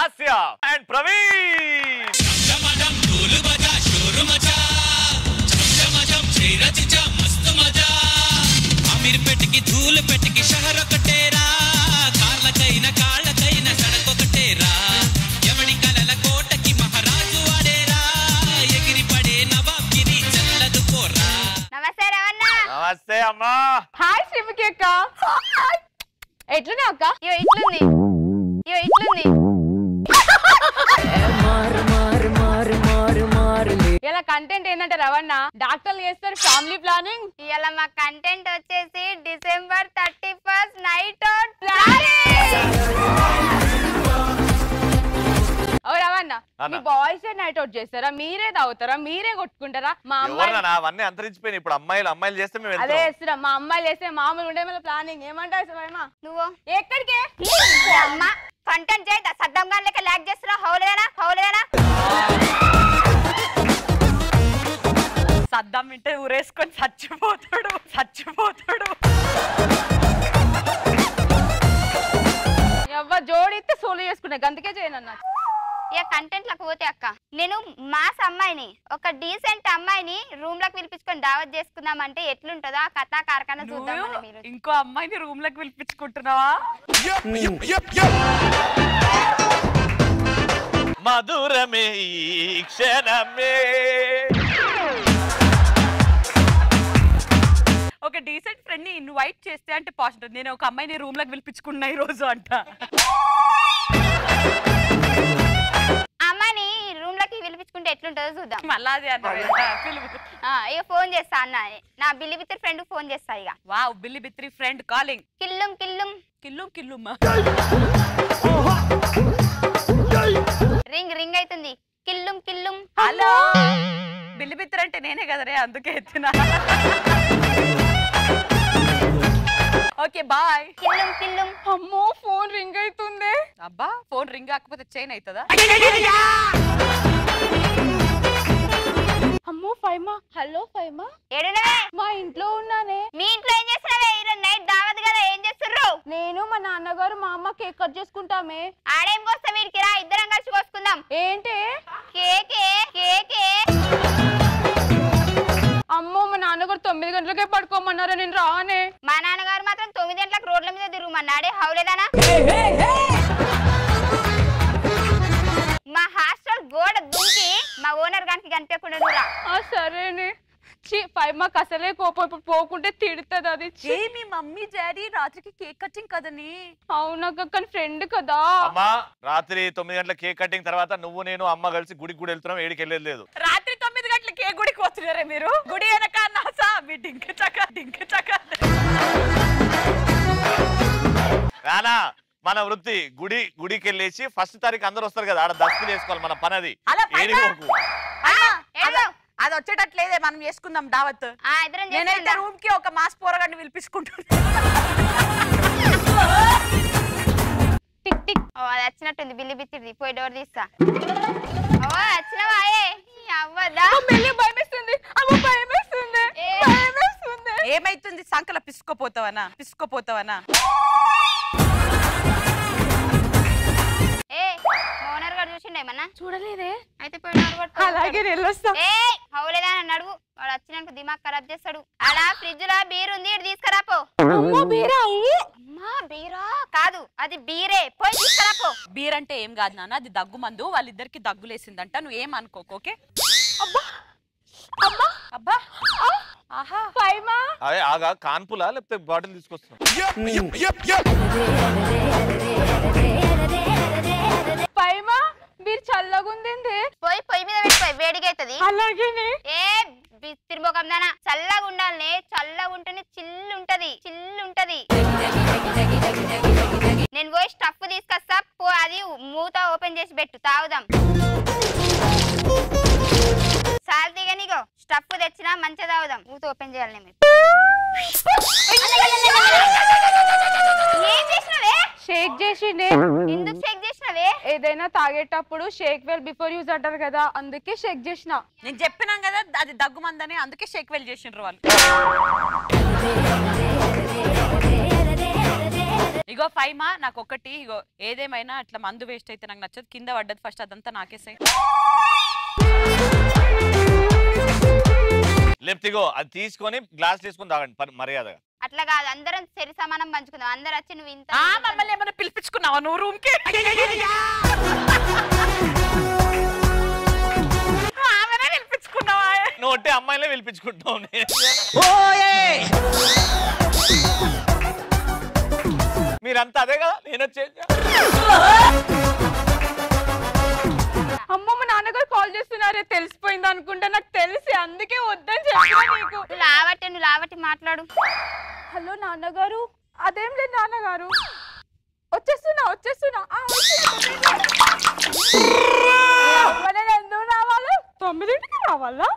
Lasya and Praveen చమచం ఢోలు బజా షోరు మచా చమచం చేరచిచా మస్తు మజా అమీర్ పెట్టుకి ధూలు పెట్టుకి షహర్ ఒకటేరా కార్లకైన కాళ్ళకైన సడకొకటేరా ఎవడి కలల కోటకి మహారాజు వాడేరా ఎగిరి పడే నవాబ్ గిరి చల్లదు పోరా నమస్తే రవణ నమస్తే అమ్మా హాయ్ శ్రీముఖి అక్క ఎట్లున్నా అక్క ఇయో ఇట్లుంది ఇయో ఇట్లుంది ఇలా కంటెంట్ ఏంటంటే రవణ డాక్టర్లు చేస్తారు ఫ్యామిలీ ప్లానింగ్ ఇవాళ మా కంటెంట్ వచ్చేసి December thirty first night out ఓ రవణ అన్న. మీ బాయ్స్ నైట్ అవుట్ చేస్తారా మీరే తాగుతారా మీరే కొట్టుకుంటారా మా అమ్మాయి ఎవరన్నా అవన్నీ అంతరించిపోయినాయి ఇప్పుడు అమ్మాయిలు అమ్మాయిలు చేస్తే మేము అదే వెళ్తాం చేస్తున్నా మా అమ్మాయిలు వేస్తే మామూలు ఉండే మన ప్లానింగ్ ఏమంటావు సమయమా నువ్వు ఎక్కడికి అమ్మ కంటెంట్ చేయి సద్దం గాని లెక్క లాగ్ చేస్తున్నావు హౌలేనా హౌలేనా సద్దం వింటే ఊరేసుకొని చచ్చిపోతాడు చచ్చిపోతాడు ఎవ్వ జోడిస్తే సోలు చేసుకున్నా అందుకే చేయను అన్న ఇక కంటెంట్ లకు పోతే అక్క నేను మాస్ అమ్మాయిని ఒక డీసెంట్ అమ్మాయిని రూమ్ లకు పిలిపించుకొని దావత్ చేసుకుందామంటే ఎట్లుంటుందో ఆ కథా కార్ఖాన చూద్దామని మీరు ఇంకో అమ్మాయిని రూమ్ లోకి పిలిపించుకుంటున్నావా మధురమే ఈ క్షణమే ఒక డీసెంట్ ఫ్రెండ్ ని ఇన్వైట్ చేస్తే అంటే పాజిటివ్ నేను ఒక అమ్మాయిని రూమ్ లోకి పిలిపించుకున్నా ఈ రోజు అంట ఆ అమ్మాయిని రూమ్ లకి పిలిపించుకుంటే ఎట్లుంటుందో చూద్దాం మళ్ళా అదే అన్నారు పిలుపు ఆ, ఇక ఫోన్ చేస్తా అన్న నా బిల్లి బిత్తిరి ఫ్రెండ్ ఫోన్ చేస్తా ఇక వావ్ బిల్లి బిత్రి ఫ్రెండ్ కాలింగ్ కిల్లుం కిల్లుం కిల్లు కిల్లుమ్మా రింగ్ రింగ్ అవుతుంది కిల్లుం కిల్లుం హలో బిల్లి బిత్రి అంటే నేనే కదరే అందుకే ఎత్తున్నా ఓకే బాయ్ కిల్లుం కిల్లుం అమ్మో ఫోన్ రింగ్ అవుతుంది అబ్బా ఫోన్ రింగ్ కాకపోతే చైన్ అవుతుందా అమ్మో ఫైమా హలో ఫైమా ఏడునవే మా ఇంట్లో ఉన్నానే మీ ఇంట్లో ఏం చేస్తున్నావే ఈరోజు నైట్ దావత్ కదా ఏం చేస్తుర్రు నేను మా నాన్నగారు మా అమ్మ కేక్ కట్ చేసుకుంటామే ఆడేం కోస్తా వీడికి రా ఇద్దరం కలిసి కోసుకుందాం ఏంటి కేకే కేకే అమ్మో మా నాన్నగారు తొమ్మిది గంటలకే పడుకోమన్నారా నేను రానే మా నాన్నగారు మాత్రం తొమ్మిది గంటలకు రోడ్ల మీద తిరుగుమన్నాడే హౌలేదానా మా హాస్టల్ గోడ దుంకి మా ఓనర్ గానికి కనిపించకుండా నువ్వు రా ఆ సరేనే ఛీ ఫైమాకి అసలే కోపం ఇప్పుడు పోకుంటే తిడుతుంది అది ఛీ. మీ మమ్మీ డాడీ రాత్రికి కేక్ కటింగ్ కదని అవునక్క కానీ ఫ్రెండ్ కదా అమ్మా రాత్రి తొమ్మిది గంటల కేక్ కటింగ్ తర్వాత నువ్వు నేను అమ్మ కలిసి గుడికి కూడా వెళ్తున్నాం ఏడికి వెళ్ళేది లేదు రాత్రి తొమ్మిది గంటలకి ఏ గుడికి వస్తున్నారే మీరు గుడి వెనక నాసా మీ డింక చక డింక చక రానా మన వృత్తి గుడి గుడికి వెళ్ళేసి ఫస్ట్ తారీఖు అందరూ వస్తారు కదా ఆడ దస్తులు వేసుకోవాలి మన పని అది అలా పైగా? ఏడిపోకు ఏడుగో. అది వచ్చేటట్లేదే మనం చేసుకుందాం దావత్ ఆ, ఇద్దరం నేనైతే చేసుకుందాం. రూమ్ కి ఒక మాస్ పోరగాన్ని పిలిపించుకుంటున్నా టిక్ టిక్ ఓ అది వచ్చినట్టుంది బిల్లి బిత్తిది పోయి డోర్ తీస్తా ఓ వచ్చినవా ఏ అవ్వదా మెల్లి భయమేస్తుంది అమ్మ భయమేస్తుంది ఏ. భయమేస్తుంది ఏమైతుంది సంకల పిసుకోపోతావనా పిసుకోపోతావనా ఏ ఓనర్ గారు చూసిండే ఏమన్నా చూడలేదే అయితే పోయి డోర్ కొట్టు. అలాగే వెళ్ళొస్తా ఏ హౌలేదా అని అడుగు వాడు వచ్చినాక దిమాగ్ ఖరాబ్ చేస్తాడు అలా ఫ్రిడ్జ్ లో బీర్ ఉంది ఇటు తీసుకురాపో అమ్మో బీరా అమ్మా బీరా కాదు అది బీరే పోయి తీసుకురాపో బీర్ అంటే ఏం కాదు నాన్న అది దగ్గు మందు వాళ్ళిద్దరికి దగ్గులేసిందంట నువ్వు ఏం అనుకోకు ఓకే అబ్బా అబ్బా ఆహా ఫైమా అదే ఆగా కాన్పులా లేకపోతే బాటిల్ తీసుకొస్తున్నాం ఫైమా మీరు చల్లగుంది పోయి పొయ్యి మీద పెట్టిపోయి వేడిగా అవుతుంది అలాగేనే ఏ తిరుమొకం దానా చల్లగా ఉండాలనే చల్లగా ఉంటేనే చిల్లు ఉంటది చిల్లు ఉంటది నేను పోయి స్టఫ్ తీసుకొస్తా పో అది మూత ఓపెన్ చేసి పెట్టు తాగుదాం సాల్తీగా నీకో స్టఫ్ తెచ్చినా మంచిగా తాగుదాం మూత ఓపెన్ చేయాలి మీరు ఏం చేసినవే షేక్ చేసిండే ఎందుకు షేక్ చేసినవే ఏదైనా తాగేటప్పుడు షేక్ వెల్ బిఫోర్ యూజ్ అంటారు కదా అందుకే షేక్ చేసిన నేను చెప్పినాం కదా అది దగ్గు మందని అందుకే షేక్ వెల్ చేసిండ్రు వాళ్ళు ఇగో ఫైమా నాకు ఒకటి ఇగో ఏదేమైనా అట్లా మందు వేస్ట్ అయితే నాకు నచ్చదు కింద పడ్డది ఫస్ట్ అదంతా నాకేసాయి లేకపోతే ఇగో అది తీసుకొని గ్లాస్ తీసుకొని తాగండి పరి- మర్యాదగా అట్లా కాదు అందరం సరి సమానం పంచుకుందాం అందరు వచ్చి నువ్వు ఇంత ఆ, మమ్మల్ని ఏమైనా పిలిపించుకున్నావా నువ్వు రూమ్ కి ఆమెనే పిలిపించుకున్నావా నువ్వు ఒట్టి అమ్మాయిలే పిలిపించుకుంటావు నేను. మీరంతా అదే కదా నేను వచ్చేది అమ్మ మా నాన్నగారు కాల్ చేస్తున్నారే తెలిసిపోయింది అనుకుంటా నాకు తెలిసి అందుకే వద్దని చెప్పినా నీకు నువ్వు లావట్టి నువ్వు లావట్టి మాట్లాడు హలో నాన్నగారు అదేం లేదు నాన్నగారు వచ్చేస్తున్నా వచ్చేస్తున్నా ఆ, వచ్చేస్తున్నా. అమ్మ, నేను ఎందుకు రావాలి తొమ్మిదింటికి రావాలా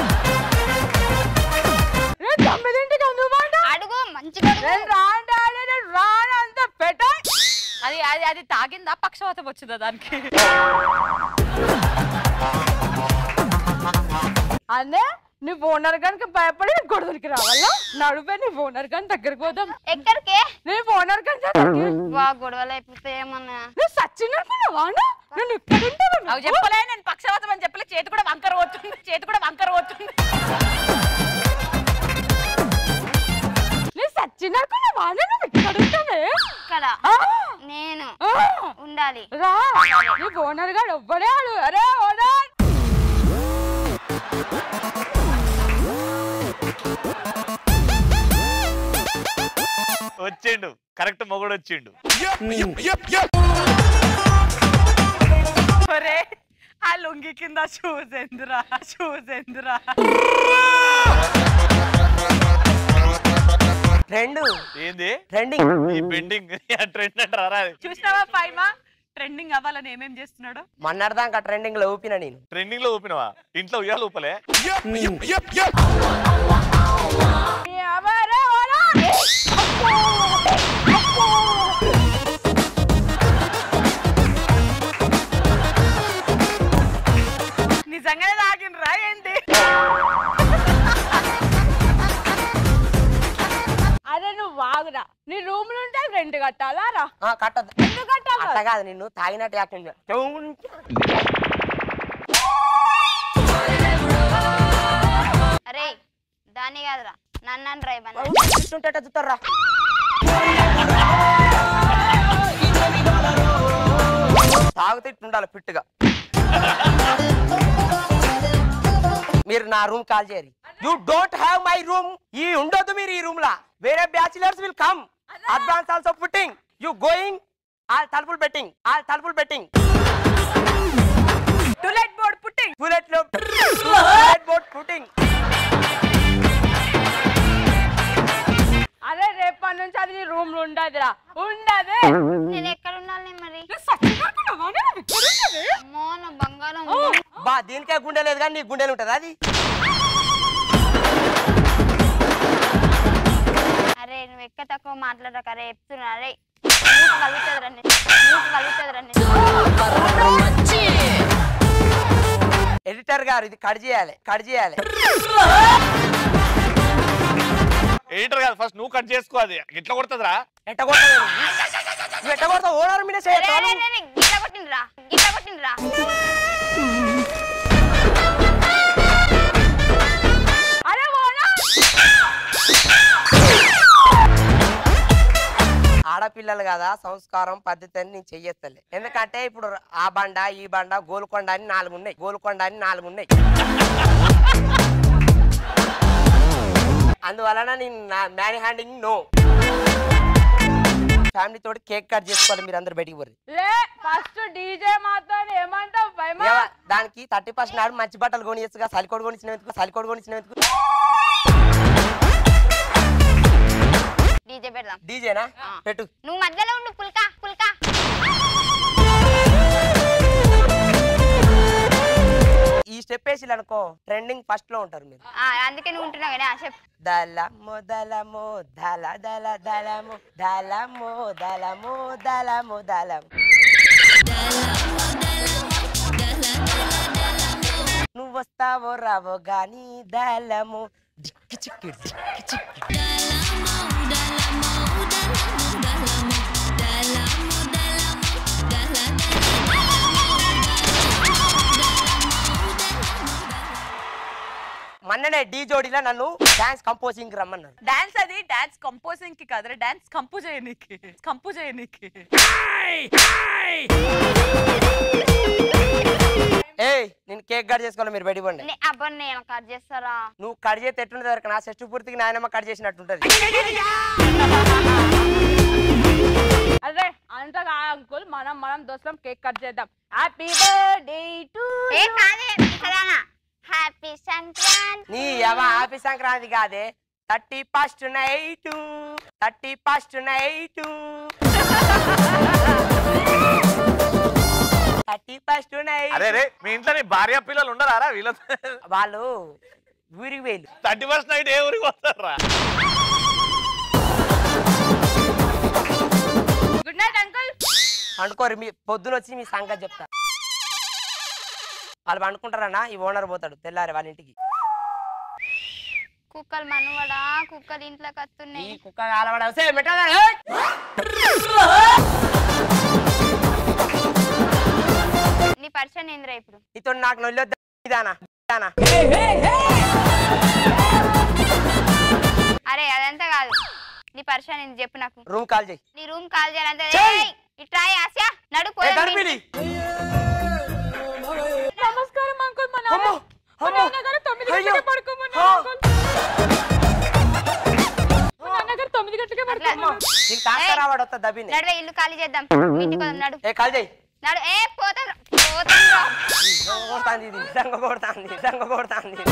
రే, తొమ్మిదింటికి ఎందుకు మాట అడుగు మంచిగా అడుగు. నేను రాను డాడీ నేను రాను అంత పెట్ట అది అది అది తాగిందా పక్షవాతం వచ్చిందా దానికి అన్నే నీ ఓనర్ గనికి భయపడి నీ గొడవలకి రావాలా నడువే నీ ఓనర్ గని దగ్గరికి పోదాం ఎక్కడికే నీ ఓనర్ గని దగ్గరికి వా గొడవలు అయిపోతే ఏమన్నా నువ్వు సచ్చినట్టున్నావా నేను ఇక్కడ ఉంటాను అవి చెప్పలే నేను పక్షవాతం అని చెప్పలే చేతి కూడా వంకర పోతుంది చేతి కూడా వంకర పోతుంది నేను సచ్చినట్టున్నావా నువ్వు ఇక్కడ ఉంటావే ఇక్కడ ఆ, నేను ఆ, ఉండాలి రా నీ ఓనర్ గాడు ఎవ్వడే ఆడు అరే ఓనర్ వచ్చిండు కరెక్ట్ మొగుడు వచ్చిండు ఒరే ఆ లుంగి కింద షూస్ ఎందురా షూస్ ఎందురా ట్రెండ్ ఏంది ట్రెండింగ్ ఈ బెండింగ్ ట్రెండ్ అంటారా అది చూసినావా ఫైమా ట్రెండింగ్ అవ్వాలని ఏమేం చేస్తున్నాడు మొన్నటిదాకా ట్రెండింగ్ లో ఊపిన నేను ట్రెండింగ్ లో ఊపినవా ఇంట్లో ఉయ్యాలు ఊపలే ఎవరే ఓనర్ నిజంగానే తాగినరా ఏంటి అరే నువ్వు వాగురా నీ రూమ్ లో ఉంటే రెంట్ కట్టాలా రా ఆ, కట్టద్దు ఎందుకు కట్టాలి అట్లా కాదు నిన్ను తాగినట్టు యాక్టింగ్ అరే దాన్ని కాదురా నన్ను డ్రైవర్ చూస్తుంటే చూస్తారా తాగుతూ ఇట్టుండాలి ఫిట్గా మీరు నా రూమ్ కాల్ చేయరు you don't have my room ఈ ఉండొద్దు మీరు ఈ రూమ్ లా వేరే bachelors will come advance also putting you going all తలుపులు బెట్టింగ్ ఆల్ తలుపులు betting to let board putting bullet లో బుల్లెట్ బోట్ పుట్టింగ్ అరే రేపటి నుంచి అది నీ రూమ్ లో ఉండదురా ఉండదే నేను ఎక్కడ ఉండాలి మరి సచ్చినట్టున్నావా నువ్వు ఇక్కడ ఉండవే? అమ్మో నా బంగారం బా దీనికే గుండె లేదు కానీ నీ గుండెలు ఉంటుంది అది అరే నువ్వు ఎక్క తక్కువ మాట్లాడక అరే చెప్తున్నా అరే నీకు కలుగుతుంది రండి నీకు కలుగుతుంది రండి ఎడిటర్ గారు ఇది కట్ చేయాలి కట్ చేయాలి ఎడిటర్ కాదు ఫస్ట్ నువ్వు కట్ చేసుకో అది ఇట్లా కొడుతుందిరా ఎట్ట కొడతావు నువ్వు ఎట్ట కొడతావు ఓనర్ మీద అరే, అరే, అరే, అరే, గిట్ల కొట్టిండ్రా గిట్ల కొట్టిండ్రా అరే ఓనర్ ఆడపిల్లలు కదా సంస్కారం పద్ధతి అని నేను చెయ్యొస్తలే ఎందుకంటే ఇప్పుడు ఆ బండ ఈ బండ గోల్కొండ అని నాలుగు ఉన్నాయి గోల్కొండ అని నాలుగు ఉన్నాయి అందువలన నేను నా మ్యాన్ హ్యాండింగ్ నో ఫ్యామిలీ తోటి కేక్ కట్ చేసుకోవాలి మీరు అందరు బయటికి పోరు లే ఫస్ట్ డీజే మాత్రం ఏమంటావు భయమా ఏవా, దానికి థర్టీ ఫస్ట్ నాడు మంచి బట్టలు కొనియచ్చుగా సలికోడు కొనిచ్చిన ఎందుకు సలికోడు కొనిచ్చిన ఎందుకు డీజే పెడదాం డీజేనా పెట్టు నువ్వు మధ్యలో ఉండు పుల్కా పుల్కా ఈ స్టెప్ వేసి అనుకో ట్రెండింగ్ ఫస్ట్ లో ఉంటారు మీరు ఆ, అందుకే నువ్వు ఉంటున్నావు కానీ చెప్పు దళము దళము దళ దళ దళము దళము దళము దళము దళము నువ్వు వస్తావో రావో గాని దళము డిక్కి చిక్కి డిక్కి చిక్కి మొన్ననే డీ జోడీలో నన్ను డాన్స్ కంపోజింగ్ రమ్మన్నారు డాన్స్ అది డాన్స్ కంపోజింగ్ కి కాదు డాన్స్ కంపు చేయనీకి కంపు చేయనీకి ఏయ్ నేను కేక్ కట్ చేసుకోవాలి మీరు బయటికి పండి నే- అబ్బా నేను కట్ చేస్తారా నువ్వు కట్ చేస్తే ఎట్టుంటది వరకు నా షష్టి పూర్తికి నాయనమ్మ కట్ చేసినట్టుంటది అదే అంతగా అంకుల్ మనం మనం దోస్తం కేక్ కట్ చేద్దాం హ్యాపీ బర్త్డే టు ఏ కాదే పిసదానా హ్యాపీ సంక్రాంతి నీ ఎవ హ్యాపీ సంక్రాంతి కాదే thirty first night thirty first night thirty first అరే నైట్ రే మీ ఇంట్లో నీ భార్య పిల్లలు ఉండరారా వీళ్ళతో వాళ్ళు ఊరికి వేలు థర్టీ ఫస్ట్ నైట్ ఏ ఊరికి వస్తారా గుడ్ నైట్ అంకుల్ అనుకోరు మీ పొద్దున వచ్చి మీ సంగతి చెప్తా వాళ్ళు పండుకుంటారన్నా ఈ ఓనర్ పోతాడు తెల్లారి వాళ్ళ ఇంటికి కుక్కలు మనవడా కుక్కలు ఇంట్లోకి ఈ వస్తున్నాయి కుక్క కాలబడ వస్తే మెట్టాలా? ఏయ్! నీ పరిచయం ఏందిరా ఇప్పుడు నీతో నాకు నొల్లొద్దా ఇదానా ఇదానా అరే అదంతా కాదు నీ పరిచయం ఏంది చెప్పు నాకు రూమ్ కాల్ చేయి నీ రూమ్ కాల్ చేయాలంటే చెయ్. ఏయ్, ఇట్రా ఆశ నడు ఏ పోదాం గడిపిడి నమస్కారం అంకుల్ మా అమ్మో నాన్న మా అమ్మో నాన్నగారు తొమ్మిది అయ్యో. గంటలకే పడుకోమన్నారు ఆ. అంకుల్ మా నాన్నగారు తొమ్మిది గంటలకే అమ్మో పడుకోమన్నారు నీకు కాస్త రావాడు వస్తా దబ్బిని నడువే ఇల్లు ఖాళీ చేద్దాం ఇంటికి పోదాం నడు ఏ కాల్ చేయి నడు ఏ పోతాం పోతాం రా. నిజంగా కొడతాంది ఇది నిజంగా కొడతాంది నిజంగా కొడతాంది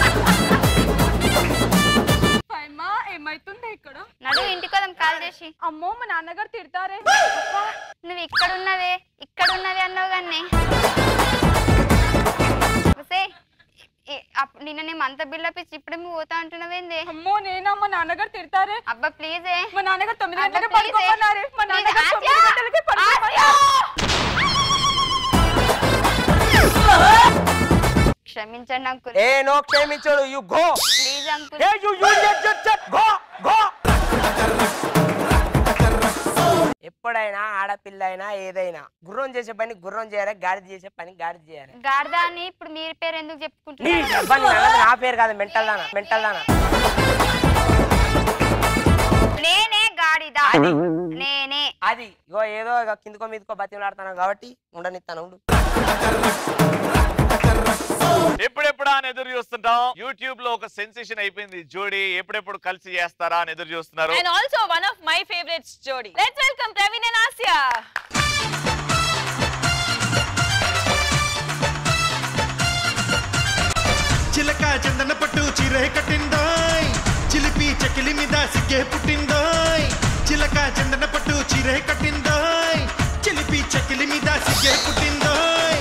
అమ్మా ఏమైతుంది ఇక్కడ నడు ఇంటికి పోదాం కాల్ చేసి అమ్మో మా నాన్నగారు తిడతారే నువ్వు ఇక్కడ ఉన్నవే ఇక్కడ ఉన్నవే అన్నావు కానీ నిన్న నేను అంత బిల్డప్ ఇచ్చి ఇప్పుడే నువ్వు పోతా అంటున్నావేంది అమ్మో నేనా మా నాన్నగారు తిడతారే అబ్బా ప్లీజే మా నాన్నగారు తొమ్మిది అబ్బా, గంటలకే please ఏ. పడుకోమన్నారే మా Please, నాన్నగారు ఆశ! తొమ్మిది గంటలకే పడుకోమన్నారు క్షమించండి అంకుల్ ఏ నో క్షమించడు యు గో ప్లీజ్ అంకుల్ ఏ యు యు జట్ జట్ జట్ గో గో ఎప్పుడైనా ఆడపిల్ల అయినా ఏదైనా గుర్రం చేసే పని గుర్రం చేయాలి గాడిద చేసే పని గాడిద చేయాలి గాడిదా అని ఇప్పుడు మీరు పేరు ఎందుకు నీ చెప్పుకుంటున్నారు అబ్బా, నీ అన్నది నా పేరు కాదు మెంటల్ దానా మెంటల్ దానా నేనే గాడిదా నేనే అది ఇగో ఏదో ఇక కిందకో మీదకో బతిమలాడుతాను కాబట్టి ఉండనిస్తాను ఉండు ఎప్పుడెప్పుడా అని ఎదురు చూస్తుంటాం యూట్యూబ్ లో ఒక సెన్సేషన్ అయిపోయింది జోడీ ఎప్పుడెప్పుడు కలిసి చేస్తారా అని ఎదురు చూస్తున్నారు and also one of my favourites జోడీ let's welcome Praveen and Asia చిలక చందన పట్టు చీరే కట్టిందోయ్ చిలిపి చకిలి మీద సిగ్గే పుట్టిందోయ్ చిలక చందన పట్టు చీరే కట్టిందోయ్ చిలిపి చకిలి మీద సిగ్గే పుట్టిందోయ్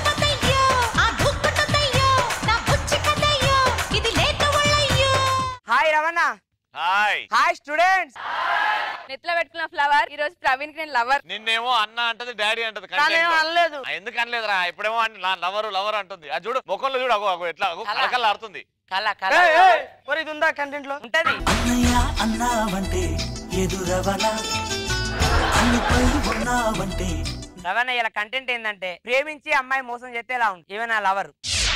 hi Ramana hi hi students నెత్తిలో పెట్టుకున్న ఫ్లవర్ ఈ రోజు ప్రవీణ్ కి నేను లవర్ నిన్నేమో అన్న అంటది డాడీ అంటది content నానేం లో. అనలేదు ఆ, ఎందుకు అనలేదురా ఇప్పుడేమో అన్ని నా లవరు లవర్ అంటుంది అది చూడు ముఖంలో చూడు అగో అగో ఎట్లా అగో కల. కలకల్లా ఆడుతుంది కల కల మరి ఇది ఉందా కంటెంట్ లో ఉంటది అన్నయ్య అన్నావంటే ఎదురవనా అన్నిపై ఉన్నావంటే రవణ ఇలా కంటెంట్ ఏంటంటే ప్రేమించి అమ్మాయి మోసం చేస్తే ఎలా ఉంది ఏమైనా లవర్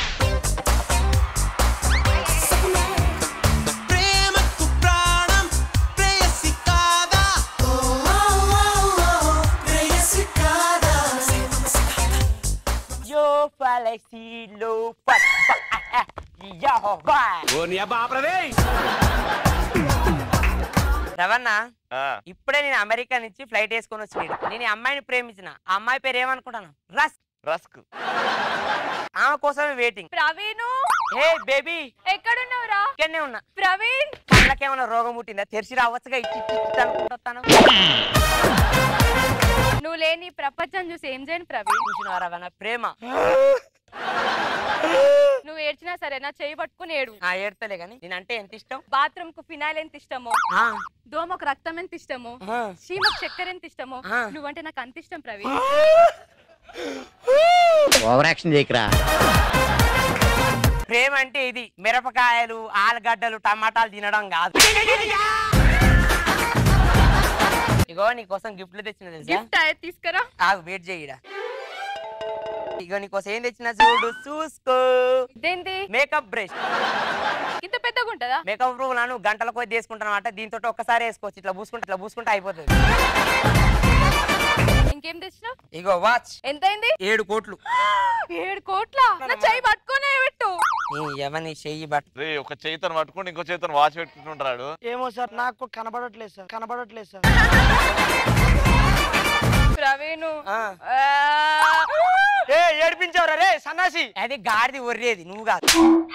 ప్రేమకు ప్రాణం ప్రేయసి కాదా ప్రేయసి కాదా యో ఫలసి లో ఫట్ యహోవా రవణ ఆ, ఇప్పుడే నేను అమెరికా నుంచి ఫ్లైట్ వేసుకొని వచ్చినాడు నేను ఈ అమ్మాయిని ప్రేమించిన ఆ అమ్మాయి పేరు ఏమనుకుంటాను రస్ రస్క్ ఆమె కోసమే వెయిటింగ్ ప్రవీణ్ హే బేబీ ఎక్కడున్నావురా ఇక్కడనే ఉన్నా ప్రవీణ్ కళ్ళకేమైనా రోగం పుట్టిందా తెరిచి రావచ్చుగా ఇచ్చి అనుకుంటాను నువ్వు లేని ఈ ప్రపంచం చూసి ఏం చేయను ప్రవీణ్ చూసిన రవణ ప్రేమ నువ్వు ఏడ్చినా సరే నా చేయి పట్టుకుని ఏడు ఆ ఏడతలే కానీ నేనంటే ఎంత ఇష్టం బాత్రూమ్ కు ఫినాయిల్ ఎంత ఇష్టమో ఆ, దోమకు రక్తం ఎంత ఇష్టమో ఆ. చీమకు చక్కెర ఎంత ఇష్టమో ఆ. నువ్వంటే నాకు అంత ఇష్టం ప్రవీణ్ ఓవర్ యాక్షన్ చేయకరా ప్రేమ అంటే ఇది మిరపకాయలు ఆలుగడ్డలు టమాటాలు తినడం కాదు ఇగో నీకోసం గిఫ్ట్లు తెచ్చిన తెలుసా గిఫ్ట్ తీసుకురా ఆగు వెయిట్ చేయడా ఇగో నీకోసం ఏం తెచ్చిన చూడు చూసుకో ఇదేంటి మేకప్ బ్రష్ ఇంత పెద్దగా ఉంటుందా మేకప్ రూమ్ నన్ను గంటల కొద్ది వేసుకుంటాను అనమాట దీంతో ఒక్కసారి వేసుకోవచ్చు ఇట్లా పూసుకుంటే ఇట్లా పూసుకుంటే అయిపోతుంది ఇంకేం తెచ్చినావు ఇగో వాచ్ ఎంతైంది ఏడు కోట్లు ఏడు కోట్ల నా చెయ్యి పట్టుకునే పెట్టు ఎవరిని చెయ్యి బట్ రే ఒక చేతను పట్టుకుని ఇంకో చేతను వాచ్ పెట్టుకుంటుంటాడు ఏమో సార్ నాకు కనబడట్లేదు సార్ కనబడట్లేదు సార్ ప్రవీణ్ ఆ. ఏ ఏడిపించావురా రే సన్నాసి అది గాడిది ఒర్రేది నువ్వు కాదు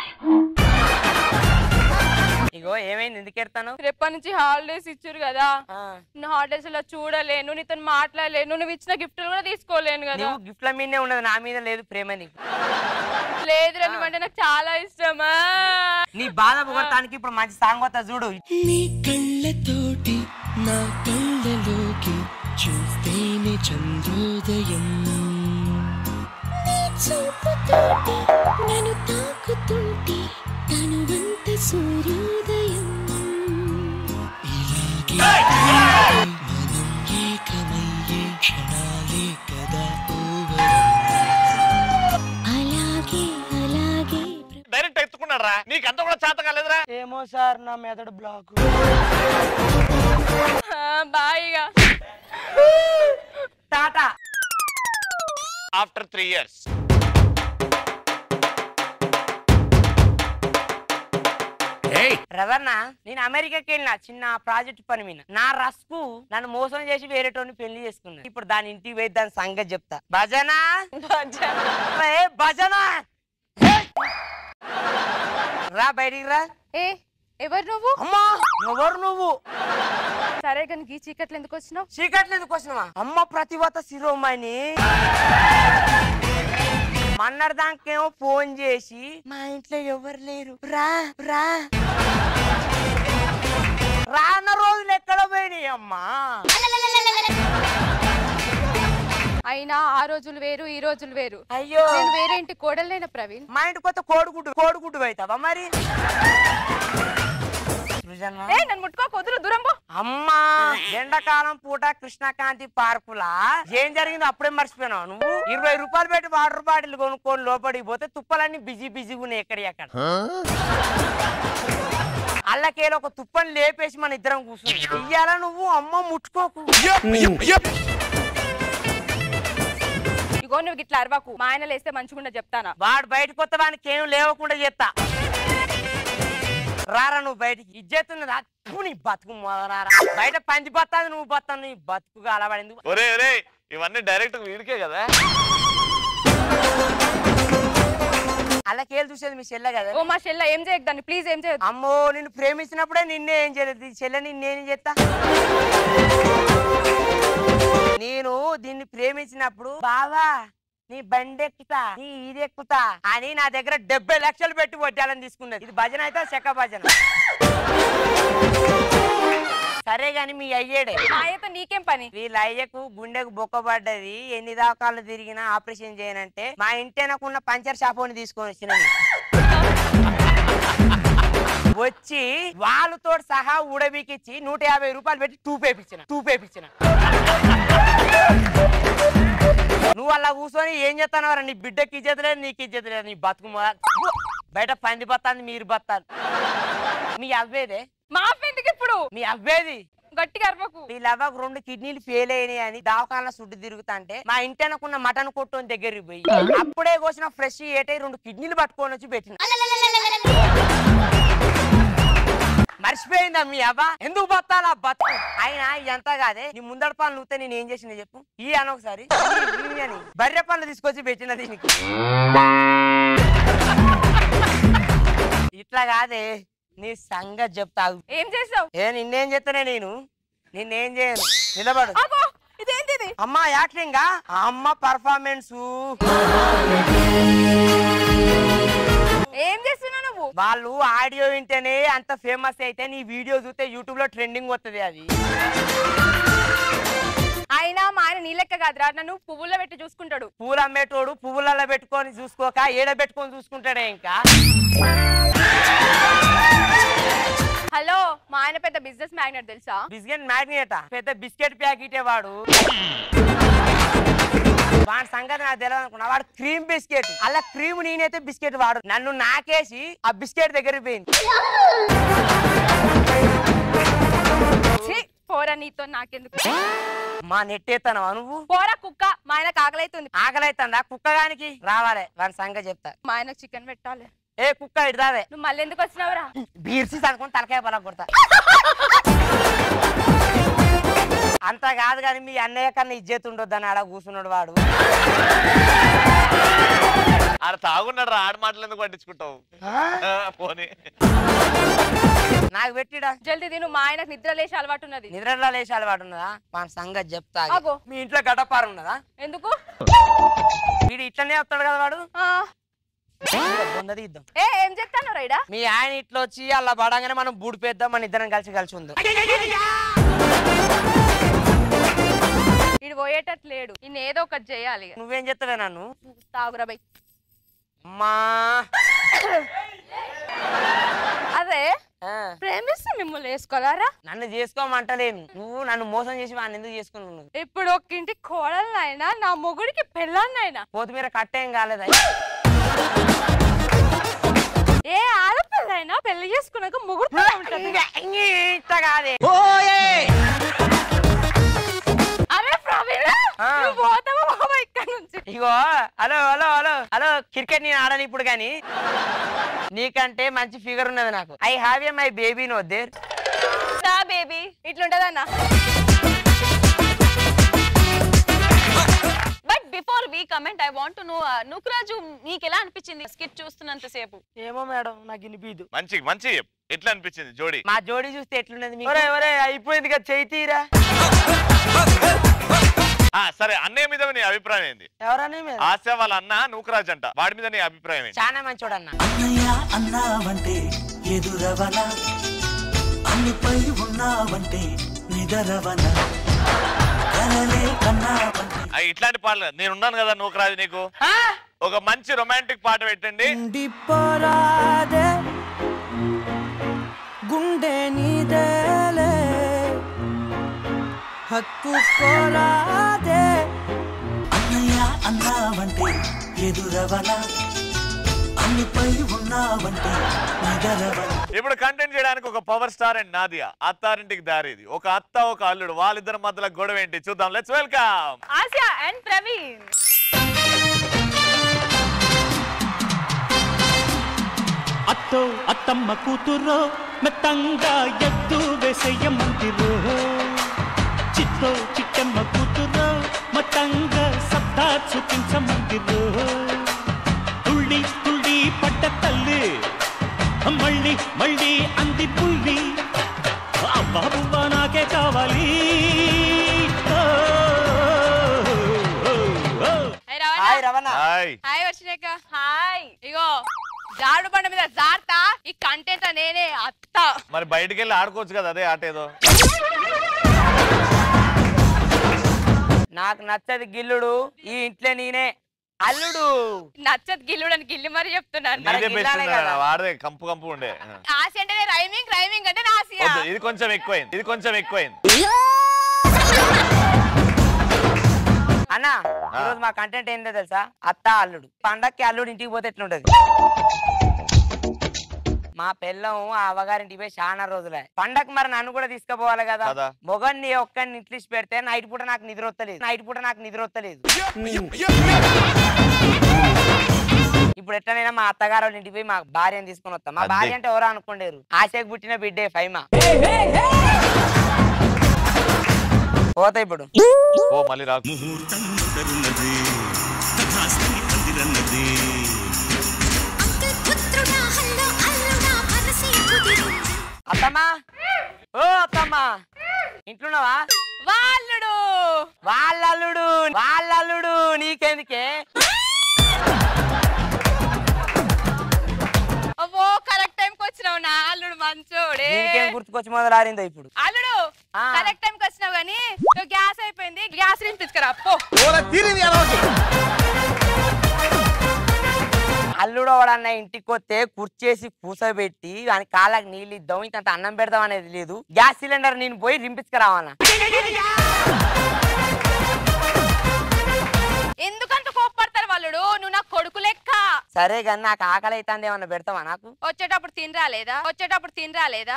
ఇగో ఏమైంది ఎందుకు ఎడతాను రేపటి నుంచి హాలిడేస్ ఇచ్చారు కదా నువ్వు హాలిడేస్ లో చూడలేను నీతో మాట్లాడలేను నువ్వు ఇచ్చిన గిఫ్ట్లు కూడా తీసుకోలేను కదా నువ్వు గిఫ్ట్ల మీదనే ఉన్నది నా మీద లేదు ప్రేమ నీకు లేదురా నువ్వంటే నాకు చాలా ఇష్టమా నీ బాధ పొగడటానికి ఇప్పుడు మంచి సాంగ్ వస్తా చూడు నీ కళ్ళతోటి నా కళ్ళలోకి చూస్తేనే చంద్రోదయం చూపుతోటి నన్ను తాకుతుంటే తనువంత సూర్యోదయం ఇలాగే మనం ఏకమయ్యే క్షణాలే కదా ఓవరం అలాగే అలాగే డైరెక్ట్ ఎత్తుకున్నాడు రా నీకు అంత కూడా చేత కాలేదురా ఏమో సార్ నా మెదడు బ్లాక్ బాయిగా tata after three years Ravana నేను అమెరికాకి వెళ్ళిన చిన్న ప్రాజెక్ట్ పని మీద నా రస్కు నన్ను మోసం చేసి వేరేటోని పెళ్లి చేసుకున్నా ఇప్పుడు దాని ఇంటికి పోయి దాని సంగతి చెప్తా భజన ఏ భజన ఏ! రా బయటికి రా ఏ ఎవరు నువ్వు అమ్మా ఎవరు నువ్వు సరే కానీ ఈ చీకట్లు ఎందుకు వచ్చినావు చీకట్లు ఎందుకు వచ్చినావా అమ్మ ప్రతిభత శిరోమణి మన్నర్దాకేమో ఫోన్ చేసి మా ఇంట్లో ఎవరు లేరు రా రా రాన్న రోజులు ఎక్కడ పోయినాయి అమ్మా అయినా ఆ రోజులు వేరు ఈ రోజులు వేరు అయ్యో నేను వేరే ఇంటి కోడలేనా ప్రవీణ్ మా ఇంటి కొత్త కోడిగుడ్డు కోడిగుడ్డు అవుతావా మరి సృజన ఏ నన్ను ముట్టుకో కుదురు దూరం పో అమ్మా ఎండాకాలం పూట కృష్ణకాంతి పార్కులా ఏం జరిగిందో అప్పుడే మర్చిపోయినావు నువ్వు ఇరవై రూపాయలు పెట్టి వాటర్ బాటిల్ కొనుక్కొని లోపలికి పోతే తుప్పలన్నీ బిజీ బిజీగా ఉన్నాయి ఎక్కడి అక్కడ అల్లకేలో ఒక తుప్పని లేపేసి మన ఇద్దరం కూర్చుని ఇయ్యాల నువ్వు అమ్మ ముట్టుకోకు ఇగో నువ్వు ఇట్లా అరవకు మా ఆయన లేస్తే మంచిగుండా చెప్తానా వాడు బయటకు వస్తే వానికి ఏం లేవకుండా చేస్తా రారా నువ్వు బయటికి ఇజ్జెత్తున్నది అత్తు నీ బతుకు మొదలారా బయట పంది బత్తాది నువ్వు బతాను నీ బతుకుగా అలవాడింది ఒరే ఒరే ఇవన్నీ డైరెక్ట్ వీడికే కదా అల్లకేలు చూసేది మీ చెల్లె కదా ఓ మా చెల్ల ఏం చేయకు దాన్ని ప్లీజ్ ఏం చేయదు అమ్మో నిన్ను ప్రేమించినప్పుడే నిన్నే ఏం చేయలేదు ఈ చెల్లె నిన్నేం చేస్తా నేను దీన్ని ప్రేమించినప్పుడు బావా నీ బండి ఎక్కుతా నీ ఇది ఎక్కుతా అని నా దగ్గర డెబ్బై లక్షలు పెట్టి వడ్డాలని తీసుకున్నది ఇది భజన అయితే చెక్క భజన సరే గాని మీ అయ్యేడే మా అయ్యతో నీకేం పని వీళ్ళ అయ్యకు గుండెకు బొక్కబడ్డది ఎన్ని దాకాలు తిరిగినా ఆపరేషన్ చేయనంటే మా ఇంటేనకున్న పంచర్ షాప్ అని తీసుకొని వచ్చిన నేను. వచ్చి వాళ్ళతో సహా ఊడబీకిచ్చి నూట యాభై రూపాయలు పెట్టి తూపేపించిన తూపేపించిన నువ్వు అలా కూర్చొని ఏం చేస్తానవరా నీ బిడ్డకి ఇజ్జత లేదు నీకు ఇజ్జత లేదు నీ బతుకు మొద- బయట పంది బతాంది మీరు బతారు మీ అవ్వేదే మా ఫ్రెండ్కి ఇప్పుడు మీ అవ్వేది గట్టిగా అరవకు వీళ్ళవ్వకు రెండు కిడ్నీలు ఫెయిల్ అయినాయి అని దవాఖాన సుడ్డు తిరుగుతాంటే మా ఇంటనుకున్న మటన్ కొట్టు దగ్గరికి పోయి అప్పుడే కోసిన ఫ్రెష్ ఏటై రెండు కిడ్నీలు పట్టుకొని వచ్చి పెట్టిన మర్చిపోయిందా మీ అవ్వ ఎందుకు బతాలా బతుకు అయినా ఇదంతా కాదే నీ ముందర పనులు నూతే నేను ఏం చేసిన చెప్పు ఈ అని ఒకసారి ఈ, ఈ అని బర్రె పనులు తీసుకొచ్చి పెట్టిన దీనికి ఇట్లా కాదే నీ సంగతి చెప్తావు ఏం చేసావు ఏ నిన్నేం చెప్తానే నేను నిన్నేం చేయను నిలబడు ఆగో ఇదేంటి ఇది అమ్మ యాక్టింగ్ అమ్మ పర్ఫార్మెన్స్ ఏం చేస్తున్నావు నువ్వు వాళ్ళు ఆడియో వింటేనే అంత ఫేమస్ అయితే నీ వీడియో చూస్తే యూట్యూబ్ లో ట్రెండింగ్ వస్తుంది అది అయినా మా ఆయన నీ లెక్క కాదురా నన్ను పువ్వుల్లో పెట్టి చూసుకుంటాడు పూలు అమ్మేటోడు పువ్వులలో పెట్టుకొని చూసుకోక ఏడ పెట్టుకొని చూసుకుంటాడే ఇంకా హలో మా ఆయన పెద్ద బిజినెస్ మ్యాగ్నెట్ తెలుసా బిస్కెట్ మ్యాగ్నెట్ పెద్ద బిస్కెట్ ప్యాకెటే వాడు వాడి సంగతి నాకు తెలియదు అనుకున్నా వాడు క్రీమ్ బిస్కెట్ అలా క్రీమ్ నేనైతే బిస్కెట్ వాడు నన్ను నాకేసి ఆ బిస్కెట్ దగ్గరికి పోయింది ఛీ, పోరా నీతో నాకెందుకు మా నెట్టేస్తానవా నువ్వు పోరా కుక్క మా ఆయనకు ఆకలి అవుతుంది ఆకలి అవుతుందా కుక్కగానికి రావాలి వాడి సంగతి చెప్తా మా ఆయనకు చికెన్ పెట్టాలి ఏ కుక్క ఇడదావే నువ్వు మళ్ళీ ఎందుకు వచ్చినావురా బీర్సి అనుకుని తలకాయ పొల కొడతా అంత కాదు కానీ మీ అన్నయ్య కన్నా ఇజ్జత్ ఉండొద్దని ఆడ కూర్చున్నాడు వాడు ఆడ తాగున్నాడు రా ఆడ మాటలు ఎందుకు పట్టించుకుంటావు ఆ, పోనీ నాకు పెట్టిడా జల్దీ తిను మా ఆయనకు నిద్ర లేచి అలవాటు ఉన్నది నిద్రలో లేచి అలవాటు ఉన్నదా మన సంగతి చెప్తా ఆగు. ఆగు. మీ ఇంట్లో గడపారు ఉన్నదా ఎందుకు వీడు ఇట్లనే వస్తాడు కదా వాడు ఆ, ఉన్నది ఇద్దాం ఏ ఏం చెప్తాను రైడా మీ ఆయన ఇట్లా వచ్చి అలా పడంగానే మనం బూడిపేద్దాం మన ఇద్దరం కలిసి కలిసి ఉందాం ఇడు పోయేటట్టు లేడు ఈయన ఏదో ఒకటి చేయాలి ఇక. నువ్వేం చెప్తావే నన్ను తాగురా బై అమ్మా అదే ఆ, ప్రేమిస్తే మిమ్మల్ని వేసుకోవాలా నన్ను చేసుకోమంటలేను నువ్వు నన్ను మోసం చేసి వాడిని ఎందుకు చేసుకున్నావు నువ్వు ఇప్పుడు ఒక ఇంటి కోడలనైనా నా మొగుడికి పెళ్ళాన్నైనా కొత్తిమీర కట్టేం కాలేదా ఏ ఆడపిల్లైనా పెళ్లి చేసుకున్నాక మొగుడు ఉంటుంది ఇంత కాదే అరే ప్రవీణ ఆ. నువ్వు పోతావా బాబా ఇక్కడ నుంచి ఇగో hello hello hello hello cricket నేను ఆడని ఇప్పుడు కానీ నీకంటే మంచి ఫిగర్ ఉన్నది నాకు I have a my baby no there నా బేబీ ఇట్లుంటదన్నా but before we comment I want no Nukaraju నీకు ఎలా అనిపించింది స్కిట్ చూస్తున్నంత సేపు ఏమో మేడం నాకు వినిపించదు మంచి మంచి ఎట్లా అనిపించింది జోడి మా జోడీ చూస్తే ఎట్లున్నది మీకు? ఒరే ఒరే అయిపోయింది కదా చేయి తీరా ఆ సరే అన్నయ్య మీద నీ అభిప్రాయం ఏంది ఎవరనే మీద ఆశ వాళ్ళ అన్న నూకరాజ్ అంట వాడి మీద నీ అభిప్రాయం ఏంటి చాలా మంచోడు అన్న అన్నయ్య అన్నావంటే ఎదురవన అన్నిపై ఉన్నావంటే నిదరవన కలలే కన్నావంటే ఆ, ఇట్లాంటి పాటలు నేను ఉన్నాను కదా నూకరాజు నీకు ఒక మంచి రొమాంటిక్ పాట పెట్టండి ఉండిపోరాదే గుండె నీదేలే హక్కు కోరాదే అన్నయ్య అన్నావంటే ఎదురవన అన్నిపై ఉన్నావంటే నిదరవన ఇప్పుడు కంటెంట్ చేయడానికి ఒక power star and Nadiya Attarintiki Daredi ఒక అత్త ఒక అల్లుడు వాళ్ళిద్దరి మధ్యలో గొడవ ఏంటి చూద్దాం let's welcome Asia and Praveen అత్తో అత్తమ్మ కూతురో మెత్తంగా ఎత్తు వేసేయమంటిరో చిత్తో చిట్టమ్మ కూతురో మతంగా సత్తా చూపించమంటిరో తుళ్ళి తుళ్ళి పడ్డ తల్లి మళ్ళీ మళ్ళీ అంది పుల్లి అబ్బా బువ్వ నాకే కావాలి ఓ, ఓ, ఓ, ఓ. హాయ్ రవణ హాయ్ హాయ్ వచ్చినాక హాయ్ ఇగో జాడు బండ మీద జాడతా ఈ కంటెంట్ నేనే అత్త మరి బయటికి వెళ్ళి ఆడుకోవచ్చు కదా అదే ఆట ఏదో నాకు నచ్చది గిల్లుడు ఈ ఇంట్లో నేనే అల్లుడు నచ్చదు గిల్లుడని గిల్లి మరి చెప్తున్నాను మరి నీదే బెస్ట్ గిల్లాలే కదా. వాడదే కంపు కంపు ఉండే ఆశ అంటే రైమింగ్ రైమింగ్ అంటే నా ఆశ వద్దు ఇది కొంచెం ఎక్కువైంది ఇది కొంచెం ఎక్కువైంది అన్న ఈరోజు మా కంటెంట్ ఏంటో తెలుసా అత్త అల్లుడు పండక్కి అల్లుడు ఇంటికి పోతే ఎట్లుంటది మా పెళ్ళం ఆ అవ్వగారింటికి పోయి చాలా రోజులే పండగ మరి నన్ను కూడా తీసుకుపోవాలి కదా కదా. మొగన్ని ఒక్కడిని ఇంట్లిసి పెడితే నైట్ పూట నాకు నిద్ర వస్తలేదు నైట్ పూట నాకు నిద్ర వస్తలేదు ఇప్పుడు ఎట్లనైనా మా అత్తగారు వాళ్ళ ఇంటికి పోయి మా భార్యను తీసుకొని వస్తాం మా అదే. భార్య అంటే ఎవరో అనుకోండేరు ఆశకు పుట్టిన బిడ్డే ఫైమా పోతా ఇప్పుడు ఓ మళ్ళీ రాకు ముహూర్తం మొదలున్నది తథాస్తి పందిరన్నది పుత్రుడా హల్లో అల్లుడా మనసే కుదిరింది అత్తమ్మా ఓ అత్తమ్మా ఇంట్లోన్నావా వాళ్ళుడు వాళ్ళల్లుడు వాళ్ళల్లుడు నీకెందుకే ఓ కరెక్ట్ టైం కి వచ్చినావు నా అల్లుడు మంచోడే నీకేం గుర్తుకొచ్చి మొదలారిందో ఇప్పుడు అల్లుడు ఆ. కరెక్ట్ టైం కి వచ్చినావు కానీ నువ్వు గ్యాస్ అయిపోయింది గ్యాస్ రించి తీసుకురా పో అల్లుడు ఎవడన్నా ఇంటికి వస్తే కుర్చేసి కూసబెట్టి వాని కాళ్ళకి నీళ్ళు ఇద్దాం ఇంత అన్నం పెడదాం అనేది లేదు గ్యాస్ సిలిండర్ నేను పోయి రింపించుకురావాలా ఎందుకంత కోప్పడతారు వాళ్ళుడు నువ్వు నా కొడుకు లెక్క సరే కానీ నాకు ఆకలి అవుతుంది ఏమన్నా పెడతావా నాకు వచ్చేటప్పుడు తినరా లేదా వచ్చేటప్పుడు తినరా లేదా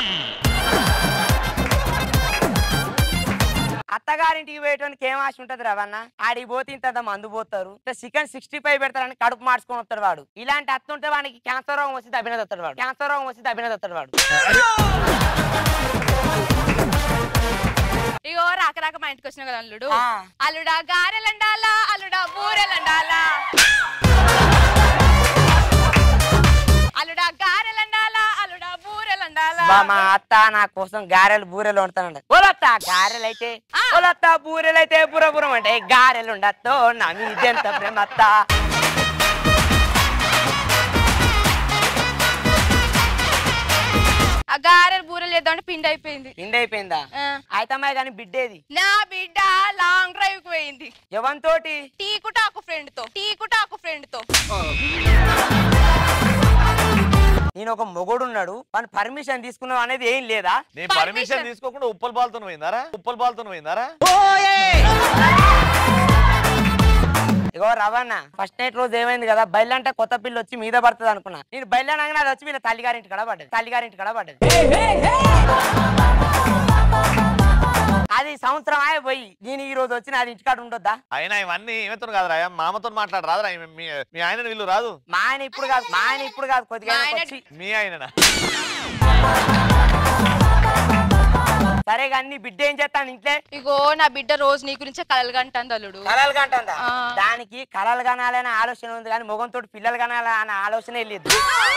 అత్తగారింటికి పోయేటానికి ఏం ఆశ ఉంటది రవన్న ఆడికి పోతే ఇంత మందు పోతారు చికెన్ సిక్స్టీ ఫైవ్ పెడతారని కడుపు మార్చుకొని వస్తాడు వాడు ఇలాంటి అత్త ఉంటే వానికి క్యాన్సర్ రోగం వచ్చి అభినద్ వస్తాడు వాడు క్యాన్సర్ రోగం వచ్చి అభినద్ వస్తాడు వాడు ఇగో రాక రాక మా ఇంటికి వచ్చిన కదా అల్లుడు అల్లుడా గారెలండాలా అల్లుడా బూరెలండాలా అల్లుడా గారెలండాలా అల్లుడా బూరెలండాలా బా మా అత్త నా కోసం గారెలు బూరెలు వండుతానండి ఓలత్త గారెలు అయితే ఓలత్త బూరెలు అయితే బురబురం అంటే గారెలు ఉండత్తో నా మీదెంత ప్రేమ అత్త ఆ గారెలు బూరెలు చేద్దామంటే పిండి అయిపోయింది పిండి అయిపోయిందా అయితమ్మాయి కానీ బిడ్డేది నా బిడ్డ లాంగ్ డ్రైవ్ కి పోయింది ఎవరితోటి టీకుటాకు ఫ్రెండ్ తో టీకుటాకు ఫ్రెండ్ తో నేను ఒక మొగోడున్నాడు వాని పర్మిషన్ తీసుకున్నావు అనేది ఏం లేదా నీ పర్మిషన్ తీసుకోకుండా ఉప్పల్ బాల్తో పోయిందారా ఉప్పల్ బాల్తో పోయిందారా ఇగో రవణ ఫస్ట్ నైట్ రోజు ఏమైంది కదా బయలంటే కొత్త పిల్ల వచ్చి మీద పడుతుంది అనుకున్నా నేను బయలునగానే అది వచ్చి వీళ్ళ తల్లిగారింటి కడ పడ్డది తల్లిగారింటి కడ పడ్డది అది సంవత్సరం ఆయ పోయి నేను ఈ రోజు వచ్చి అది ఇంటికాడ ఉండొద్దా అయినా ఇవన్నీ ఏమవుతుంది కాదురా మామతో మాట్లాడు రాదురా ఈమె మీ మీ ఆయన వీళ్ళు రాదు మా ఆయన ఇప్పుడు కాదు మా ఆయన ఇప్పుడు కాదు కొద్దిగా వచ్చి మీ ఆయననా సరే కానీ నీ బిడ్డ ఏం చేస్తాను ఇంట్లో ఇగో నా బిడ్డ రోజు నీ గురించే కలలు కంటుంది అల్లుడు కలలు కంటుందా దానికి కలలు కనాలనే ఆలోచన ఉంది కానీ మొగంతో పిల్లలు కనాలనే ఆలోచన లేదు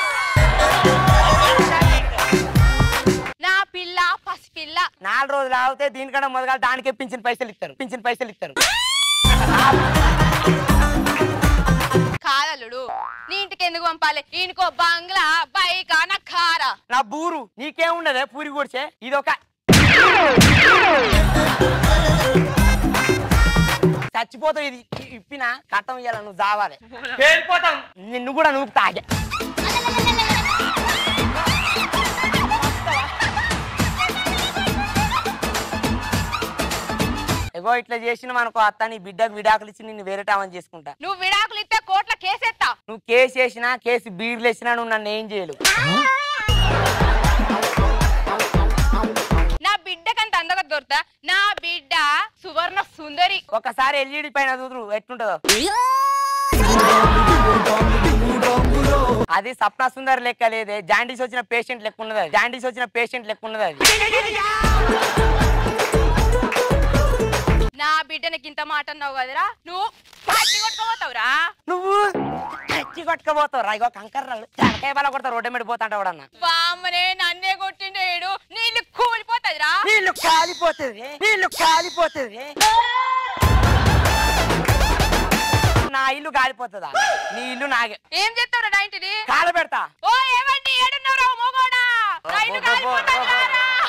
నా పిల్ల పసి పిల్ల నాలుగు రోజులు ఆగితే దీనికన్నా మొదగా దానికే పింఛన్ పైసలు ఇస్తారు పింఛన్ పైసలు ఇస్తారు కాదల్లుడు నీ ఇంటికి ఎందుకు పంపాలి ఈయనకో బంగ్లా బైక్ నా కారా నా బూరు నీకేముండదే పూరి కూర్చే ఇది ఒక చచ్చిపోతావు ఇది ఇ- ఇప్పిన కట్టం ఇయ్యాల నువ్వు జావాలి పేలిపోతావు నిన్ను కూడా నువ్వు తాగే ఎగో ఇట్లా చేసిన మనకు అత్త నీ బిడ్డకు విడాకులు ఇచ్చి నిన్ను వేరే టామని చేసుకుంటా నువ్వు విడాకులు ఇస్తే కోట్ల కేసెత్తా నువ్వు కేసు వేసినా కేసు బీడ్లు వేసినా నువ్వు నన్ను ఏం చేయలేవు నా బిడ్డకంత అందగా దొరుకుతా నా బిడ్డ సువర్ణ సుందరి ఒకసారి ఎల్ఈడి పైన చూదురు ఎట్లుంటుందో అది సప్నా సుందర్ లెక్క లేదే జాండీస్ వచ్చిన పేషెంట్ లెక్క ఉన్నది అది. జాండీస్ వచ్చిన పేషెంట్ లెక్క ఉన్నది అది నా బిడ్డనికి ఇంత మాట అన్నావు కదరా నువ్వు పట్టి కొట్టుకోపోతావురా నువ్వు కచ్చి కొట్టుకపోతావు రా ఇగో కంకర్రాలు తలకాయ బల కొడతా రోడ్డు మీద పోతాంట ఎవడన్నా బామ్మనే నన్నే కొట్టిండేడు నీళ్ళు కూలిపోతుందిరా నీళ్ళు కాలిపోతుంది నీళ్ళు కాలిపోతుంది నా ఇల్లు కాలిపోతుందా నీ ఇల్లు నాగే ఏం చేస్తావురా నా ఇంటిని కాల పెడతా ఓ ఏమండి ఏడున్నారా మోగోడా నా ఇల్లు కాలిపోతుందిరా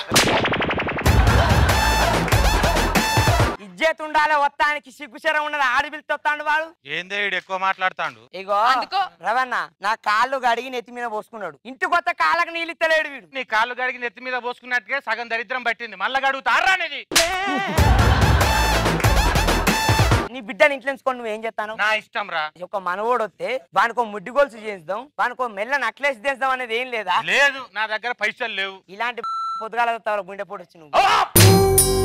ఇజ్జత్ ఉండాలి వత్తానికి సిగ్గుచరం ఉన్నది ఆడపిలితో వస్తాడు వాడు ఏందే ఈడు ఎక్కువ మాట్లాడుతాండు ఇగో రవణ నా కాళ్ళు గడిగి నెత్తి మీద పోసుకున్నాడు ఇంటి కొత్త కాళ్ళకి నీళ్ళు ఇస్తలేడు వీడు నీ కాళ్ళు గడిగి నెత్తి మీద పోసుకున్నట్టుగా సగం దరిద్రం పట్టింది మళ్ళా గడుగుతారా అనేది నీ బిడ్డని ఇంట్లో ఉంచుకొని నువ్వు ఏం చెప్తాను నా ఇష్టం రా ఒక మనవోడు వస్తే వానికో ముడ్డి గొలుసు చేద్దాం వానికో మెల్ల నక్లెస్ చేద్దాం అనేది ఏం లేదా లేదు నా దగ్గర పైసలు లేవు ఇలాంటి పొద్దుగాల వస్తావు గుండె పొడి వచ్చి నువ్వు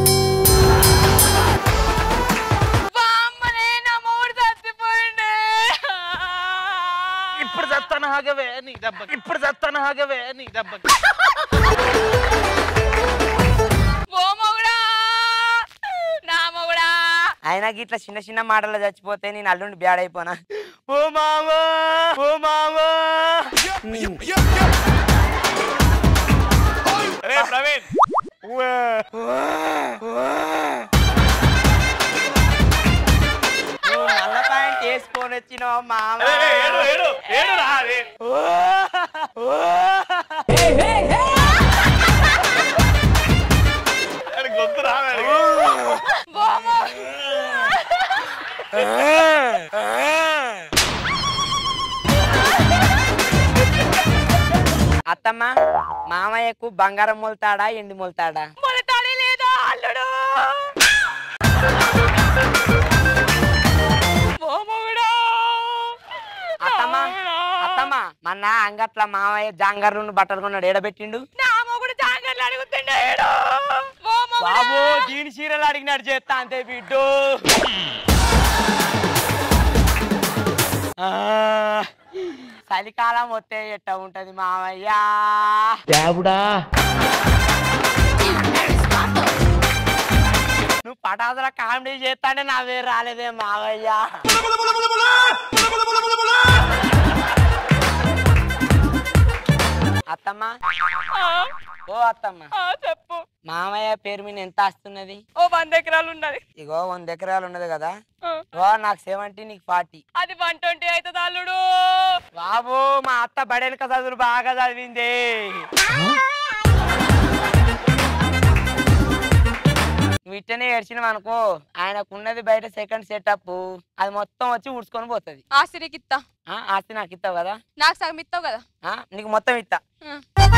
బామ్మనే నా మూడు చచ్చిపోయిండే ఇప్పుడు చస్తాను హాగవే నీ దెబ్బ ఇప్పుడు చస్తాను హాగవే నీ దెబ్బ ఓ మొగుడా నా మొగుడా అయినా ఇట్లా చిన్న చిన్న మాటలు చచ్చిపోతే నేను అల్లుండి బ్యాడ్ అయిపోనా ఓ మామా ఓ మామా రే ప్రవీణ్ నువ్వు నల్ల ప్యాంట్ వేసుకొని వచ్చినావు మామ రే, రే, ఏడు, ఏడు, ఏడు రా, రే. అరే, గొంతు రా మరి. అత్తమ్మ మామయ్యకు బంగారం మొలుతాడా ఎండి మొలుతాడా మొలతాడే లేదా అల్లుడు ఓ మొగుడా అత్తమ్మ అత్తమ్మ మొన్న అంగట్ల మామయ్య జాంగర్లు బట్టలు కొన్నాడు ఏడబెట్టిండు నా మొగుడు జాంగర్లు అడుగుతుండే ఏడు ఓ మొగుడా బాబు దీని చీరలు అడిగినాడు చేస్తా అంతే బిడ్డు ఆ, చలికాలం వస్తే ఎట్ట ఉంటది మామయ్య దేవుడా నువ్వు పటాసుల కామెడీ చేస్తాంటే నా పేరు రాలేదే మావయ్య అత్తమ్మ ఓ అత్తమ్మ ఆ, చెప్పు మామయ్య పేరు మీద ఎంత వస్తున్నది ఓ వంద ఎకరాలు ఉన్నది ఇగో వంద ఎకరాలు ఉన్నది కదా ఆ. ఓ నాకు సెవెంటీ నీకు ఫార్టీ అది వన్ ట్వంటీ అవుతుంది అల్లుడు బాబు మా అత్త బడెనక చదువులు బాగా చదివింది నువ్వు ఇట్టనే ఏడ్చినావు అనుకో ఆయనకున్నది బయట సెకండ్ సెటప్ అది మొత్తం వచ్చి ఉడుచుకొని పోతుంది ఆస్తి నీకు ఇత్తా ఆస్తి నాకు ఇస్తావు కదా నాకు సగం ఇస్తావు కదా ఆ, నీకు మొత్తం ఇస్తా ఆ.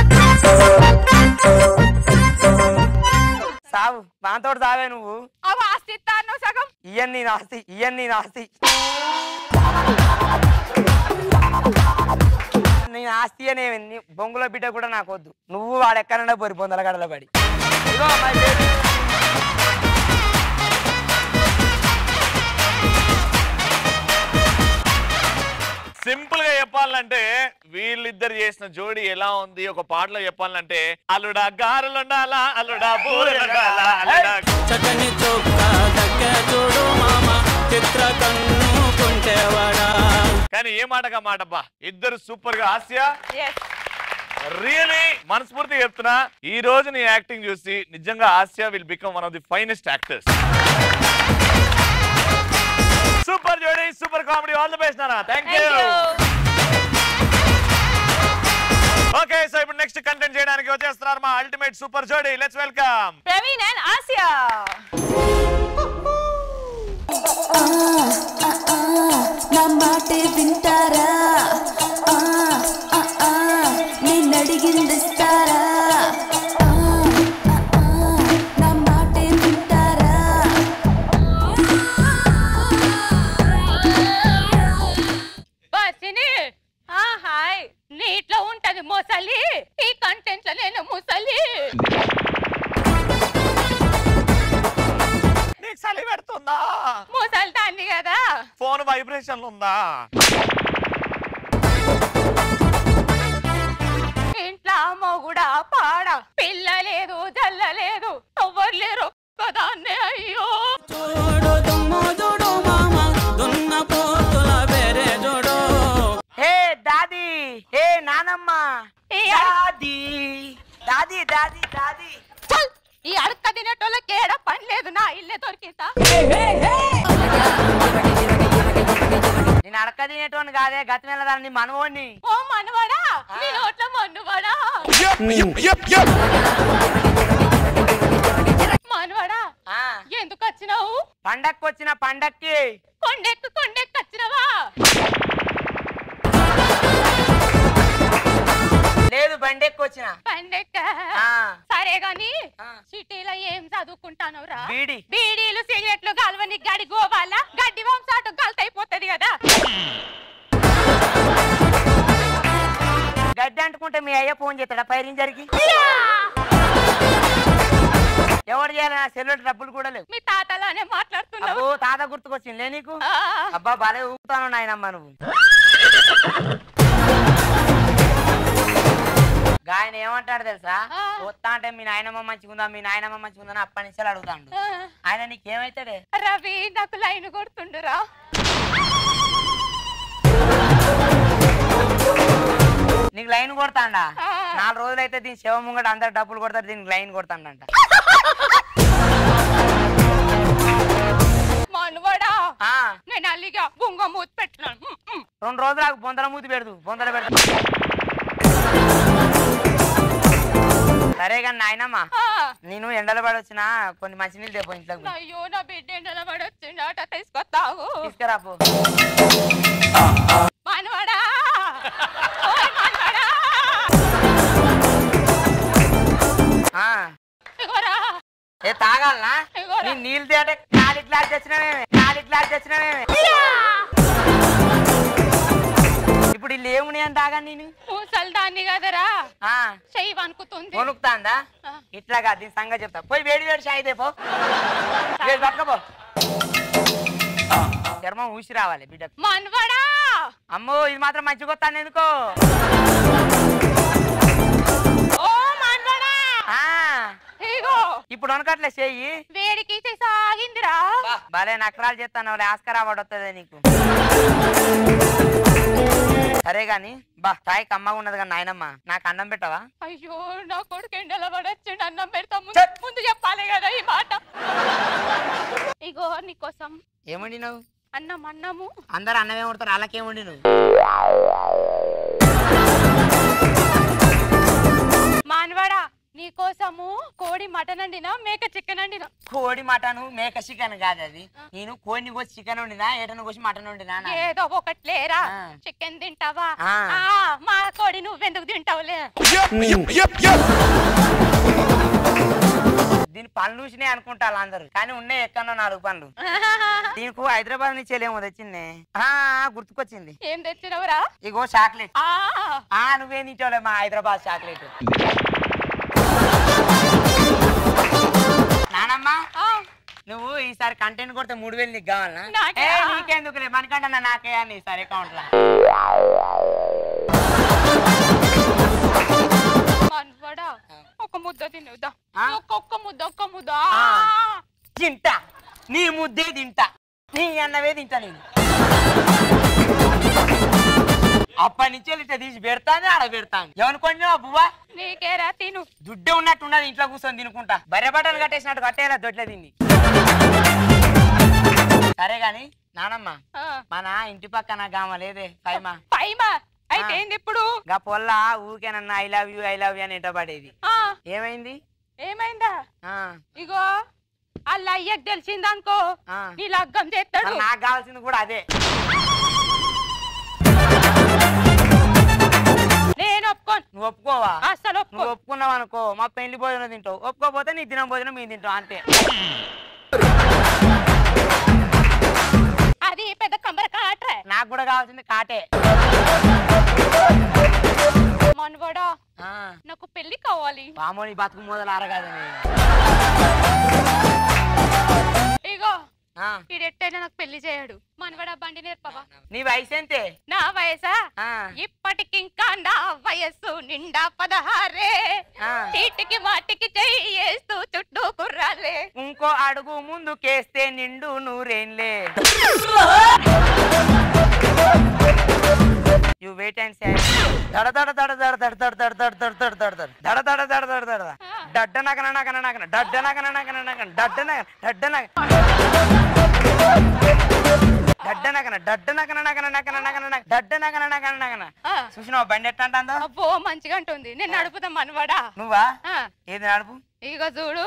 సావు వాంతోటి సావే నువ్వు అవి ఆస్తి ఇస్తా అన్నావు సగం ఇయ్యని నీ ఆస్తి ఇయ్యని నీ ఆస్తి నీ ఆస్తి అనే నీ బొంగులో బిడ్డ కూడా నాకు వద్దు నువ్వు వాడెక్కడన్నా పోరి పొందల గడల పడి ఇదిగో my baby. సింపుల్ గా చెప్పాలంటే వీళ్ళిద్దరు చేసిన జోడి ఎలా ఉంది ఒక పాటలో చెప్పాలంటే అల్లుడా గారులుండాలా అల్లుడా బూరెలుండాలా అల్లుడా చక్కని చొక్క దక్క చూడు మామ చిత్ర కన్ను కుంటేవాడా కానీ ఏ మాటగా మాటబ్బా ఇద్దరు సూపర్ గా హాస్య రియలీ మనస్ఫూర్తిగా చెప్తున్నా ఈ రోజు నీ యాక్టింగ్ చూసి నిజంగా Asia will become one of the finest actors super జోడీ super comedy all the best నానా థ్యాంక్ యూ ఓకే సో ఇప్పుడు నెక్స్ట్ కంటెంట్ చేయడానికి వచ్చేస్తున్నారు మా అల్టిమేట్ సూపర్ జోడీ let's welcome Praveen and Asia నా మాటే వింటారా ఆ, ఆ, ఆ, నిన్నడిగింది ఇస్తారా ఆ, ఆ, ఆ, నా మాటే వింటారా బసిని ఆ హాయ్ నీట్లో ఉంటది మొసలి ఈ కంటెంట్ లో నేను ముసలి నీకు చలి పెడుతుందా ముసలి దాన్ని కదా ఫోన్ వైబ్రేషన్ ఉందా ఇంట్లో మొగుడా పాడ పిల్ల లేదు జల్ల లేదు ఎవ్వరు లేరు ఒక్కదాన్నే అయ్యో చూడు దుమ్ము చూడు మామ దున్న పోతుల బెరే చూడు హే దాది హే నానమ్మ దాది దాది దాది దాది చల్ ఈ అడక్క తినేటోళ్ళకి ఏడ పని లేదు నా ఇల్లే దొరికిందా నేను అడక తినేటోని కాదే గతి వెళ్ళదాన్ని మనవోని ఓ మనవాడా నీ నోట్ల మన్నువాడా మనవాడా ఎందుకు వచ్చినావు పండక్కి వచ్చిన పండక్కి కొండెక్కు కొండెక్కు వచ్చినవా లేదు బండెక్కి వచ్చిన పండెక్క ఆ. సరే గాని సిటీలో ఏం చదువుకుంటానవురా బీడి. బీడీలు సిగరెట్లు గల్వని గడి గోవాల గడ్డి వంశాటు గల్తైపోతుంది కదా గడ్డి అంటుకుంటే మీ అయ్య ఫోన్ చేస్తాడా ఫైరింగ్ జరిగి ఎవరు చేయాలి నా సెల్లులు డబ్బులు కూడా లేవు మీ తాతలానే మాట్లాడుతున్నావు అబ్బో తాత గుర్తుకొచ్చింది నీకు ఆ. అబ్బా బాలే ఊపుతాను నాయనమ్మ నువ్వు ఆయన ఏమంటాడు తెలుసా వస్తా అంటే మీ నాయనమ్మ మంచిగుందా మీ నాయనమ్మ మంచిగుందా అని అప్పటి నుంచి అడుగుతాడు ఆయన నీకేమైతాడే రవి నాకు లైన్ కొడుతుండురా నీకు లైన్ కొడతాండా నాలుగు రోజులైతే దీని శవ ముంగట అందరు డబ్బులు కొడతారు దీనికి లైన్ కొడతాండంట మనవాడా ఆ, నేను అల్లిగా బుంగ మూత పెట్టినాను రెండు రోజులకు బొందల మూతి పెడదు బొందల పెడదు సరే కానీ నాయనమ్మ నేను ఎండల పడి వచ్చిన కొన్ని మంచినీళ్ళు తెపో ఇంట్లోకి పోయి. అయ్యో నా బిడ్డ ఎండలో పడి వచ్చిండట తీసుకొస్తావు తీసుకురా పో మనవాడా ఓయ్ మనవాడా ఆ, ఇగోరా ఏ తాగాలనా ఇగోరా. నీ నీళ్ళు తేటే ఖాళీ గ్లాస్ తెచ్చినవేమే ఖాళీ గ్లాస్ తెచ్చినవేమే ఇప్పుడు వీళ్ళు ఏమున్నాయి అని తాగా నేను ముసలి దాన్ని కదరా ఆ, చెయ్యి వణుకుతుంది కొనుక్తాందా ఇట్లాగా దీని సంగతి చెప్తా పోయి వేడి వేడి షాయి తెపో వేడి పట్టుకపో చర్మం ఊసి రావాలి బిడ్డ మనవడా అమ్మో ఇది మాత్రం మంచిగా వస్తాను ఎందుకో ఓ మనవడా ఆ, ఇగో ఇప్పుడు వనకట్లే చెయ్యి వేడికి సాగిందిరా భలే నకరాలు చేస్తాను వాళ్ళ ఆస్కర్ అవార్డు వస్తుంది నీకు సరే గాని బా తాయి కమ్మగా ఉన్నది కానీ నాయనమ్మ నాకు అన్నం పెట్టవా అయ్యో నా కొడుకు ఎండలో పడొచ్చిండు అన్నం పెడతా ముందు ముందు చెప్పాలి కదా ఈ మాట ఇగో నీకోసం ఏమండి నువ్వు అన్నం అన్నము అందరు అన్నమే కొడతారు వాళ్ళకేమండి నువ్వు మానవాడా నీకోసము కోడి మటన్ అండినా మేక చికెన్ అండినా కోడి మటన్ మేక చికెన్ కాదు అది నేను కోడిని కోసి చికెన్ వండినా ఏటను కోసి మటన్ వండినా అన్నా. ఏదో ఒకటి లేరా ఆ. చికెన్ తింటావా ఆ. ఆ, మా కోడి నువ్వెందుకు తింటావులే దీని పనులు చూసినాయి అనుకుంటా అందరు కానీ ఉన్నాయి ఎక్కడో నాలుగు పనులు దీనికి హైదరాబాద్ నుంచి ఏమో తెచ్చింది ఆ, గుర్తుకొచ్చింది ఏం తెచ్చినవురా ఇగో చాక్లెట్ ఆ ఆ నువ్వేం తింటావులే మా హైదరాబాద్ చాక్లెట్ నానమ్మ ఆ, నువ్వు ఈసారి కంటెంట్ కొడితే మూడు వేలు నీకు కావాలనా నాకే? ఏ, నీకెందుకులే మనకంటే నాకే అని ఈసారి అకౌంట్ లా మనవడా ఒక ముద్ద తినుదా ఆ? ఒక్కొక్క ముద్ద ఒక్క ముద్ద ఆ. తింటా నీ ముద్దే తింటా నీ అన్నవే తింటా నేను అప్పటి నుంచి ఇట్లా తీసి పెడతాను ఆడ పెడతాను ఏమనుకోండి బువ్వా నీకేరా తిను దుడ్డే ఉన్నట్టు ఉన్నది ఇంట్లో కూర్చొని తినుకుంటా బర్రె బట్టలు కట్టేసినట్టు కట్టేలా దొడ్లే తింది సరే గాని నానమ్మ ఆ, మన ఇంటి పక్కన గామ లేదే పైమా పైమా అయితే ఆ. ఏంది ఇప్పుడు గా పొల్ల ఊకేనన్నా I love you I love you అని ఇంటపడేది ఆ, ఏమైంది ఏమైందా ఆ, ఇగో అల్ల అయ్యకు తెలిసిందనుకో ఆ. నీ లగ్గం చేస్తాడు మరి నాకు కావాల్సింది కూడా అదే నేను ఒప్పుకోను నువ్వు ఒప్పుకోవా అసలు ఒప్పుకో నువ్వు ఒప్పుకున్నావు అనుకో మా పెళ్లి భోజనం తింటావు ఒప్పుకోపోతే నీ దినం భోజనం మేము తింటాం అంతే అది పెద్ద కంబర కాట్రే నాకు కూడా కావాల్సింది కాటే మనవడా ఆ, నాకు పెళ్లి కావాలి వామో నీ బతుకు మొదలు ఆరగాదని ఇగో ఆ, ఈడెట్టైనా నాకు పెళ్లి చేయడు మనవడా బండి నేర్పవా నీ వయసు ఎంతే నా వయసా ఆ, ఇప్పటికింకా నా వయస్సు నిండా పదహారే ఆ. చీటికి మాటికి చెయ్యేస్తూ చుట్టూ కుర్రాలే ఇంకో అడుగు ముందుకేస్తే నిండు నూరేన్లే యు వెయిట్ అండ్ సే దడ దడ దడ దడ దడ దడ దడ దడ దడ దడ దడ దడ దడ దడ దడ దడ దడ డడ్డ నగన నగన నగన డడ్డ నగన నగన నగన డడ్డ నగన డడ్డ నగ డడ్డ నగన డడ్డ నగన నగన నగన నగన నగ డడ్డ నగన నగన నగన ఆ. చూసినావా బండి ఎట్లా అంటుందో అబ్బో మంచిగా ఉంటుంది నేను నడుపుతా మనవడా నువ్వా ఆ, ఏది నడుపు ఇగో చూడు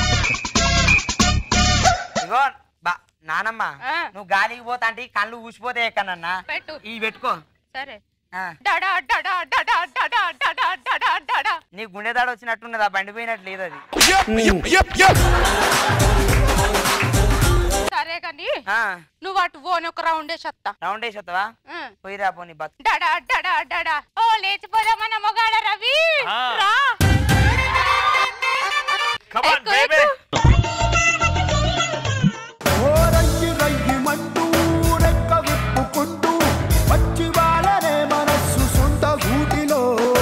ఇగో బా నానమ్మ ఆ. నువ్వు గాలికి పోతా అంటే ఈ కళ్ళు ఊసిపోతే ఎక్కడన్నా పెట్టు ఇవి పెట్టుకో సరే ఆ. డడా డడా డడా డడా డడా డడా డడా నీ గుండె దాడ వచ్చినట్టున్నది ఆ బండి పోయినట్టు లేదు అది సరే కానీ ఆ, నువ్వు అటు పోని ఒక రౌండ్ వేసత్తా రౌండ్ వేసొస్తావా పోయిరా పోనీ బతు డడా డడా డడా ఓ లేచిపోదా మన మొగాడ రవి ఆ. రా Come on, ఎక్కు, baby. ఎక్కు. రయ్యి రయ్యిమంటూ రెక్క విప్పుకుంటూ వచ్చి వాళ్ళనే మనస్సు సొంత గూటిలో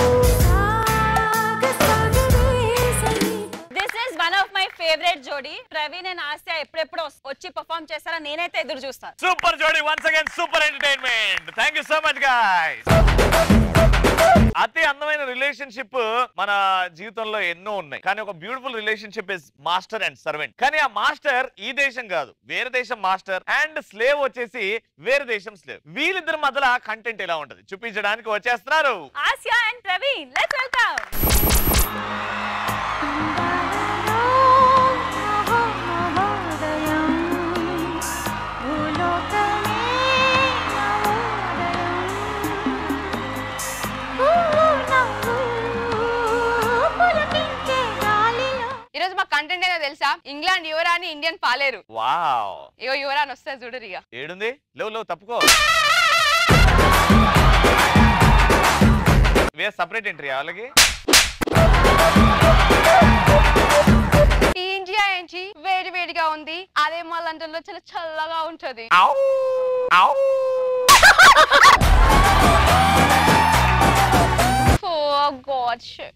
this is one of my favourite జోడీ ప్రవీణ్ అండ్ ఆస్య ఎప్పుడెప్పుడు వస్- వచ్చి పర్ఫామ్ చేస్తారా నేనైతే ఎదురు చూస్తాను సూపర్ జోడీ once again super entertainment thank you so much guys అతి అందమైన రిలేషన్షిప్ మన జీవితంలో ఎన్నో ఉన్నాయి కానీ ఒక beautiful relationship is master and servant కానీ ఆ మాస్టర్ ఈ దేశం కాదు వేరే దేశం మాస్టర్ అండ్ స్లేవ్ వచ్చేసి వేరే దేశం స్లేవ్ వీళ్ళిద్దరి మధ్యలో కంటెంట్ ఎలా ఉంటది చూపించడానికి వచ్చేస్తున్నారు Asya and Praveen let's welcome పులకించే గాలి కంటెంట్ ఏదో తెలుసా ఇంగ్లాండ్ యువరాని ఇండియన్ పాలేరు వావ్ ఇగో యువరాని వస్తుంది చూడరు ఇక ఏడుంది లేవు లేవు తప్పుకో వే సపరేట్ ఎంట్రీ వాళ్ళకి ఈ ఇండియా ఏంటి వేడి వేడిగా ఉంది అదే మా లండన్ లో చాలా చల్లగా ఉంటది Oh God, shit.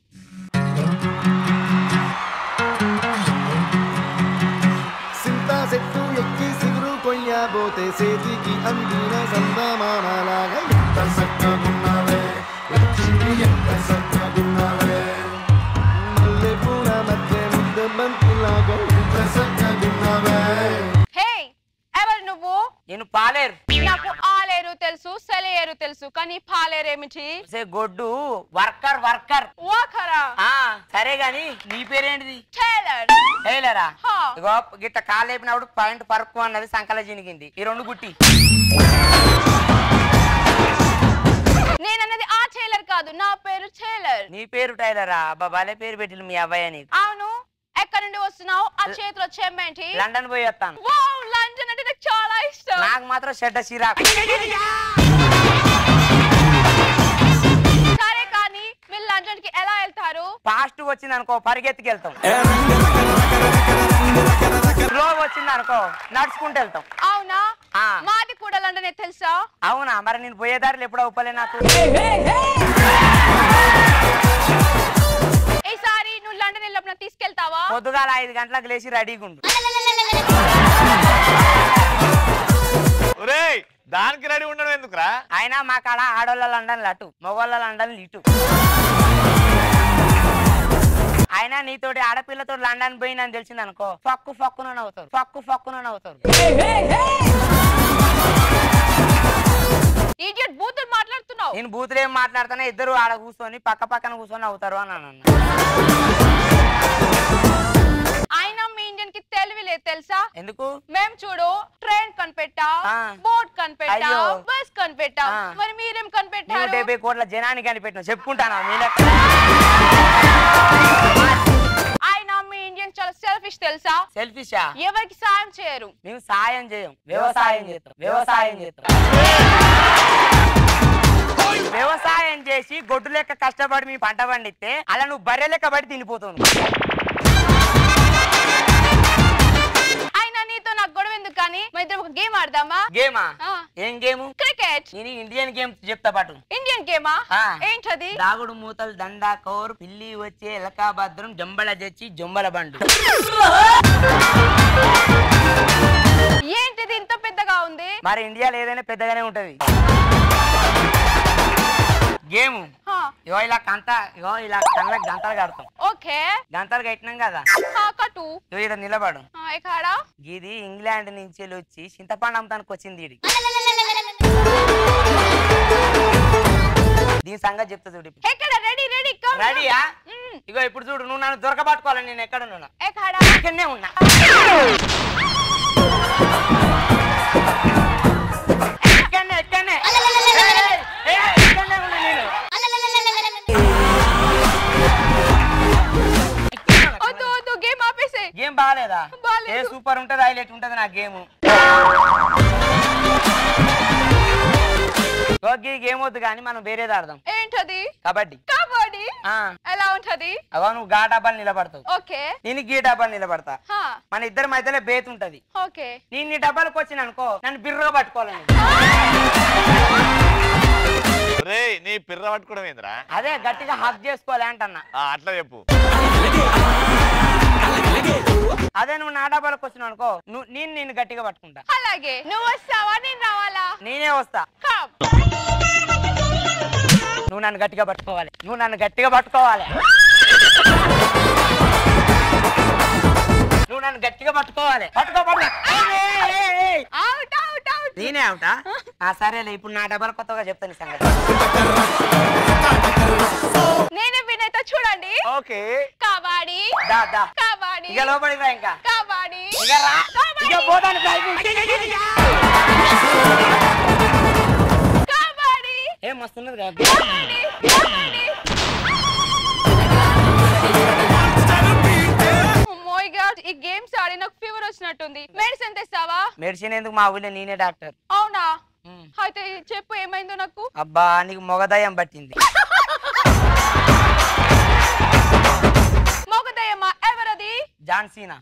సింతా చెట్టు ఎక్కి సిగురు కొయ్యబోతే చేతికి అందిన సందమామలాగా ఎంత చక్కగున్నావే లక్ష్మి ఎంత చక్కగున్నావే మల్లె పూల మధ్య ముద్ద బంతిలాగా ఎంత చక్కగున్నావే హే ఎవరు నువ్వు నేను పాలేరు నాకు ఆలేరు తెలుసు సెలయేరు తెలుసు కానీ పాలేరు ఏమిటి సే గొడ్డు వర్కర్ వర్కర్ వాకరా ఆ సరే గాని నీ పేరేంటిది టైలర్ టైలరా హా. ఇగో గిట్ట కాలు లేపినప్పుడు పాయింట్ పరుకు అన్నది సంకల జినిగింది ఈ రెండు గుట్టి నేనన్నది ఆ టైలర్ కాదు నా పేరు టైలర్ నీ పేరు టైలరా అబ్బా భలే పేరు పెట్టిండు మీ అబ్బాయి నీకు అవును ఎక్కడి నుండి వస్తున్నావు ఆ చేతిలో చెమ్మేంటి లండన్ పోయి వస్తాను వావ్ లండన్ అంటే నాకు చాలా ఇష్టం నాకు మాత్రం చెడ్డ సిరాకు సరే కానీ మీరు లండన్ కి ఎలా వెళ్తారు ఫాస్ట్ వచ్చింది అనుకో పరిగెత్తుకు వెళ్తాం స్లో వచ్చింది అనుకో నడుచుకుంటూ వెళ్తాం అవునా ఆ. మాది కూడా లండన్ తెలుసా అవునా మరి నేను పోయేదారులు ఎప్పుడో ఉప్పలే నాకు ఈసారి నువ్వు లండన్ వెళ్ళినప్పుడు నాకు తీసుకెళ్తావా పొద్దుగాల ఐదు గంటలకు లేచి రెడీగా ఉండు ఒరేయ్ దానికి రెడీ ఉండడం ఎందుకురా అయినా మా కాడ ఆడోళ్ళ లండన్ అటు మగవాళ్ళ లండన్ ఇటు అయినా నీతోటి ఆడపిల్లతో లండన్ పోయిందని తెలిసింది అనుకో ఫక్కు ఫక్కున నవ్వుతారు ఫక్కు ఫక్కున నవ్వుతారు ఇడియట్ బూతులు మాట్లాడుతున్నావు నేను బూతులు ఏం మాట్లాడుతున్నా ఇద్దరు ఆడ కూర్చొని పక్క పక్కన కూర్చొని అవుతారు అని అన్నాను అయినా మీ ఇండియన్ కి తెలివి లేదు తెలుసా ఎందుకు మేము చూడు ట్రైన్ కనిపెట్టా ఆ. బోట్ కనిపెట్టా అయ్యో. బస్ కనిపెట్టా ఆ. మరి మీరేం నూట కనిపెట్టారు డెబ్బై కోట్ల జనానికి కనిపెట్టిన చెప్పుకుంటాను మీ లెక్క అయినా మీ ఇండియన్ చాలా సెల్ఫిష్ తెలుసా సెల్ఫిషా ఎవరికి సాయం చేయరు మేము సాయం చేయం వ్యవసాయం చేస్తాం వ్యవసాయం చేస్తాం వ్యవసాయం చేసి గొడ్డు లెక్క కష్టపడి మీ పంట పండిస్తే అలా నువ్వు బర్రె లెక్క పడి తినిపోతావు అయినా నీతో నాకు గొడవ ఎందుకు కానీ మా ఇద్దరం ఒక గేమ్ ఆడదామా గేమా ఆ. ఏం గేము క్రికెట్ నేను ఇండియన్ గేమ్ చెప్తా పాటు ఇండియన్ గేమా ఆ. ఏంటది దాగుడు మూతలు దండా కౌర్ పిల్లి వచ్చే ఎలకా భద్రం జంబల జచ్చి జంబల బండు ఏంటిది ఇంత పెద్దగా ఉంది మరి ఇండియాలో ఏదైనా పెద్దగానే ఉంటది గేమ్ హా, ఇగో ఇలా కంత ఇగో ఇలా కళ్ళకి గంటలు కడతాం ఓకే గంటలు కట్టినాం కదా హా, కట్టు ఇగో ఇక్కడ నిలబడు హా, ఎక్కడా ఇది ఇంగ్లాండ్ నుంచి వెళ్ళి వచ్చి చింతపండు అమ్మటానికి వచ్చింది ఇది దీని సంగతి చెప్తా చూడు ఇప్పుడు. ఎక్కడ రెడీ రెడీ రెడీయా ఇగో ఇప్పుడు చూడు నువ్వు నన్ను దొరకబట్టుకోవాలి నేను ఎక్కడ ఉన్నా ఎక్కడా ఇక్కడనే ఉన్నా ఇక్కడనే ఇక్కడనే ఏయ్, ఏయ్, ఇక్కడనే ఉన్నా నేను వద్దు వద్దు గేమ్ ఆపేసే గేమ్ బాగాలేదా బాలేదు. ఏ సూపర్ ఉంటది హైలైట్ ఉంటది నా గేమ్ ఓకే గేమ్ వద్దు కానీ మనం వేరేది ఆడదాం ఏంటది కబడ్డీ కబడ్డీ ఆ ఎలా ఉంటది అగో నువ్వు గా డబ్బాలు నిలబడతావు ఓకే నేను గీ డబ్బాలు నిలబడతా హా, మన ఇద్దరి మధ్యలో బేత్ ఉంటది ఓకే నేను నీ డబ్బాలకు వచ్చిన అనుకో నన్ను బిర్రగా పట్టుకోవాలని రే నీ పిర్ర పట్టుకోవడం ఏందిరా అదే గట్టిగా హక్ చేసుకోవాలి అంటన్నా ఆ, అట్లా చెప్పు అదే నువ్వు నా డబ్బాలకు వచ్చినావు అనుకో నువ్వు నేను నిన్ను గట్టిగా పట్టుకుంటా అలాగే నువ్వు వస్తావా నేను రావాలా నేనే వస్తా కమ్ నువ్వు నన్ను గట్టిగా పట్టుకోవాలి నువ్వు నన్ను గట్టిగా పట్టుకోవాలి నువ్వు నన్ను గట్టిగా పట్టుకోవాలి పట్టుకో పట్టుకో ఏయ్, ఏయ్, ఏయ్, ఏయ్. అవుట్ అవుట్ అవుట్ నేనే అవుతా ఆ సరేలే ఇప్పుడు నా డబ్బాలు కొత్తగా చెప్తాను ఈ సంగతి నేనే వినైతే చూడండి ఓకే కబడ్డీ దా దా కబడ్డీ ఇక లోపలికి రా ఇంకా కబడ్డీ ఇక రా ఇక పోతాను ప్రయత్నం కబడ్డీ ఏ మస్తున్నది కదా కబడ్డీ కబడ్డీ అమ్మో ఈ వచ్చినట్టుంది మెడిసిన్ తెస్తావా మెడిసిన్ ఎందుకు మా ఊళ్ళో నేనే డాక్టర్ అవునా అయితే చెప్పు ఏమైందో నాకు అబ్బా నీకు మొగదయం పట్టింది మొగదయ్యమ్మ ఎవరది జాన్సీనా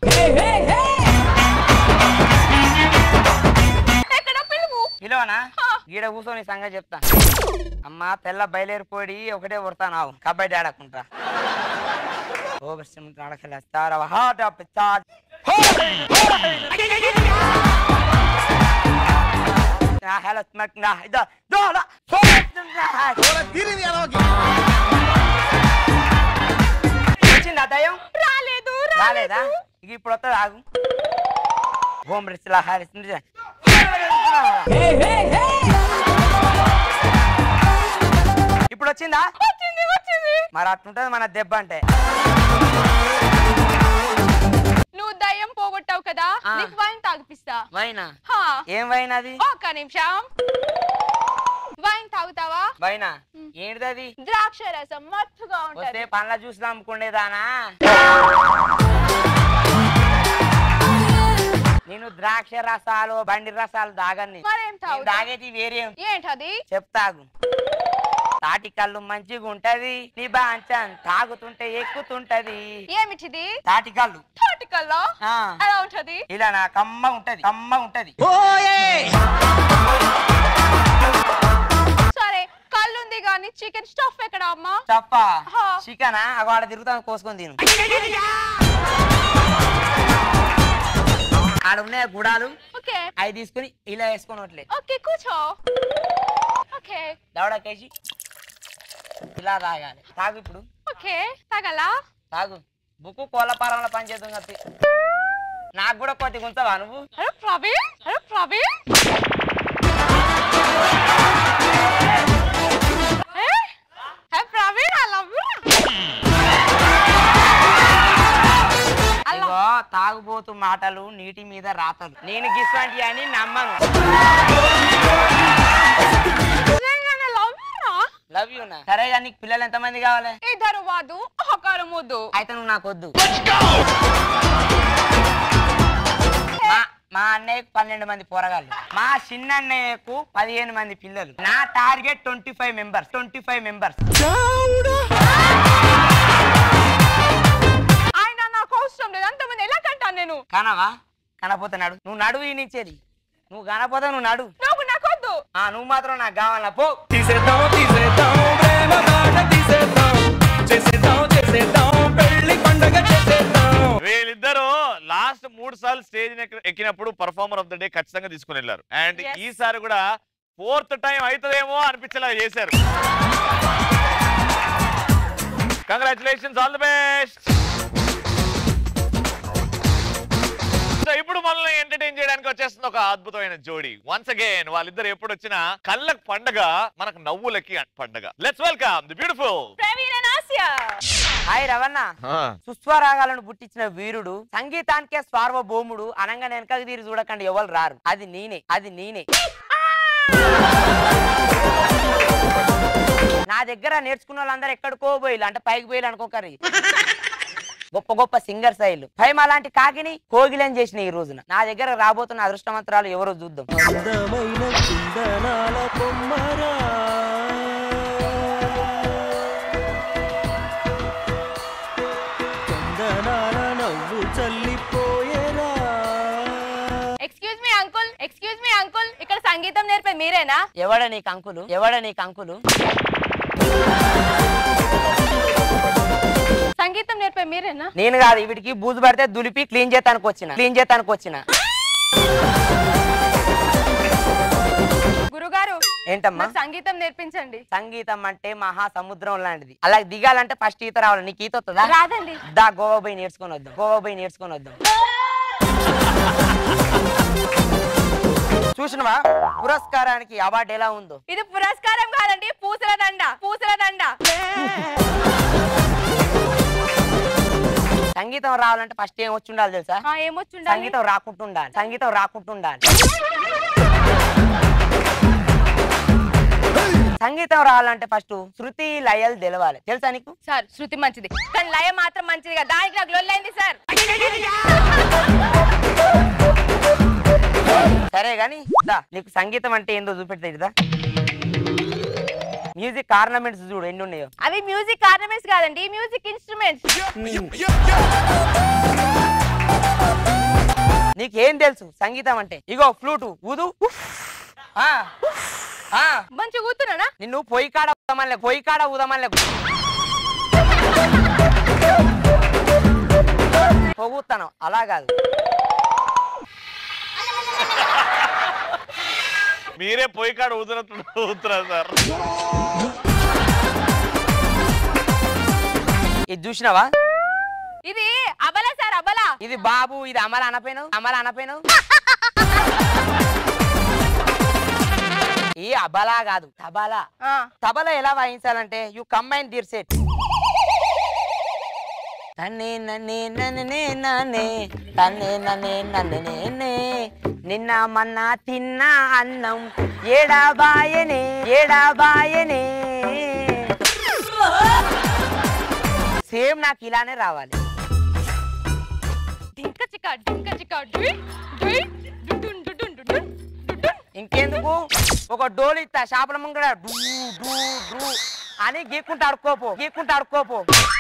ఎక్కడ పిలువు పిలువనా గీడ కూర్చొని సంగతి చెప్తా అమ్మా తెల్ల బయలుదేరిపోయి ఒకటే కొడతానావు కబడ్డీ ఆడకుంటా ఓ బస్సు ఆడకెళ్ళేస్తారా హాట్ ఆఫ్ చార్జ్ హలో స్మక్ నా ఇదో దోలా వచ్చిందా దయ్యం రాలేదు రాలేదా ఇక ఇప్పుడు వస్తుంది ఆగు హోమ్ రిస్లా హారిస్ ఇప్పుడు వచ్చిందా వచ్చింది వచ్చింది మరి అట్లుంటది మన దెబ్బ అంటే నువ్వు దయ్యం పోగొట్టావు కదా ఆ. నీకు వైన్ తాగిపిస్తా వైనా హా. ఏం వైన్ అది ఒక్క నిమిషం వైన్ తాగుతావా వైనా ఏంటిది అది ద్రాక్ష రసం మత్తుగా వస్తే ఉంటది పండ్ల జ్యూస్ అమ్ముకునేదానా నేను ద్రాక్ష రసాలు బండి రసాలు దాగని మరేం నేను తాగుతావు? తాగేది వేరే ఏంటది చెప్తాగు తాటి కళ్ళు మంచిగా ఉంటది నీ బాంచన్ తాగుతుంటే ఎక్కుతుంటది ఏమిటిది తాటి కళ్ళు తాటికల్లో ఆ. ఎలా ఉంటది ఇలా నా కమ్మ ఉంటది కమ్మ ఉంటది సరే కళ్ళుంది గాని చికెన్ స్టఫ్ ఎక్కడ అమ్మా చప్ప హా. చికెనా అక్కడ తిరుగుతాను కోసుకొని తిను ఆడ ఉన్నాయి గుడాలు ఓకే అవి తీసుకుని ఇలా వేసుకొని వట్లే ఓకే కూర్చో ఓకే దవడకేసి ఇలా తాగాలి తాగు ఇప్పుడు ఓకే తాగలా తాగు బుక్కు కోళ్ళపారంలో పనిచేద్దాం కత్తి నాకు కూడా కొద్దిగా ఉంచవా నువ్వు అరే ప్రవీణ్ అరే ప్రవీణ్ ఏ? ఏ ప్రవీణ్ ఐ లవ్ యు ఇగో తాగుబోతు మాటలు నీటి మీద రాతలు నేను గిస్వంటి అని నమ్మను నిజంగానే లవ్ యు లవ్ యూ నా సరే కానీ నీకు పిల్లలు ఎంతమంది కావాలి ఇద్దరు వాదు ఒకరు ముద్దు అయితే నువ్వు నాకు వద్దు మా- మా అన్నయ్యకు పన్నెండు మంది పోరగాళ్ళు మా చిన్న అన్నయ్యకు పదిహేను మంది పిల్లలు నా target twenty five members twenty five members ఆయన నాకు అవసరం లేదు అంతమంది ఎలా కంటాను నేను కనవా కనపోతే నడు నువ్వు నడువు ఈ నుంచేది నువ్వు కనపోతే నువ్వు నడు నువ్వు నాకొద్దు ఆ నువ్వు మాత్రం నాకు కావాలా పో తీసేద్దాం తీసేద్దాం ప్రేమ బాట తీసేద్దాం చేసేద్దాం చేసేద్దాం పెళ్లి పండగ చేసేద్దాం వీళ్ళిద్దరూ లాస్ట్ మూడు సార్లు స్టేజ్ ఎక్కినప్పుడు పర్ఫార్మర్ ఆఫ్ ద డే ఖచ్చితంగా తీసుకుని వెళ్ళారు అండ్ Yes. ఈసారి కూడా ఫోర్త్ టైం అవుతుందేమో అనిపించేలా చేశారు congratulations all the best so ఇప్పుడు మనల్ని ఎంటర్టైన్ చేయడానికి వచ్చేస్తుంది ఒక అద్భుతమైన జోడి వన్స్ అగైన్ వాళ్ళిద్దరు ఎప్పుడు వచ్చినా కళ్ళకు పండగ మనకు నవ్వులకి పండగ let's welcome the beautiful Praveen and Asia hi Ravana సుస్వరాగాలను పుట్టించిన వీరుడు సంగీతానికే సార్వభౌముడు అనంగా వెనకకి తీరి చూడకండి ఎవరు రారు అది నేనే అది నేనే నా దగ్గర నేర్చుకున్న వాళ్ళందరూ ఎక్కడికో పోయిలు అంటే పైకి పోయిలు అనుకోకరి గొప్ప గొప్ప సింగర్స్ అయ్యిలు భయం అలాంటి కాకిని కోగిలని చేసిన ఈ రోజున నా దగ్గర రాబోతున్న అదృష్టవంతరాలు ఎవరో చూద్దాం అందమైన కుందనాల బొమ్మరా చందనాల నవ్వు చల్లిపోయేరా excuse me uncle excuse me uncle ఇక్కడ సంగీతం నేర్పే మీరేనా ఎవడ నీకు అంకులు ఎవడ నీకు అంకులు సంగీతం నేర్పే మీరేనా నేను కాదు వీటికి బూజు పడితే దులిపి క్లీన్ చేస్తానికి వచ్చిన క్లీన్ చేస్తానికి వచ్చిన గురుగారు ఏంటమ్మా నాకు సంగీతం నేర్పించండి సంగీతం అంటే మహా సముద్రం లాంటిది అలా దిగాలంటే ఫస్ట్ ఈత రావాలి నీకు ఈత వస్తుందా రాదండి దా గోవా పోయి నేర్చుకొని వద్దాం గోవా పోయి నేర్చుకొని వద్దాం చూసినవా పురస్కారానికి అవార్డు ఎలా ఉందో ఇది పురస్కారం కాదండి పూసల దండ పూసల దండ సంగీతం రావాలంటే ఫస్ట్ ఏం వచ్చి ఉండాలి తెలుసా ఆ, ఏమొచ్చుండాలి సంగీతం రాకుంటుండాలి సంగీతం రాకుంటుండాలి సంగీతం రావాలంటే ఫస్ట్ శృతి లయలు తెలవాలి తెలుసా నీకు సార్ శృతి మంచిది కానీ లయ మాత్రం మంచిది కదా దానికి నాకు లొల్లైంది సార్ సరే గాని దా నీకు సంగీతం అంటే ఏందో చూపెడతా మ్యూజిక్ ఆర్నమెంట్స్ చూడు ఎన్ని ఉన్నాయో అవి మ్యూజిక్ ఆర్నమెంట్స్ కాదండి మ్యూజిక్ ఇన్స్ట్రుమెంట్స్ నీకేం తెలుసు సంగీతం అంటే ఇగో ఫ్లూటు ఊదు ఆ, ఆ. మంచిగా కూతున్నానా నిన్ను పొయ్యి కాడ ఊదమల్లే పొయ్యి కాడ ఊదమల్లే పొగుతాను అలా కాదు మీరే పొయ్యి కాడ ఊదునట్టు ఊతున్నారు సార్ ఇది చూసినావా ఇది అబల సార్ అబల ఇది బాబు ఇది అమల అనపోయినావు అమల అనపోయినావు ఈ అబలా కాదు తబలా తబలా ఎలా వాయించాలంటే యు కంబైన్ దీర్ సెట్ తన్నే నన్నే నన్నే నన్నే తన్నే నన్నే నన్నే నే నిన్న మొన్న తిన్న అన్నం ఏడా బాయనే ఏడా బాయనే సేమ్ నాకు ఇలానే రావాలి డింక చిక్క డింక చిక్క డుయ్ డుయ్ డుడున్ డుడున్ డుడున్ ఇంకెందుకు ఒక డోలు ఇస్తా షాపుల ముంగడ డూ డూ డూ అని గీక్కుంటూ అడుక్కోపో గీక్కుంటూ అడుక్కోపో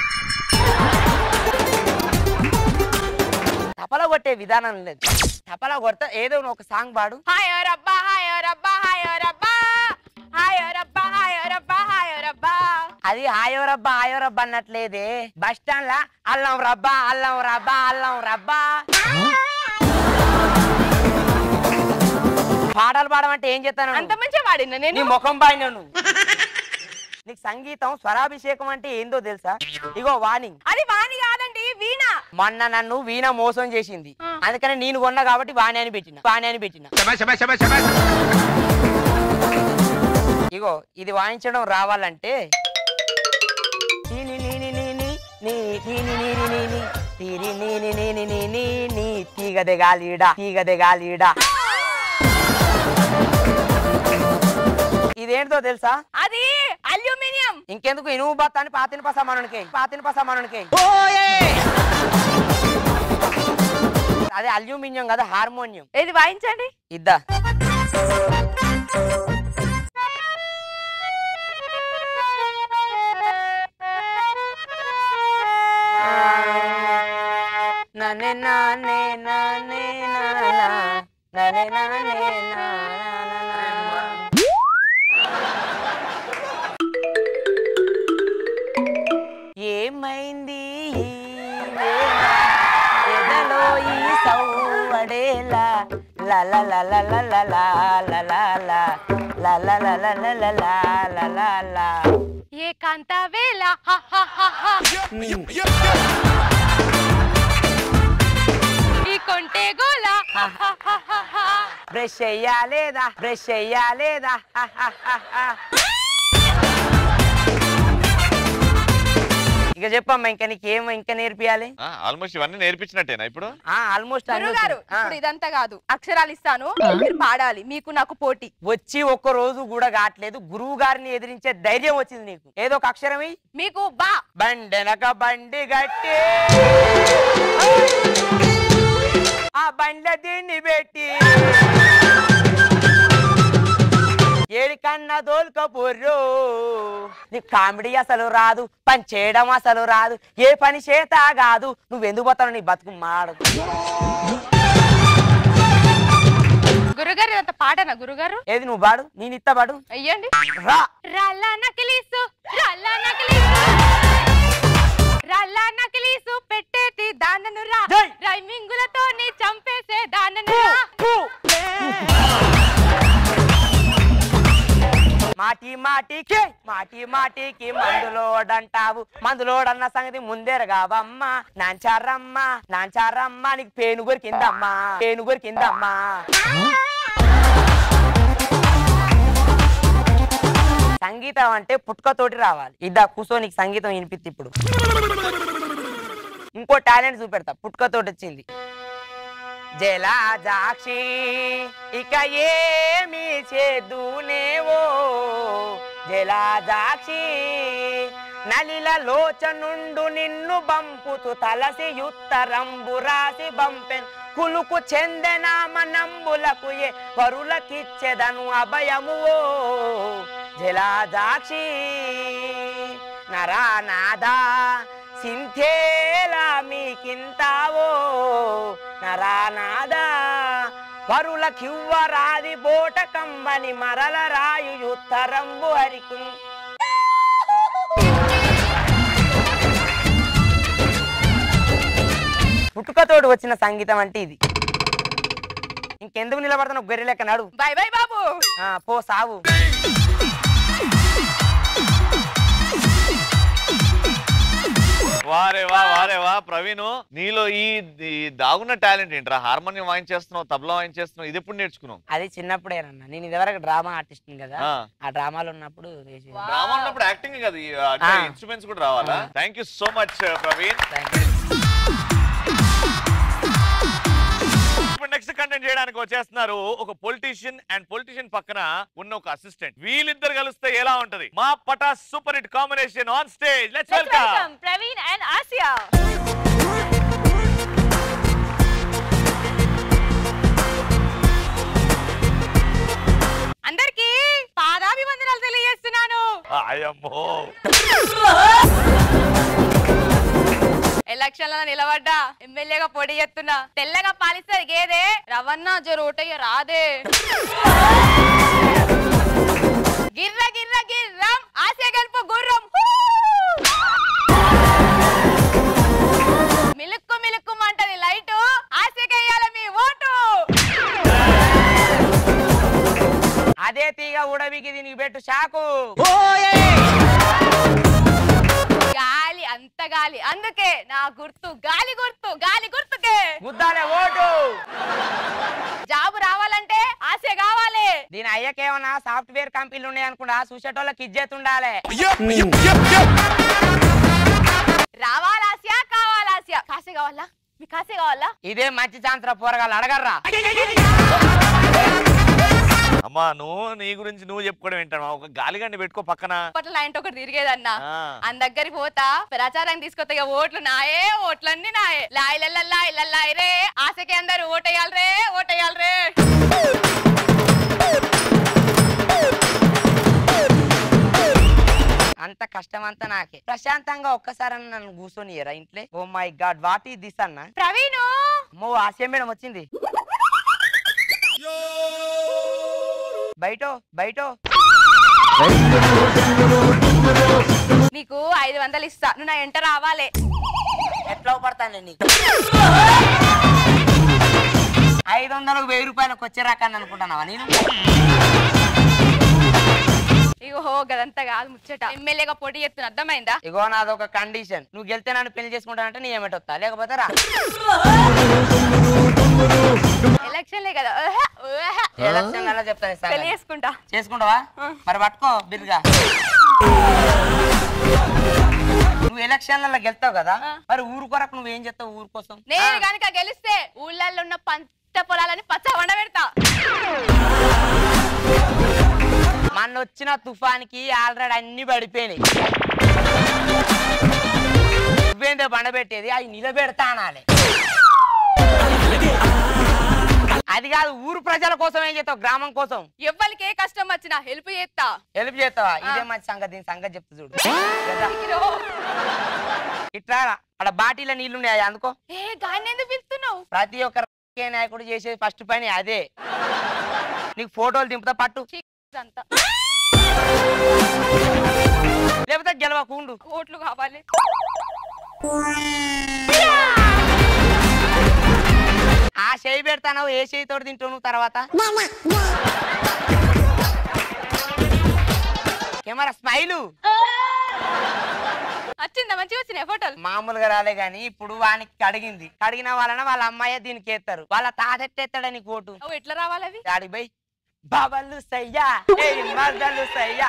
తపల కొట్టే విధానం లేదు తపల కొడతా ఏదో నువ్వు ఒక సాంగ్ పాడు హాయ్ రబ్బా హాయ్ రబ్బా హాయ్ రబ్బా హాయ్ రబ్బా హాయ్ రబ్బా హాయ్ రబ్బా అది ఆయో రబ్బా ఆయో రబ్బా అన్నట్లేదే బస్ స్టాండ్ లా అల్లం రబ్బా అల్లం రబ్బా అల్లం రబ్బా పాటలు పాడమంటే ఏం చేస్తాను అంత మంచిగా వాడినా నీ నేను ముఖం బాయిన నువ్వు నీకు సంగీతం స్వరాభిషేకం అంటే ఏందో తెలుసా ఇగో వాణి అది వాణి కాదండి వీణ మొన్న నన్ను వీణ మోసం చేసింది అందుకని నేను కొన్నా కాబట్టి వాణి అని పెట్టిన వాణి అని పెట్టిన ఇగో ఇది వాయించడం రావాలంటే నీని నీని నీని నీ నీని నీని నీని తీరి నీని నీని నీని నీ తీగ దిగాలీడా తీగ దిగాలీడా ఇదేంటో తెలుసా అది అల్యూమినియం ఇంకెందుకు ఇనుము బత్త అని పాతిన పసమానునికి పాతిన పసమానునికి అదే అల్యూమినియం కదా హార్మోనియం ఏది వాయించండి ఇద్దా ననే నానే నానే నానా ననే నానే నానా ఏమైంది ఈ వేళ? ఎదలో ఈ సౌవడేలా లల లల లల లల లల లల లల లల లల లల ఏకాంత వేళ హ హ హ హ. ఈ కొంటే గోల హ హ హ హ హ. బ్రష్ చెయ్యాలేదా బ్రష్ చెయ్యాలేదా హ హ హ హ. ఇక చెప్పమ్మా ఇంకా నీకేమో ఇంకా నేర్పియాలి ఆల్మోస్ట్ ఇవన్నీ నేర్పించినట్టేనా ఇప్పుడు ఆల్మోస్ట్ గురుగారు ఇప్పుడు ఇదంతా కాదు అక్షరాలు ఇస్తాను మీరు పాడాలి మీకు నాకు పోటీ వచ్చి ఒక్క రోజు కూడా కావట్లేదు గురువు గారిని ఎదిరించే ధైర్యం వచ్చింది నీకు ఏదో ఒక అక్షరం ఇయ్యి. మీకు బా బండెనక బండి గట్టి ఆ బండ్ల దీన్ని పెట్టి ఏడి కన్నా దోలుకపోర్రు నీకు కామెడీ అసలు రాదు పని చేయడం అసలు రాదు ఏ పని చేత కాదు నువ్వెందుకు పోతావు నీ బతుకు మాడు గురుగారు ఇదంతా పాటనా గురుగారు ఏది నువ్వు పాడు నేను ఇత్త పాడు అయ్యండి రా రల్లా నకిలీసు రల్లా నకిలీసు రల్లా నకిలీసు పెట్టేటి దానను రా రైమింగులతో నీ చంపేసే దానను రా మాటి మాటికి మాటి మాటికి మందులోడంటావు మందులోడన్న సంగతి ముందేరగావమ్మ నాంచారమ్మ నాంచారమ్మ నీకు పేను కొరికిందమ్మా పేను కొరికిందమ్మా సంగీతం అంటే పుట్టుకతోటి రావాలి ఇద్దా కూసో నీకు సంగీతం వినిపిత్తి ఇప్పుడు ఇంకో టాలెంట్ చూపెడతా పుట్టుకతోటి వచ్చింది జలాజాక్షి ఇక ఏమి చేదునేవో జలాజాక్షి నలిల లోచనుండు నిన్ను బంపుతు తలసి ఉత్తరంబు రాసి బంపెన్ కులుకు చెందెన మనంబులకు ఏ వరులకిచ్చెదను అభయము ఓ జలాదాక్షి నరానాదా సింథేలా మీకింతావో నరానాదా వరుల కివ్వరాది బోట కంబని మరల రాయు యుత్తరంబు హరికు పుట్టుకతోడు వచ్చిన సంగీతం అంటే ఇది ఇంకెందుకు నిలబడుతున్న గొర్రె లెక్క నడు బై బై బాబు ఆ, పో సావు వారే వా వారే వా ప్రవీణ్ నీలో ఈ ఈ దాగున్న టాలెంట్ ఏంట్రా హార్మోనియం వాయించేస్తున్నావు తబలా వాయించేస్తున్నావు ఇది ఎప్పుడు నేర్చుకున్నావు అది చిన్నప్పుడేనన్న నేను ఇదివరకు డ్రామా ఆర్టిస్ట్ కదా ఆ. ఆ డ్రామాలో ఉన్నప్పుడు చేసేది. డ్రామా ఉన్నప్పుడు యాక్టింగ్ కదా ఈ, అంటే ఆ. ఇన్స్ట్రుమెంట్స్ కూడా రావాలా thank you so much Praveen ఇప్పుడు నెక్స్ట్ కంటెంట్ చేయడానికి వచ్చేస్తున్నారు ఒక పొలిటీషియన్ అండ్ పొలిటీషియన్ పక్కన ఉన్న ఒక అసిస్టెంట్ వీళ్ళిద్దరు కలిస్తే ఎలా ఉంటది మా పటా super hit combination on stage let's welcome Praveen and Asia అందరికి పాదాభివందనాలు తెలియజేస్తున్నాను అయ్యమ్మో ఎలక్షన్ లో నిలబడ్డా ఎమ్మెల్యేగా పొడి చేస్తున్నా తెల్లగా పాలిస్తుంది గేదే రవణ జోరు ఓటయ్య రాదే గిర్ర గిర్ర గిర్రం ఆశయ గెలుపు గుర్రం హూ! మిలుక్కు మిలుక్కు మంటది లైటు ఆశకెయ్యాల మీ ఓటు అదే తీగ ఉడవికి దీనికి పెట్టు షాకు గాలి అంత గాలి అందుకే నా గుర్తు గాలి గుర్తు గాలి గుర్తుకే గుద్దాలే ఓటు జాబు రావాలంటే ఆశ కావాలి దీని అయ్యకేమన్నా సాఫ్ట్వేర్ కంపెనీలు ఉన్నాయి అనుకుంటా చూసేటోళ్ళకి ఇజ్జత్ ఉండాలి రావాలాస్యా కావాలాస్యా కాసే కావాలా మీ కాసే కావాలా ఇదే మంచి చాంత్ర పోరగాళ్ళు అడగర్రా అమ్మా నువ్వు నీ గురించి నువ్వు చెప్పుకోవడం ఏంటమ్మా ఒక గాలిగండి పెట్టుకో పక్కన అప్పట్లో లాంటి ఒకటి తిరిగేదన్నా ఆ. అని దగ్గరికి పోతా ప్రచారం తీసుకొస్తే ఇక ఓట్లు నాయే ఓట్లన్నీ నాయే లాయ్ లల్లల్లాయ్ లల్లాయ్ రే ఆశకి అందరు ఓటేయాలి రే ఓటేయాలి రే అంత కష్టం అంతా నాకే ప్రశాంతంగా ఒక్కసారి నన్ను కూర్చొని ఇంట్లో ఓ మై గాడ్ వాట్ ఈ దిస్ అన్న ప్రవీణు మో ఆశయం మేడం వచ్చింది బయట బయట నీకు ఐదు వందలు ఇస్తా నువ్వు నా ఎంట రావాలి ఎట్లా పడతాను నీకు ఐదు వందలకు వెయ్యి రూపాయలకు వచ్చే రకాన్ని అనుకుంటున్నావా నేను ఇగో గదంతా కాదు ముచ్చట ఎమ్మెల్యేగా పోటీ చేస్తున్న అర్థమైందా ఇగో నాదొక కండిషన్ నువ్వు గెలితే నన్ను పెళ్లి చేసుకుంటానంటే నీ ఏమిటొస్తా లేకపోతే రా ఎలక్షన్లే కదా ఉహ, ఉహ. ఎలక్షన్ అలా చెప్తాను ఈ పెళ్లి సంగతి. చేసుకుంటా చేసుకుంటావా మరి పట్టుకో బిరుగా నువ్వు ఎలక్షన్లలో గెలుతావు కదా మరి ఊరు కొరకు నువ్వు ఏం చేస్తావు ఊరు కోసం నేను కనుక గెలిస్తే ఊళ్ళల్లో ఉన్న పంట పొలాలని పచ్చ వండ పెడతా మొన్న వచ్చిన తుఫానికి ఆల్రెడీ అన్ని పడిపోయినాయి నువ్వేందో బండబెట్టేది అవి నిలబెడతా అనాలి అది కాదు ఊరు ప్రజల కోసం ఏం చేస్తావు గ్రామం కోసం ఎవ్వరికి ఏ కష్టం వచ్చినా హెల్ప్ చేస్తా హెల్ప్ చేస్తావా ఇదే మంచి సంగతి దీని సంగతి చెప్తా చూడు కదా. ఇట్లా అక్కడ బాటిలో నీళ్లున్నాయి అందుకో ఏ గాన్ని ఎందుకు పిలుస్తున్నావు ప్రతి ఒక్క రాజకీయ నాయకుడు చేసే ఫస్ట్ పని అదే నీకు ఫోటోలు దింపుతా పట్టు అంతా లేకపోతే గెలవకుండు ఓట్లు కావాలి ఆ చేయి పెడతాను ఏ చేయి తోటి తింటావు నువ్వు తర్వాత కెమెరా స్మైలు వచ్చిందా మంచిగా వచ్చినాయి ఫోటోలు మామూలుగా రాలే గాని ఇప్పుడు వానికి కడిగింది కడిగిన వాళ్ళన వాళ్ళ అమ్మాయి దీనికి ఎత్తారు వాళ్ళ తాత ఎత్తేస్తాడని కోటు అవి ఎట్లా రావాలి అవి దాడి బై బాబల్లు సయ్యా ఏయ్ మర్దలు సయ్యా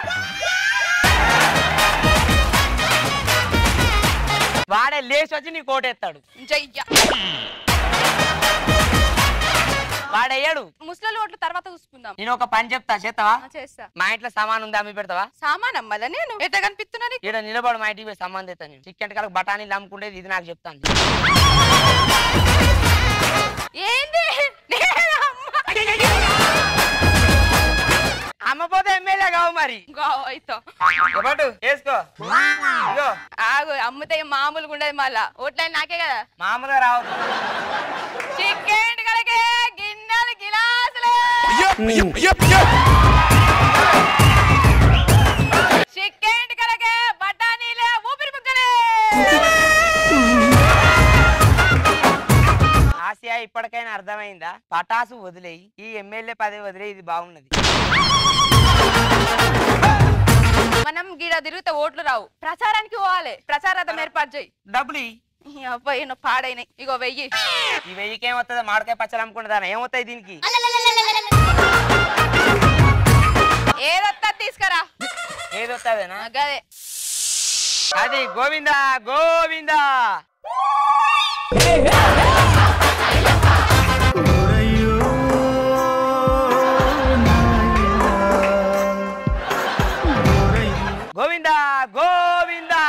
వాడే లేచి వచ్చి నీ కోటెత్తాడు జయ్య వాడయ్యాడు ముసలి ఓట్లు తర్వాత చూసుకుందాం నేను ఒక పని చెప్తా చేస్తావా ఆ, చేస్తా మా ఇంట్లో సామాన్ ఉంది అమ్మి పెడతావా సామాన్ అమ్మదా నేను ఎట్లా కనిపిస్తున్నా నీకు? ఈడ నిలబడు మా ఇంటికి పోయి సామాన్ తెస్తా నేను చికెన్ కాలకు బఠానీలు అమ్ముకుంటేది ఇది నాకు చెప్తాను ఏంది నేను అమ్మ పోతే ఎమ్మెల్యే కావు మరి అయితా ఇవ్వటు వేసుకో ఇగో ఆగు అమ్ముతే మామూలుగా ఉండదు మళ్ళా ఓట్లైన నాకే కదా మామూలుగా రావు చికెన్ కలకే గిన్నెలు గిలాసులు చికెన్ కలకే బఠానీలే ఊపిరి బుగ్గలే ఆసియా ఇప్పటికైనా అర్థమైందా పటాసు వదిలేయి ఈ ఎమ్మెల్యే పదవి వదిలే ఇది బాగున్నది మనం గిడ తిరిగితే ఓట్లు రావు ప్రచారానికి పోవాలి ప్రచారథం ఏర్పాటు చేయి డబ్బులు ఇయ్యి. ఈ అబ్బాయి నువ్వు పాడైనాయి ఇగో వెయ్యి ఈ వెయ్యికి ఏమవుతుందో మామిడికాయ పచ్చడి అమ్ముకుంటుందా ఏమవుతాయి దీనికి ఏదొత్తా తీసుకురా ఏది వస్తుందేనా గదే అది గోవిందా గోవిందా గోవిందా గోవిందా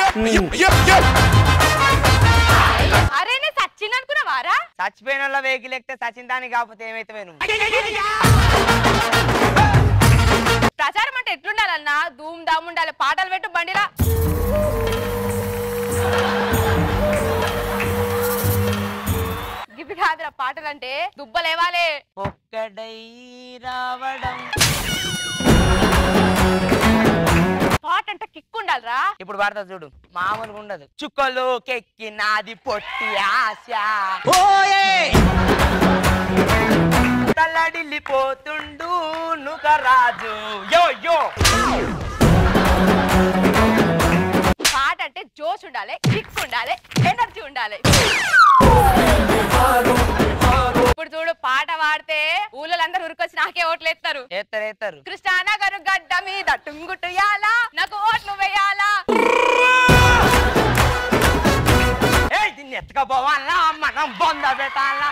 అరే నేను సచ్చిన అనుకున్నావారా చచ్చిపోయిన వాళ్ళ వెహికల్ ఎక్కితే సచిన్ దానికి కాకపోతే ఏమైతే నువ్వు ప్రచారం అంటే ఎట్లుండాలన్నా ధూమ్ ధామ్ ఉండాలి పాటలు పెట్టు బండిలా గివి కాదురా పాటలు అంటే దుబ్బలేవాలే ఒక్కడై రావడం పాట అంటే కిక్ ఉండాలిరా ఇప్పుడు పడతా చూడు మామూలుగా ఉండదు చుక్కలు కెక్కి నాది పొట్టి ఆశ తల్లడిల్లిపోతుండు నుకరాజు యో యో పాట అంటే జోష్ ఉండాలి కిక్ ఉండాలి ఎనర్జీ ఉండాలి ఇప్పుడు చూడు పాట పాడితే ఊళ్ళో అందరూ ఉరికొచ్చి నాకే ఓట్లు ఎత్తారు ఏస్తారు ఏస్తారు కృష్ణానగర్ గడ్డ మీద టుంగుటుయాలా నాకు ఓట్లు వేయాలా ఏయ్ దీన్ని ఎత్తుకపోవాలా మనం బొంద పెట్టాలా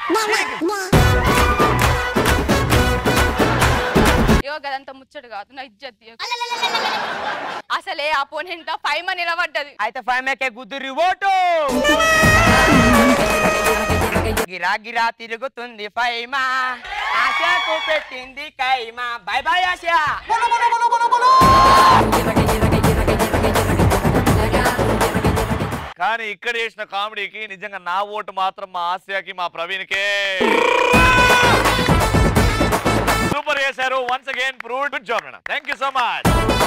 యో గదంతా ముచ్చడు కాదు నా ఇజ్జత్ తీయకు. అసలే అపోనెంట్ ఫైవ్ మని నిలబడ్డది అయితే ఫైవ్ మేకే గుద్దురి ఓటు గిరా గిరా తిరుగుతుంది ఫైమా ఆశకు పెట్టింది కైమా బై బై ఆశ కానీ ఇక్కడ చేసిన కామెడీకి నిజంగా నా ఓటు మాత్రం మా ఆసియాకి మా ప్రవీణ్కే సూపర్ చేశారు once again prove good job madam thank you so much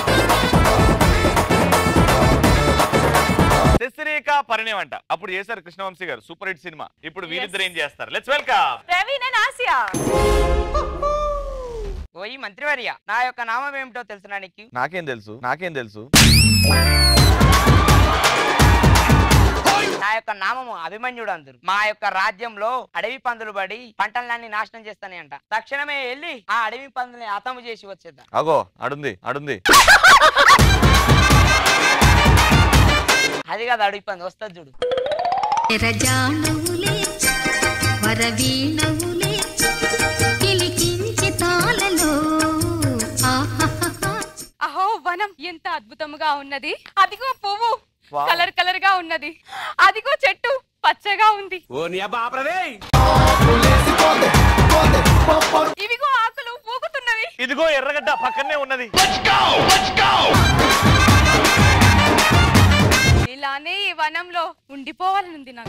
Sasirekha Parinayam అంట అప్పుడు చేశారు కృష్ణవంశీ గారు సూపర్ హిట్ సినిమా ఇప్పుడు వీరిద్దరు ఏం చేస్తారు let's welcome Praveen and Asia ఓయి మంత్రివర్య నా యొక్క నామం ఏమిటో తెలుసునా నీకు నాకేం తెలుసు నాకేం తెలుసు నా యొక్క నామము అభిమన్యుడు అందరు మా యొక్క రాజ్యంలో అడవి పందులు పడి పంటలన్నీ నాశనం చేస్తానే అంట తక్షణమే వెళ్ళి ఆ అడవి పందుల్ని హతము చేసి వచ్చేద్దాం అగో అడుంది అడుంది అది కాదు అడవి పంది వస్తుంది చూడు ఎర్రజానవులే వరవీణవులే కిలికించి తాళలో ఆహాహా అహో వనం ఎంత అద్భుతముగా ఉన్నది అదిగో పువ్వు వావ్. కలర్ కలర్ గా ఉన్నది అదిగో చెట్టు పచ్చగా ఉంది ఓ నీ అబ్బా ఆపరదే ఇవిగో ఆకులు ఊగుతున్నవి ఇదిగో ఎర్రగడ్డ పక్కనే ఉన్నది ఇలానే ఈ వనంలో ఉండిపోవాలనుంది నాకు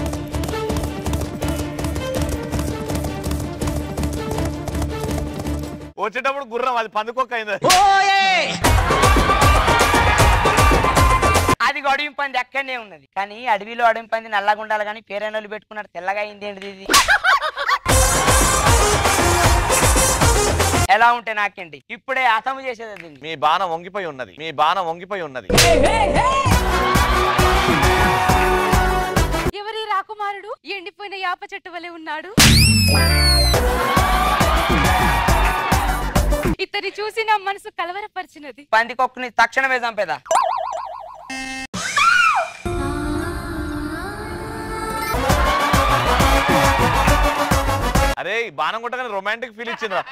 వచ్చేటప్పుడు గుర్రం అది పందుకొక్క అయింది అది అడవి పంది అక్కడనే ఉన్నది కానీ అడవిలో అడవి పంది నల్లగా ఉండాలి కానీ పేరైనలు పెట్టుకున్నారు తెల్లగా అయింది ఏంటిది ఇది ఎలా ఉంటే నాకేంటి ఇప్పుడే అసము చేసేది అది. మీ బాణం వంగిపోయి ఉన్నది మీ బాణం వంగిపోయి ఉన్నది ఎవరి రాకుమారుడు ఎండిపోయిన యాప చెట్టు వలె ఉన్నాడు ఇతని చూసి నా మనసు కలవరపరిచినది పంది కొక్కుని తక్షణమే చంపేదా అరే ఈ బాణం కొట్టగానే రొమాంటిక్ ఫీల్ ఇచ్చిందిరా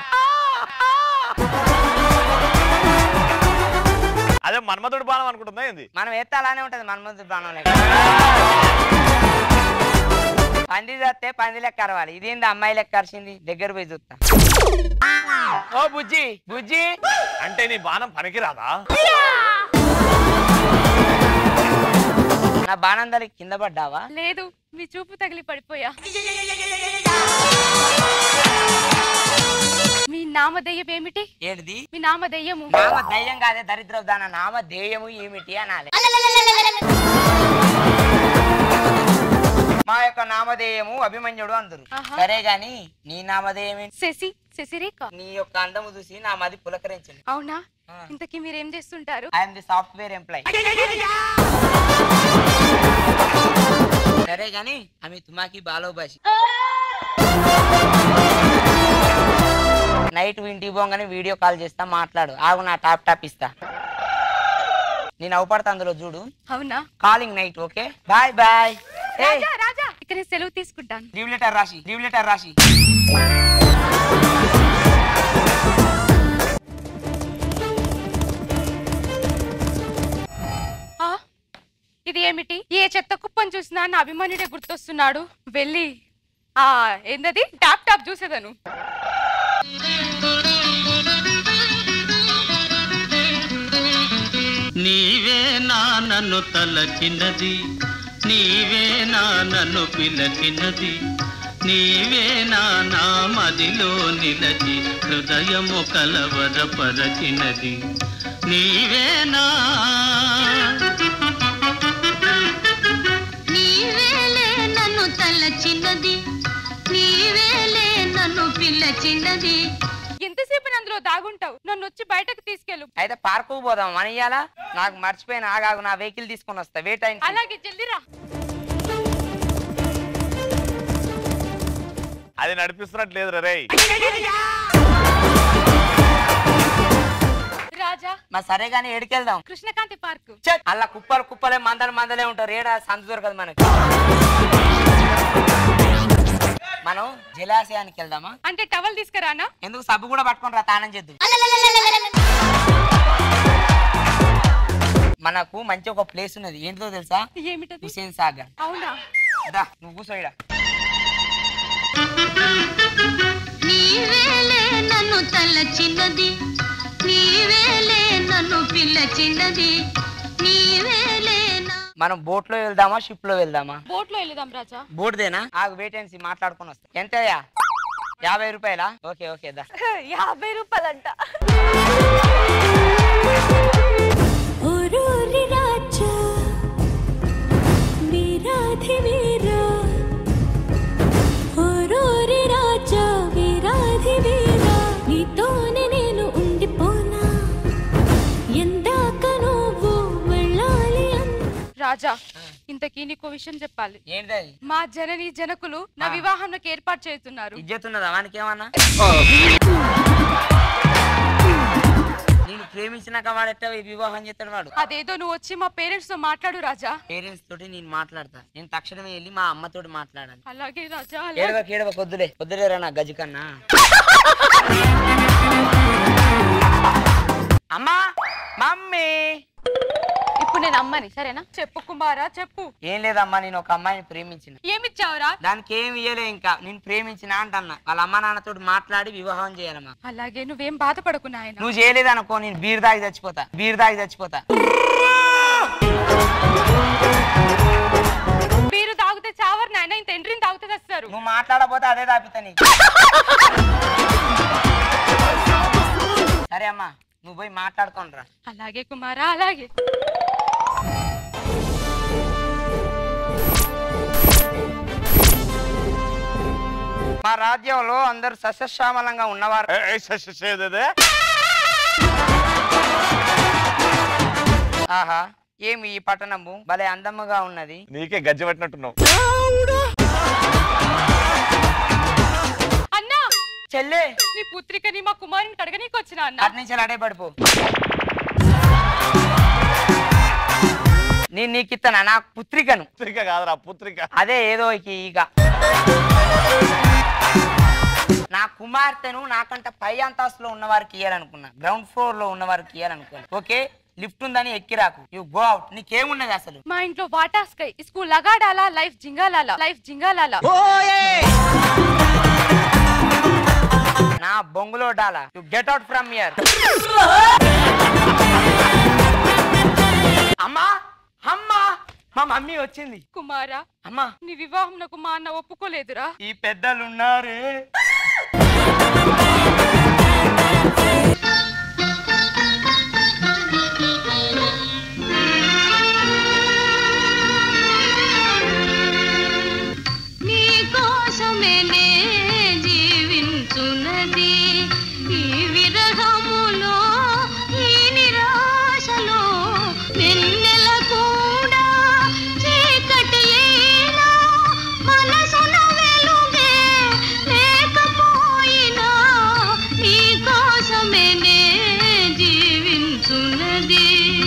అదే మన్మధుడు బాణం అనుకుంటుందా ఏంది మనం ఎత్తే అలానే ఉంటది మన ముందు బాణం లేక పంది వస్తే పంది లెక్క అరవాలి ఇదేంది అమ్మాయి లెక్క అరిచింది దగ్గర పోయి చూస్తా ఓ బుజ్జి బుజ్జి అంటే నీ బాణం పనికిరాదా నా బాణందలి కింద పడ్డావా లేదు మీ చూపు తగిలి పడిపోయా మీ నామధేయం ఏమిటి ఏంటిది మీ నామధేయము నామ ధైర్యం కాదే దరిద్రం దాన నామ ధేయము ఏమిటి అనాలి మా యొక్క నామధేయము అభిమన్యుడు అందరు ఆహా. సరే గాని నీ నామధేయం ఏంటి? శశి శశిరేఖ నీ యొక్క అందము చూసి నా మది పులకరించింది అవునా ఇంతకీ మీరేం చేస్తుంటారు ఐఎమ్ ది సాఫ్ట్వేర్ ఎంప్లాయ్ సరే గాని ఆమె తుమాకి బాలో బాషి నైట్ ఇంటికి పోగానే వీడియో కాల్ చేస్తా మాట్లాడు ఆగు నా టాప్ టాప్ ఇస్తా నేను అవపడతా అందులో చూడు అవునా calling night okay bye bye రాజా రాజా ఇక నేను సెలవు తీసుకుంటాను లీవ్ లెటర్ రాసి లీవ్ లెటర్ రాసి ఆ, ఇది ఏమిటి ఏ చెత్త కుప్పని చూసినా నా అభిమానుడే గుర్తొస్తున్నాడు వెళ్ళి ఆ ఏందది టాప్ టాప్ చూసేదను నీవే నా నన్ను తలచినది నీవే నా నన్ను పిలచినది నీవే నా నా మదిలో నిలచి హృదయము కలవరపరచినది నీవే నా నీవేలే నన్ను తలచినది నీవేలే నన్ను పిల్లచినది ఎంతసేపు అందులో దాగుంటావు నన్ను వచ్చి బయటకు తీసుకెళ్ళు అయితే పార్కు పోదాం మన ఇయ్యాలా నాకు మర్చిపోయిన ఆగాగు నా వెహికల్ తీసుకొని వస్తా వెయిట్ అయింది అలాగే జల్దిరా అది నడిపిస్తున్నట్లేదు రే రాజా మా సరే గానీ ఏడికెళ్దాం కృష్ణకాంతి పార్కు అలా కుప్పలు కుప్పలే మందలు మందలే ఉంటారు ఏడా సంత దొరకదు మనకి మనం జలాశయానికి వెళ్దామా అంటే టవల్ తీసుకురానా ఎందుకు సబ్బు కూడా పట్టుకొని రా తానం చేద్దు మనకు మంచి ఒక ప్లేస్ ఉన్నది ఏంటిదో తెలుసా ఏమిటది హుసేన్ సాగర్ అవునా దా నువ్వు కూర్చో ఈడ. నీవేలే నన్ను తలచినది నీవేలే నన్ను పిల్లచినది నీవేలే నా మనం బోట్ లో వెళ్దామా షిప్ లో వెళ్దామా బోట్ లో వెళ్దాం రాజా బోట్దేనా ఆగు వెయిట్ అండ్ సీ మాట్లాడుకొని వస్తా ఎంతయ్యా యాభై రూపాయలా ఓకే ఓకే దా యాభై రూపాయలంట ఓరోరి రాజా వీరాధి వీరా ఓరోరి రాజా వీరాధి వీరా నీతోనే నేను ఉండిపోనా ఎందాక నువ్వు వెళ్ళాలి అన్న రాజా ఇంతకీ నీకో విషయం చెప్పాలి ఏంటిది మా జనని జనకులు నా వివాహంకి ఏర్పాటు చేస్తున్నారు ఇజ్జత్ ఉన్నదా వానికి ఏమన్నా నేను ప్రేమించినాక వాడు ఎట్ట వివాహం చేస్తాడు వాడు అదేదో నువ్వు వచ్చి మా పేరెంట్స్ తో మాట్లాడు రాజా పేరెంట్స్ తోటి నేను మాట్లాడతా నేను తక్షణమే వెళ్ళి మా అమ్మతోటి మాట్లాడాలి అలాగే రాజా ఏడవ అలాగే. కేడవ కొద్దులే కొద్దులేరా నా గజి కన్నా అమ్మా మమ్మీ ఇప్పుడు నేను అమ్మని సరేనా చెప్పు కుమారా చెప్పు ఏం లేదమ్మా నేను ఒక అమ్మాయిని ప్రేమించిన ఏమిచ్చావురా దానికి ఏం ఇయ్యలే ఇంకా నేను ప్రేమించిన అంటన్నా వాళ్ళ అమ్మ నాన్నతో మాట్లాడి వివాహం చేయాలమ్మా అలాగే నువ్వేం బాధపడకు నాయన నువ్వు చేయలేదనుకో నేను బీర్ దాగి చచ్చిపోతా బీర్ దాగి చచ్చిపోతా మీరు తాగితే చావరు నాయన ఇంత ఎంట్రీని తాగితే తెస్తారు నువ్వు మాట్లాడబోతే అదే తాపితా నీకు సరే అమ్మా నువ్వు పోయి మాట్లాడుకోని రా అలాగే కుమారా అలాగే మా రాజ్యంలో అందరూ సస్యశ్యామలంగా ఉన్నవారు ఆహా ఏమి ఈ పట్టణము భలే అందముగా ఉన్నది నీకే గజ్జి పట్టినట్టున్నావు అన్నా చెల్లే నీ పుత్రికని మా కుమారుని కడగనీకి వచ్చిన అన్న అటు నుంచి అడే పడిపో నేను నీకు ఇస్తానా నా పుత్రికను పుత్రిక కాదురా పుత్రిక అదే ఏదో ఇక ఈగ నా కుమార్తెను నాకంట పై అంతస్తులో ఉన్న వారికి ఇయ్యాలనుకున్నా గ్రౌండ్ ఫ్లోర్ లో ఉన్న వారికి ఇయ్యాలనుకోవాలి ఓకే లిఫ్ట్ ఉందని ఎక్కిరాకు యు గో అవుట్ నీకేమున్నది అసలు మా ఇంట్లో వాటా స్కై ఇస్కు లగాడాలా లైఫ్ జింగాలాలా లైఫ్ జింగాలాలా నా బొంగులో డాలా you get out from here అమ్మా అమ్మా మా మమ్మీ వచ్చింది కుమారా అమ్మా నీ వివాహం నాకు మా అన్న ఒప్పుకోలేదురా ఈ పెద్దలు ఉన్నారే నీ కోసమే నే జీవించున్నది ఈ విరహములో ఈ నిరాశలో వెన్నెల కూడా చీకటి అయినా మనసున వెలుగే లేకపోయినా నీ కోసమే నే జీవించున్నది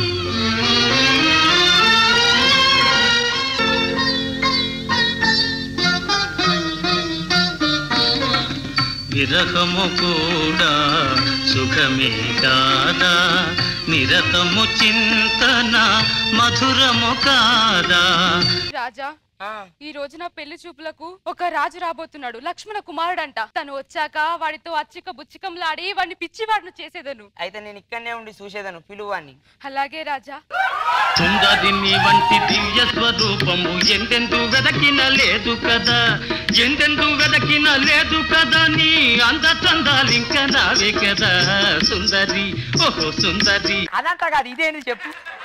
విరహము కూడా సుఖమే కాదా నిరతము చింతన మధురము కాదా రాజా ఈ రోజు నా పెళ్లి చూపులకు ఒక రాజు రాబోతున్నాడు లక్ష్మణ కుమారుడంట తను వచ్చాక వాడితో అచ్చిక బుచ్చికంలాడి వాడిని పిచ్చివాడిని చేసేదను అయితే నేను ఇక్కడనే ఉండి చూసేదాను పిలువాన్ని అలాగే రాజా సుందరి నీ వంటి దివ్య స్వరూపము ఎంతెందు వెదకిన లేదు కదా ఎంతెందు వెదకిన లేదు కదా నీ అంద చందాలింక నావే కదా సుందరి ఓహో సుందరి అదంతా కాదు ఇదేంటి చెప్పు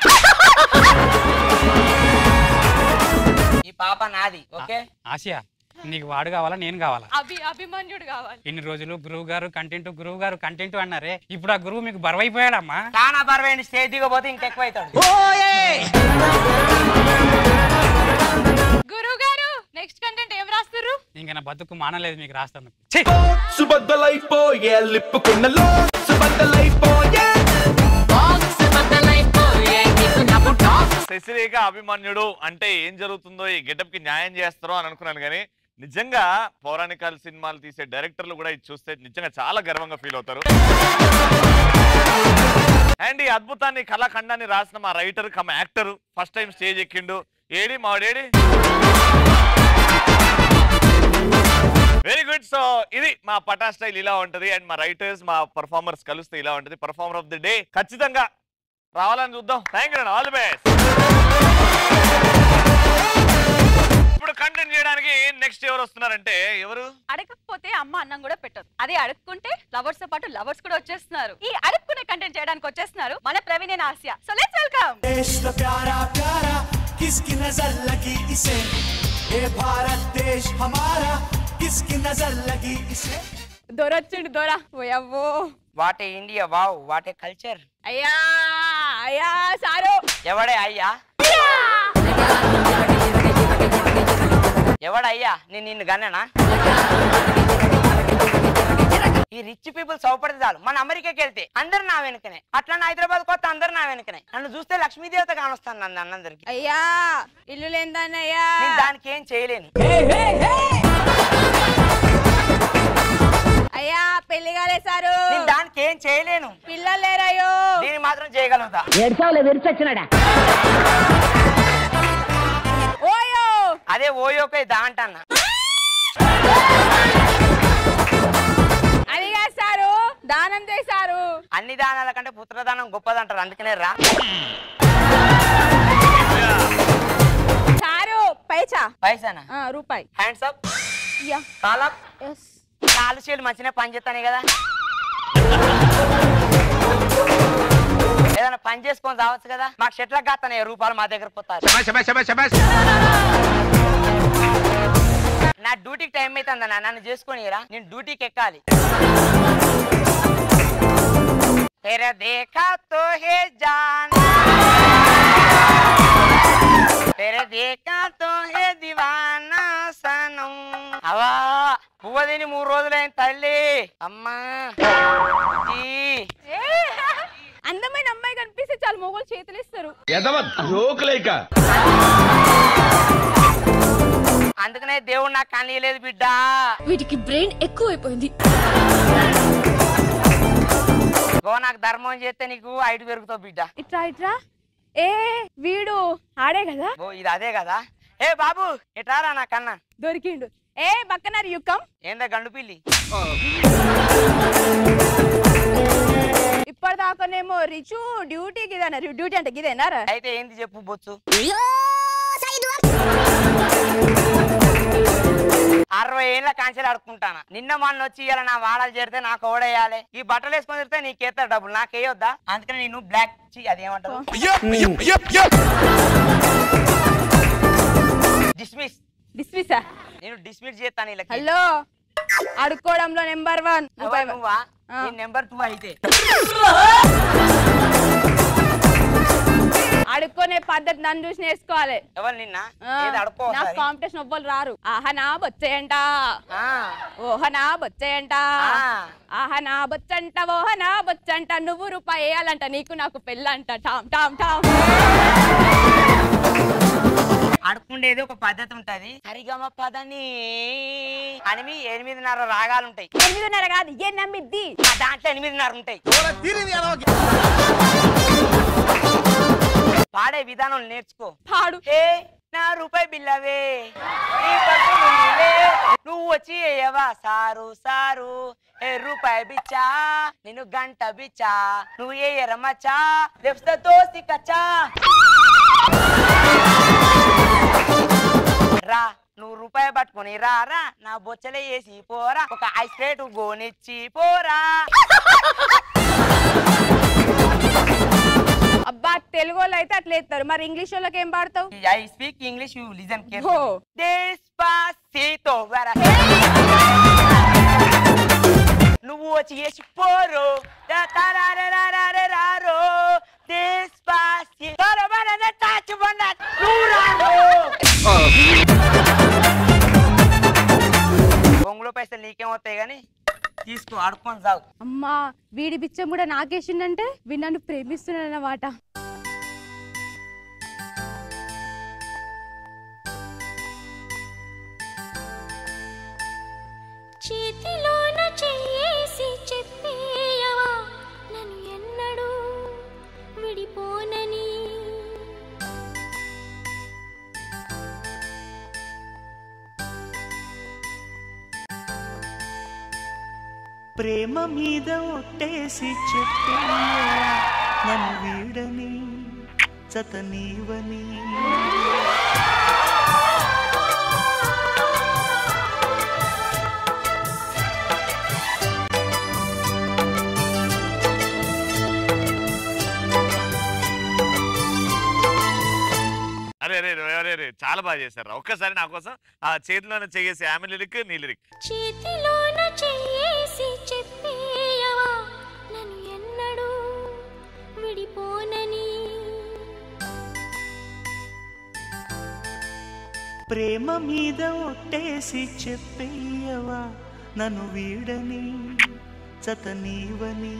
ఈ పాప నాది ఓకే ఆసియా నీకు వాడు కావాలా నేను కావాలా అభి అభిమన్యుడు కావాలి ఇన్ని రోజులు గురువు గారు కంటెంట్ గురువు గారు కంటెంట్ అన్నారే ఇప్పుడు ఆ గురువు మీకు బరువైపోయాడమ్మా చాలా బరువైన స్టేజ్ దిగబోతే ఇంకెక్కువ అవుతాడు గురువు గారు నెక్స్ట్ కంటెంట్ ఏం రాస్తారు ఇంకా నా బతుకు మానలేదు మీకు రాస్తాను సుబద్దలైపోయే లిప్పుకున్నలో సుబద్దలైపోయే శశిరేఖ అభిమన్యుడు అంటే ఏం జరుగుతుందో ఈ గెటప్ కి న్యాయం చేస్తారో అని అనుకున్నాను కానీ నిజంగా పౌరాణికాల సినిమాలు తీసే డైరెక్టర్లు కూడా ఇది చూస్తే నిజంగా చాలా గర్వంగా ఫీల్ అవుతారు అండ్ ఈ అద్భుతాన్ని కళాఖండాన్ని రాసిన మా writer cum actor first time stage ఎక్కిండు ఏడి మావాడేడి వెరీ గుడ్ సో ఇది మా పటా స్టైల్ ఇలా ఉంటది అండ్ మా రైటర్స్ మా పర్ఫార్మర్స్ కలిస్తే ఇలా ఉంటది పర్ఫార్మర్ ఆఫ్ ది డే ఖచ్చితంగా రావాలని చూద్దాం thank you all the best ఇప్పుడు కంటెంట్ చేయడానికి నెక్స్ట్ ఎవరు వస్తున్నారంటే ఎవరు అడగకపోతే అమ్మ అన్నం కూడా పెట్టదు అదే అడుక్కుంటే లవర్స్ తో పాటు లవర్స్ కూడా వచ్చేస్తున్నారు ఈ అడుక్కునే కంటెంట్ చేయడానికి వచ్చేస్తున్నారు మన Praveen and Asiya so let's welcome देश तो प्यारा प्यारा किसकी नजर लगी इसे ये भारत देश हमारा किसकी नजर लगी इसे దొరొచ్చిండు దొర ఓయవ్వో what a India wow what a culture అయ్యా అయ్యా సారు ఎవడే అయ్యా ఎవడయ్యా నేను నిన్ను గన్ననా ఈ రిచ్ పీపుల్ సౌపడితే చాలు మన అమెరికాకి వెళ్తే అందరు నా వెనుకనే అట్లా నా హైదరాబాద్ కొత్త అందరు నా వెనుకనే నన్ను చూస్తే లక్ష్మీదేవత కానొస్తాను నన్ను అన్నందరికి అయ్యా ఇల్లు లేదన్నయ్యా నేను దానికి ఏం చేయలేను అయ్యా పెళ్లి కాలే సారు నేను దానికి ఏం చేయలేను పిల్లలు లేరయ్యో దీన్ని మాత్రం చేయగలుగుతా ఏడ్చావులే విరిచొచ్చినాడా ఓయో అదే ఓయోకే దా అంటన్నా అదిగా సారు దానం చేశారు అన్ని దానాల కంటే పుత్రదానం గొప్పదంటారు అందుకనే రా సారు పైచా పైసానా ఆ, రూపాయి హ్యాండ్స్ అప్ యా కాలం కాలు చేలు మంచిగా పని చేస్తానే కదా ఏదైనా పని చేసుకొని రావచ్చు కదా మాకు షెట్లకు కాస్తానే రూపాయలు మా దగ్గర పోతారు నా డ్యూటీకి టైం అవుతుందన్న నన్ను చేసుకొని రా నేను డ్యూటీకి ఎక్కాలి तेरा देखा तो है जान तेरे देखा तो है दीवाना सनम అవా పువ్వ తిని మూడు రోజులైన తల్లి అమ్మా జీ. అందమైన అమ్మాయి కనిపిస్తే చాలు మొగోళ్ళు చేతులు ఇస్తారు జోకులేక అందుకనే దేవుడు నాకు కనీయలేదు బిడ్డ వీటికి బ్రెయిన్ ఎక్కువైపోయింది గో నాకు ధర్మం చేస్తే నీకు ఐటు పెరుగుతావు బిడ్డ ఇట్రా ఇట్రా ఏ వీడు ఆడే కదా ఓ ఇది అదే కదా ఏ బాబు ఎటారా నా కన్నా దొరికిండు ఏ పక్కన యుక్కం ఏందా గండు పిల్లి ఇప్పటిదాకానేమో రిచు డ్యూటీకి ఇదన్నారు డ్యూటీ అంటే గిదేనారా అయితే ఏంది చెప్పు బొచ్చు అరవై ఏళ్ళ కాంచెలు ఆడుకుంటానా నిన్న మొన్న వచ్చి ఇవాళ నా వాడాలు చేరితే నాకు ఓడేయాలి ఈ బట్టలు వేసుకొని తిరిగితే నీకేస్తారు డబ్బులు నాకేయొద్దా అందుకని నేను బ్లాక్ అదేమంటారు డిస్మిస్ డిస్మిసా నేను డిస్మిస్ చేస్తాను వీళ్ళకి హలో అడుక్కోవడంలో నెంబర్ వన్ ఎవరు నువ్వా నేను నెంబర్ టూ అయితే అడుక్కునే పద్ధతి నన్ను చూసి నేర్చుకోవాలి ఎవరు నిన్న ఆ, ఏది అడుక్కో నాకు ఒకసారి. కాంపిటీషన్ ఎవ్వరు రారు ఆహనా బొచ్చేయంట ఓహనా బొచ్చేయంట ఆహనా బొచ్చంట ఓహనా బొచ్చంట నువ్వు రూపాయి వేయాలంట నీకు నాకు పెళ్ళంట టామ్ టామ్ టామ్ అడుక్కుండేది ఒక పద్ధతి ఉంటది సరిగమ పదని అని ఎనిమిదిన్నర రాగాలు ఉంటాయి ఎనిమిదిన్నర కాదు ఎనిమిది ఆ దాంట్లో ఎనిమిదిన్నర ఉంటాయి పాడే విధానం నేర్చుకో పాడు ఏ నా రూపాయి బిల్లవే నీ పట్టు నువ్వులే. నువ్వు వచ్చి వేయవా సారు సారు ఏ రూపాయి బిచ్చా నేను గంట బిచ్చా నువ్వు ఏ ఎరమచ్చా దెప్స్త దోసి కచ్చా రా నువ్వు రూపాయి పట్టుకొని రా రా నా బొచ్చలే వేసి పోరా ఒక ఐస్ ప్లేట్ గోనిచ్చి పోరా అబ్బా తెలుగు వాళ్ళు అయితే అట్లా ఎత్తారు మరి ఇంగ్లీష్ వాళ్ళకి ఏం పాడతావు I speak English you listen oh. Despacito, vera. నువ్వు వచ్చి వేసి పోరు దా తారారారారారారో. Despacito. తరబడన తాచుబన్న దూరాలు. బొంగులో పైసలు నీకేం వస్తాయి కానీ తీసుకో ఆడుకొని సాగు అమ్మా వీడి బిచ్చం కూడా నాకేసిండంటే వీడు నన్ను ప్రేమిస్తున్నాడన్నమాట చేతిలోన చేసి చెప్పేయవా నన్ను ఎన్నడూ విడిపోనని ప్రేమ మీద ఒట్టేసి చెప్పే నన్ను వీడని చతనీవని అరే అరే అరే, అరే అరే చాలా బాగా చేశారు ఒక్కసారి నా కోసం ఆ చేతిలోనే చేసి ఆమె లిరిక్ నీ లిరిక్ చేతిలోన చేసి చెప్పేయవా నన్ను ఎన్నడూ విడిపోనని ప్రేమ మీద ఒట్టేసి చెప్పేయవా నన్ను వీడని చతనీవని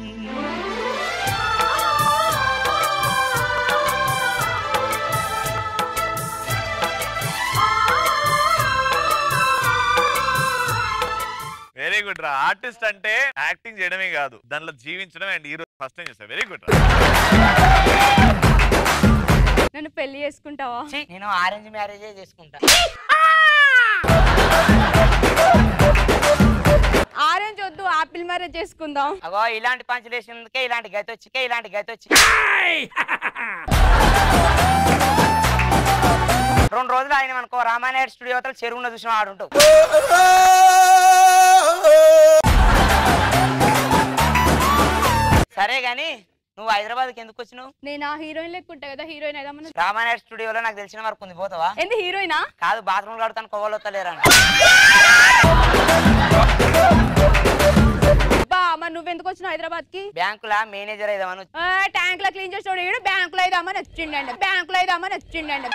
వెరీ గుడ్ రా ఆర్టిస్ట్ అంటే యాక్టింగ్ చేయడమే కాదు దానిలో జీవించడం అండ్ హీరో ఫస్ట్ టైం చేస్తారు వెరీ గుడ్ రా నన్ను పెళ్లి చేసుకుంటావా ఛీ, నేను ఆరెంజ్ మ్యారేజే చేసుకుంటా ఆరెంజ్ వద్దు ఆపిల్ మ్యారేజ్ చేసుకుందాం అగో ఇలాంటి పంచులు వేసినందుకే ఇలాంటి గతి వచ్చికే ఇలాంటి గతి వచ్చి రెండు రోజులు ఆయన అనుకో రామానాయుడు స్టూడియో అవతల చెరువున చూసిన ఆడుంటావు సరే గాని నువ్వు హైదరాబాద్కి ఎందుకు వచ్చినావు నేను ఆ హీరోయిన్ లెక్కుంటా కదా హీరోయిన్ అయిదామని రామానాయుడు స్టూడియోలో నాకు తెలిసిన వరకు ఉంది పోతావా ఏంది హీరోయినా కాదు బాత్రూమ్ కడతాను కొవ్వలు వస్తలేరంట బా మరి నువ్వెందుకు వచ్చినావు హైదరాబాద్ కి బ్యాంకులా మేనేజర్ అయిదామని వచ్చి- ట్యాంక్ లో క్లీన్ చేసేవాడు ఈడు బ్యాంక్ లో అయిదామని వచ్చిండండి బ్యాంక్ లో అయిదామని వచ్చిండండి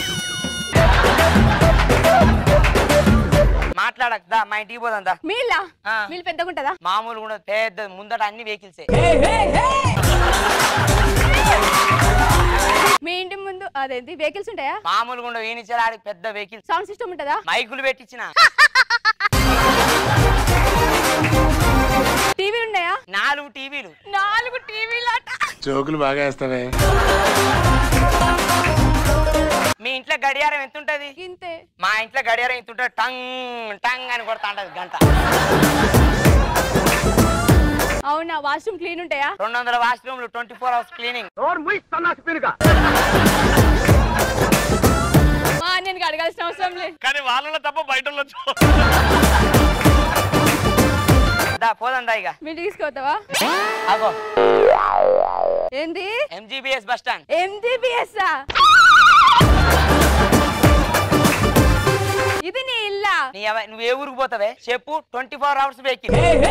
మాట్లాడక దా మా ఇంటికి పోదాం దా మీలా ఆ. మీలు పెద్దగా ఉంటుందా మామూలు కూడా పెద్ద ముందట అన్ని వెహికల్సే మీ ఇంటి ముందు అదేంటి వెహికల్స్ ఉంటాయా మామూలుగా ఉండవు ఈనిచ్చారు ఆడికి పెద్ద వెహికల్స్ సౌండ్ సిస్టమ్ ఉంటుందా మైకులు పెట్టించిన టీవీలు ఉన్నాయా నాలుగు టీవీలు నాలుగు టీవీలు అట జోకులు బాగా వేస్తావే మీ ఇంట్లో గడియారం ఎంత ఉంటది ఇంతే మా ఇంట్లో గడియారం ఎంత ఉంటది టంగ్ టంగ్ అని కొడతా ఉంటది గంట అవునా వాష్రూమ్ క్లీన్ ఉంటాయా రెండు వందల వాష్రూమ్లు ట్వంటీ ఫోర్ అవర్స్ క్లీనింగ్ మా నేను అడగాల్సిన అవసరం లేదు కానీ వాళ్ళలో తప్ప బయట దా పోదందా ఇక మీరు తీసుకొస్తావా అగో ఏంది ఎంజీబీఎస్ బస్ స్టాండ్ ఎంజీబీఎస్ ఇది నీ ఇల్లా నీ ఎవ- నువ్వు ఏ ఊరికి పోతావే చెప్పు ట్వంటీ ఫోర్ అవర్స్ వెక్కి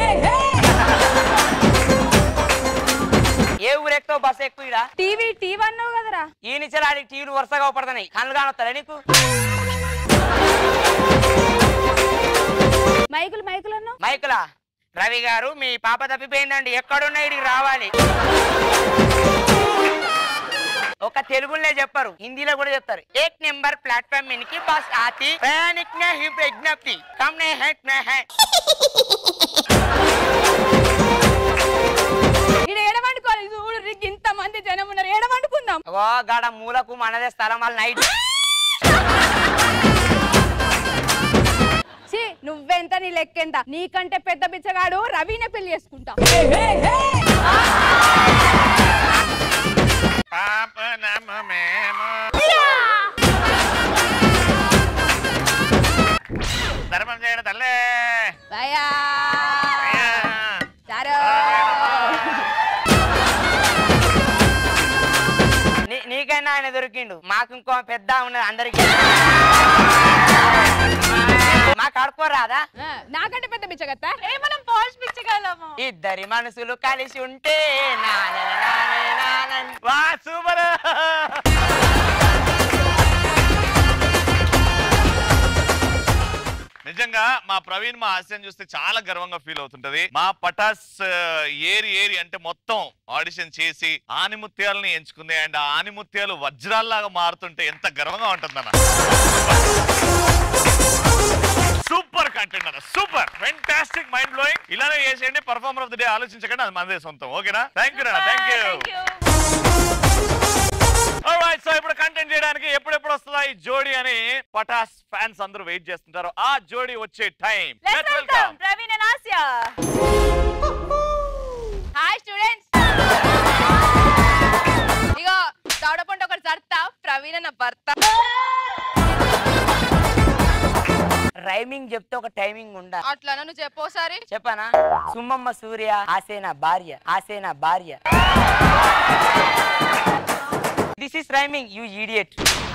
ఏ ఊరు ఎక్కుతావు బస్ ఎక్కువ ఈడ టీవీ టీవీ అన్నావు కదరా ఈ నుంచి ఆడికి టీవీలు వరుసగా పడుతున్నాయి కళ్ళు కానొస్తారా నీకు మైకులు మైకులు అన్నావు మైకులా రవి గారు మీ పాప తప్పిపోయిందండి ఎక్కడున్నా ఇడికి రావాలి ఒక తెలుగులోనే చెప్పారు హిందీలో కూడా చెప్తారు ఏక్ నెంబర్ ప్లాట్ఫామ్ మినికి బస్ ఆతి ప్రయాణిక్ నే హి విజ్ఞప్తి కమ్ నే హెట్ నే హెట్ ఇక్కడ ఏడవండుకోవాలి చూడు రిగ్ ఇంత మంది జనం ఉన్నారు ఏడవండుకుందాం ఓ గాడ మూలకు మనదే స్థలం వాళ్ళ నైట్ ఛీ నువ్వెంత నీ లెక్కెంత నీకంటే పెద్ద బిచ్చగాడు రవినే పెళ్లి చేసుకుంటా ధర్మం చేయడం తల్లే భయా చారో నీ- నీకైనా ఆయన దొరికిండు మాకు ఇంకో పెద్ద ఉన్నది అందరికి మాకు ఆడుకోరాదా ఆ, నాకంటే పెద్ద బిచ్చగత్త ఏ మనం పాష్ పిచ్చగలము ఇద్దరి మనసులు కలిసి ఉంటే నానే నానే నానని. వా సూపర్ నిజంగా మా ప్రవీణ్ మా హాస్యం చూస్తే చాలా గర్వంగా ఫీల్ అవుతుంటది మా పటాస్ ఆ, ఏరి ఏరి అంటే మొత్తం ఆడిషన్ చేసి ఆనిముత్యాలని ఎంచుకుంది అండ్ ఆ ఆనిముత్యాలు వజ్రాల్లాగా మారుతుంటే ఎంత గర్వంగా ఉంటుందన్న సూపర్ కంటెంట్ అన్న సూపర్ ఫెంటాస్టిక్ మైండ్ బ్లోయింగ్ ఇలానే చేసేయండి పర్ఫార్మర్ ఆఫ్ ది డే ఆలోచించకండి అది మనదే సొంతం ఓకేనా thank you thank you Alright, so ఇప్పుడు కంటెంట్ చేయడానికి ఎప్పుడెప్పుడు వస్తుందా ఈ జోడీ అని పటాస్ ఫ్యాన్స్ అందరూ వెయిట్ చేస్తుంటారు ఆ జోడీ వచ్చే time let's welcome Praveen and Asia hi students ఇగో దౌడపంట ఒకటి జరుతా ప్రవీణ నా భర్త రైమింగ్ చెప్తే ఒక టైమింగ్ ఉండాలి అట్లా నువ్వు చెప్పు ఒకసారి చెప్పనా సుమ్మమ్మ సూర్య ఆసేన భార్య ఆసేన భార్య this is rhyming you idiot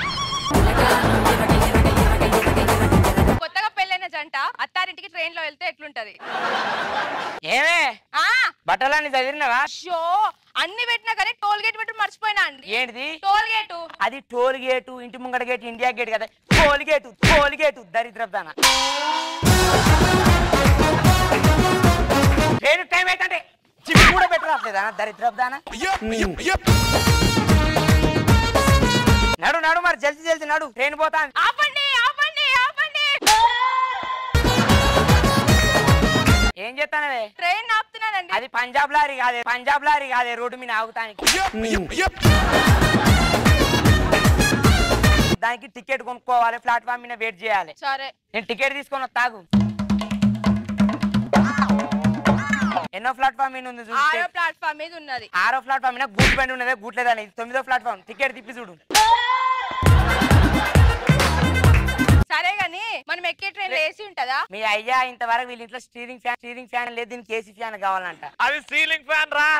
కొత్తగా పెళ్ళైన జంట అత్తారింటికి ట్రైన్ లో వెళ్తే ఎట్లుంటది ఏమే ఆ బట్టలన్నీ చదివినవా షో అన్ని పెట్టినా కానీ టోల్ గేట్ పెట్టి మర్చిపోయినా అండి ఏంటిది టోల్ గేటు అది టోల్ గేటు ఇంటి ముంగడ గేట్ ఇండియా గేట్ కదా టోల్ గేటు టోల్ గేటు దరిద్రదాన నేను టైం అయితే చిప్పు కూడా పెట్టరాట్లేదా దరిద్రదాన నడు నడు మరి జల్ది జల్ది నడు ట్రైన్ పోతాను ఆపండి ఆపండి ఆపండి ఏం చేస్తానవే ట్రైన్ ఆపుతున్నానండి అది పంజాబ్ లారీ కాదే పంజాబ్ లారీ కాదే రోడ్డు మీద ఆగుతానికి దానికి టికెట్ కొనుక్కోవాలి ప్లాట్ఫామ్ మీద వెయిట్ చేయాలి సరే నేను టికెట్ తీసుకొని తాగు ఎన్నో ప్లాట్ఫామ్ మీద ఉంది చూడు ఆరో ప్లాట్ఫామ్ మీద ఉన్నది ఆరో ప్లాట్ఫామ్ మీద గూట్ బండి ఉన్నదే గూట్లేదని ఇది తొమ్మిదో ప్లాట్ఫామ్ టికెట్ తిప్పి చూడు సరే గాని మనం ఎక్కే ట్రైన్ ఏసీ ఉంటదా మీ అయ్యా ఇంతవరకు వీళ్ళ ఇంట్లో స్టీరింగ్ ఫ్యాన్ స్టీరింగ్ ఫ్యాన్ లేదు దీనికి ఏసీ ఫ్యాన్ కావాలంట అది సీలింగ్ ఫ్యాన్ రా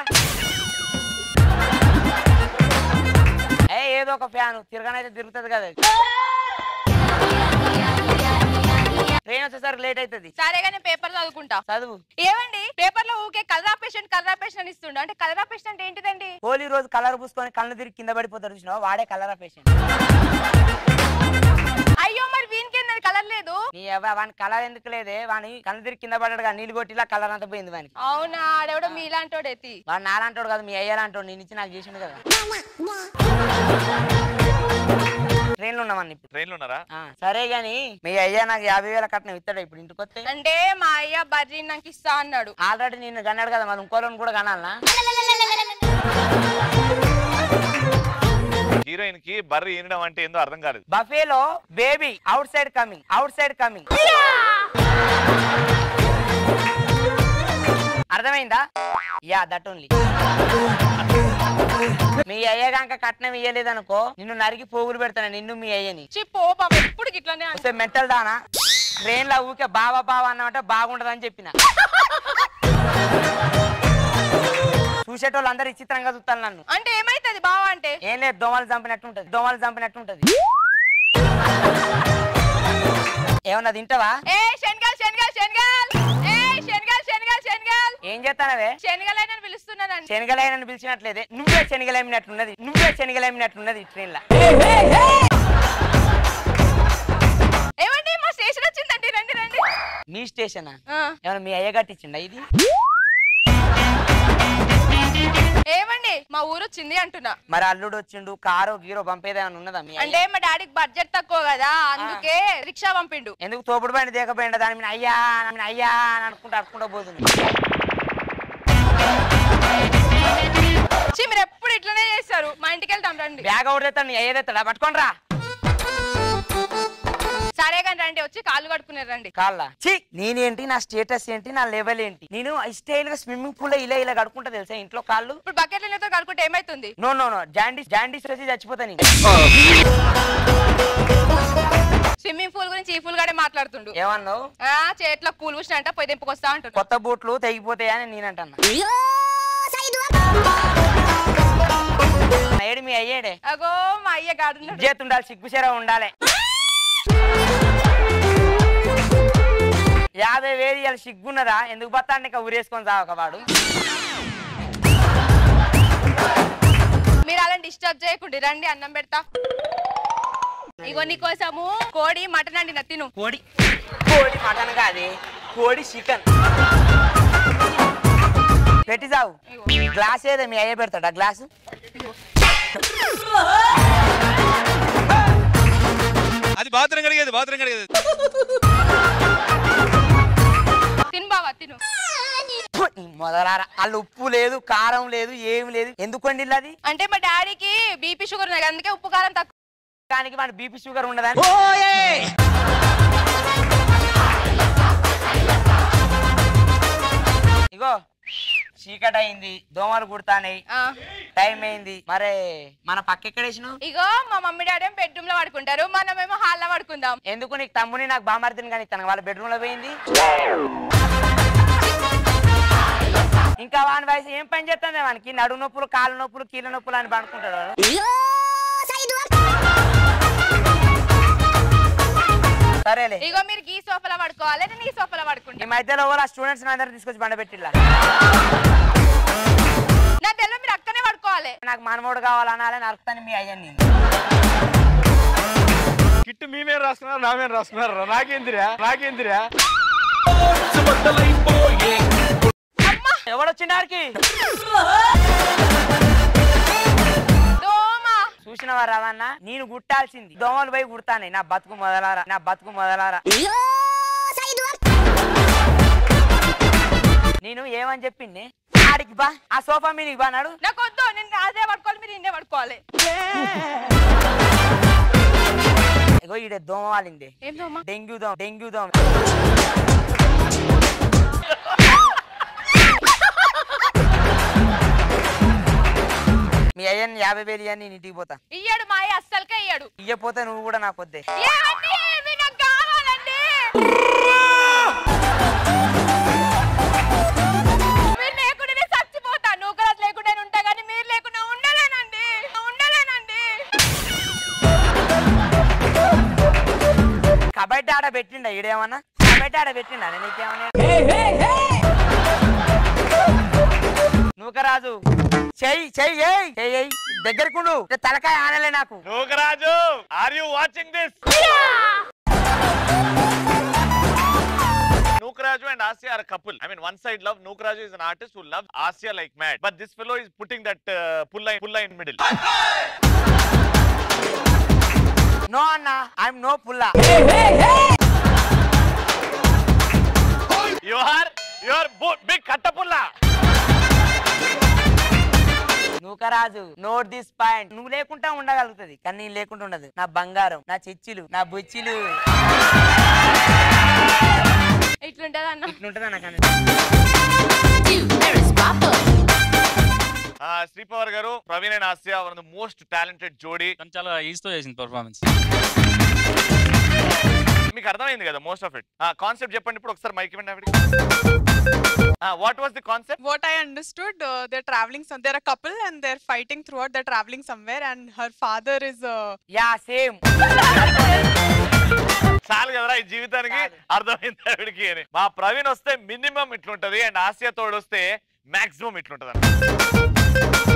ఏ ఏదో ఒక ఫ్యాన్ తిరగనైతే తిరుగుతుంది కదా ట్రైన్ వచ్చేసరికి లేట్ అవుతుంది సరే గాని పేపర్ చదువుకుంటా చదువు ఏమండి పేపర్ లో ఊకే కలరా పేషెంట్ కలరా పేషెంట్ ఇస్తుండ అంటే కలరా పేషెంట్ అంటే ఏంటిదండి హోలీ రోజు కలర్ పూసుకొని కళ్ళు తిరిగి కింద పడిపోతారు చూసినావా వాడే కలర్ పేషెంట్ అయ్యో మరి వీనికి ఏంది కలర్ లేదు నీ ఎవ- వాని కలర్ ఎందుకు లేదే వాని కళ్ళు తిరిగి కింద పడ్డాడు కానీ నీళ్ళు కొట్టిలా కలర్ అంతా పోయింది వానికి అవునా ఆడెవడో మీలాంటోడు ఎత్తి వాడు నాలంటాడు కదా మీ అయ్యాలంటాడు నేను ఇచ్చి నాకు చేసిండు కదా ట్రైన్లో ఉన్నామని ఇప్పుడు ట్రైన్ లో ఉన్నారా ఆ, సరే గాని మీ అయ్యా నాకు యాభై వేల కట్నం ఇస్తాడు ఇప్పుడు ఇంటికి వస్తే అంటే మా అయ్య బర్రీ నాకు ఇస్తా అన్నాడు ఆల్రెడీ నిన్ను కన్నాడు కదా మరి ఇంకోళ్ళని కూడా కనాలనా హీరోయిన్ కి బర్రె ఈనడం అంటే ఏందో అర్థం కాలేదు buffalo baby outside coming outside coming అర్థమైందా యా దట్ ఓన్లీ మీ అయ్య గంక కట్నం ఇయ్యలేదనుకో నిన్ను నరికి పోగులు పెడతాను నిన్ను మీ అయ్యని పో బాబా ఎప్పుడు ఇట్లానే వస్తే మెంటల్ దానా ట్రైన్ లో ఊకే బావా బావా అన్నమాట బాగుంటదని చెప్పిన చూసేటోళ్ళు అందరు విచిత్రంగా చూస్తారు నన్ను అంటే ఏమైతుంది బావా అంటే ఏం లేదు దోమలు చంపినట్టు ఉంటది దోమలు చంపినట్టు ఉంటది ఏమన్నా తింటావా ఏ శనగల్ శనగల్ శనగల్ ఏ శనగల్ శనగల్ శనగల్ ఏం చేస్తానవే శనగలైన పిలుస్తున్నానండి శనగలైన పిలిచినట్లేదే నువ్వే శనగలేమినట్టున్నది నువ్వే శనగలేమినట్టున్నది ఈ ట్రైన్ లా ఏమండి మా స్టేషన్ వచ్చిందండి రండి రండి మీ స్టేషన్ ఆ. ఏమన్నా మీ అయ్య కట్టించిండా ఇది ఏమండి మా ఊరు వచ్చింది అంటున్నా మరి అల్లుడు వచ్చిండు కారో గీరో పంపేదేమన్నా ఉన్నదా మీ అంటే మా డాడీకి బడ్జెట్ తక్కువ కదా అందుకే రిక్షా పంపిండు ఎందుకు తోపుడు బండి దేకపోయిండ దాని మీద అయ్యా నా మీద అయ్యా అని అనుకుంటూ అనుకుంటూ పోతుంది ఛీ, మీరు ఎప్పుడు ఇట్లనే చేస్తారు మా ఇంటికి వెళ్తాం రండి బ్యాగ్ ఒకటి తెస్తాడు నీ అయ్యేదేస్తాడా పట్టుకోండి రా సరే కానీ రండి వచ్చి కాళ్ళు కడుక్కున్నారు రండి కాళ్ళ ఛీ నేనేంటి నా స్టేటస్ ఏంటి నా లెవెల్ ఏంటి నేను స్టైల్ గా స్విమ్మింగ్ పూల్ లో ఇలా ఇలా కడుకుంటా తెలుసా ఇంట్లో కాళ్ళు ఇప్పుడు బకెట్ నీళ్ళతో కడుక్కుంటే ఏమైతుంది no no no jaundice jaundice వచ్చి చచ్చిపోతా నేను స్విమ్మింగ్ పూల్ గురించి ఈ పూల్ గానే మాట్లాడుతుండు ఏమన్నావు ఆ చేతిలో పూలు పూసిన అంట పోయి దింపుకొస్తా అంటున్నా కొత్త బూట్లు తెగిపోతాయని నేనంటన్నా ఏడు మీ అయ్యేడే అగో మా అయ్య గాడున్నాడు చేతి ఉండాలి సిగ్గుసేరా ఉండాలి యాభై వేలు ఇవాళ సిగ్గున్నదా ఎందుకు బతాండి ఇంకా ఊరేసుకొని చావక వాడు మీరు అలా డిస్టర్బ్ చేయకుండా రండి అన్నం పెడతా ఇగో నీకోసము కోడి మటన్ అండి తిను కోడి కోడి మటన్ కాదే కోడి చికెన్ పెట్టి చావు గ్లాస్ ఏదో మీ అయ్య పెడతాడా గ్లాసు అది బాత్రూమ్ కడిగేది బాత్రూమ్ కడిగేది తిను బావా తిను మొదలారా వాళ్ళు ఉప్పు లేదు కారం లేదు ఏమి లేదు ఎందుకు వండిల్లు అది అంటే మా డాడీకి బీపీ షుగర్ ఉన్నాయి అందుకే ఉప్పు కారం తక్కువ దానికి మన బీపీ షుగర్ ఉండదని ఇగో చీకటి అయింది దోమలు కుడతానాయి టైం అయింది మరే మన పక్క ఎక్కడ వేసినావు ఇగో మా మమ్మీ డాడీ ఏమో బెడ్రూమ్ లో పడుకుంటారు మనమేమో హాల్లో పడుకుందాం ఎందుకు నీకు తమ్ముని నాకు బామర్తిని కానీ తన వాళ్ళ బెడ్రూమ్ లో పోయింది ఇంకా వాని వయసు ఏం పని చేస్తుంది వానికి నడు నొప్పులు కాళ్ళ నొప్పులు కీళ్ళ నొప్పులు అని పడుకుంటాడు వాడు సరేలే ఇగో మీరు ఈ సోఫాలో పడుకోవాలి నేను ఈ సోఫాలో పడుకుంటా ఈ మధ్యలో వాళ్ళ స్టూడెంట్స్ అందరూ తీసుకొచ్చి బండబెట్టిల్లా నా తెల్ల మీరు అక్కనే పడుకోవాలి నాకు మనమోడు కావాలనాలని నరుకుతాను మీ అయ్యని కిట్టు మీ మీద రాసుకున్నారు నా మీద రాసుకున్నారు నాకేందిరా నాకేందిరా ఎవడొచ్చిండారికి చూసినవా రవన్న నేను గుట్టాల్సింది దోమలు పోయి కుడతానే నా బతుకు మొదలారా నా బతుకు మొదలారా నేను ఏమని చెప్పింది ఆడికి బా ఆ సోఫా మీనికి బా నాడు నాకు వద్దు నేను అదే పడుకోవాలి మీరు ఇన్నే పడుకోవాలి ఇగో ఈడ దోమ వాలింది ఏం దోమ డెంగ్యూ దోమ డెంగ్యూ దోమ మీ అయ్యని యాభై వేలు ఇయ్యని నేను ఇంటికి పోతా ఇయ్యాడు మా అయ్య అస్సలకే ఇయ్యాడు ఇయ్యపోతే నువ్వు కూడా నాకు వద్దే ఏమండి? ఇవి నాకు కావాలండి మీరు లేకుండా నేను చచ్చిపోతా నువ్వు కూడా లేకుండా నేను ఉంటా కానీ మీరు లేకుండా ఉండలేనండి ఉండలేనండి కబడ్డీ ఆడ పెట్టిండా ఈడేమన్నా కబడ్డీ ఆడ పెట్టిండా నీకేమన్నా నూకరాజు చెయ్యి చెయ్యి ఏయ్ చెయ్యి ఏయ్. దగ్గరకుండు ఇక తలకాయ ఆనలే నాకు Nookaraju are you watching this Nukraju and Asya are a couple. I mean, one side love Nukraju is an artist who loves Asya like mad, but this fellow is putting that uh, pulla pulla in middle. No అన్న I'm no పుల్లా you are you are big కట్టపుల్ల Nookaraju note this point నువ్వు లేకుండా ఉండగలుగుతుంది కానీ నేను లేకుండా ఉండదు నా బంగారం నా చిచ్చులు నా బుచ్చిలు ఇట్లుంటది అన్న ఇట్లుంటది అన్న కానీ ఆ, శ్రీపవర్ గారు Praveen and Asiya one the most talented జోడీ చాలా ఈజీతో చేసింది పర్ఫార్మెన్స్ మీకు అర్థమైంది కదా మోస్ట్ ఆఫ్ ఇట్ కాన్సెప్ట్ చెప్పండి ఇప్పుడు ఒకసారి మైక్ ఇవ్వండి ఆవిడకి what was the concept What I understood, uh, they're traveling. Some, they're a couple and they're fighting throughout. They're traveling somewhere, and her father is. Uh, yeah, same. చాలు కదరా ఈ జీవితానికి అర్థమైంది ఆవిడకి అని మా ప్రవీణ్ వస్తే మినిమం ఇట్లుంటది అండ్ ఆసియా తోడు వస్తే మాక్సిమం ఇట్లుంటది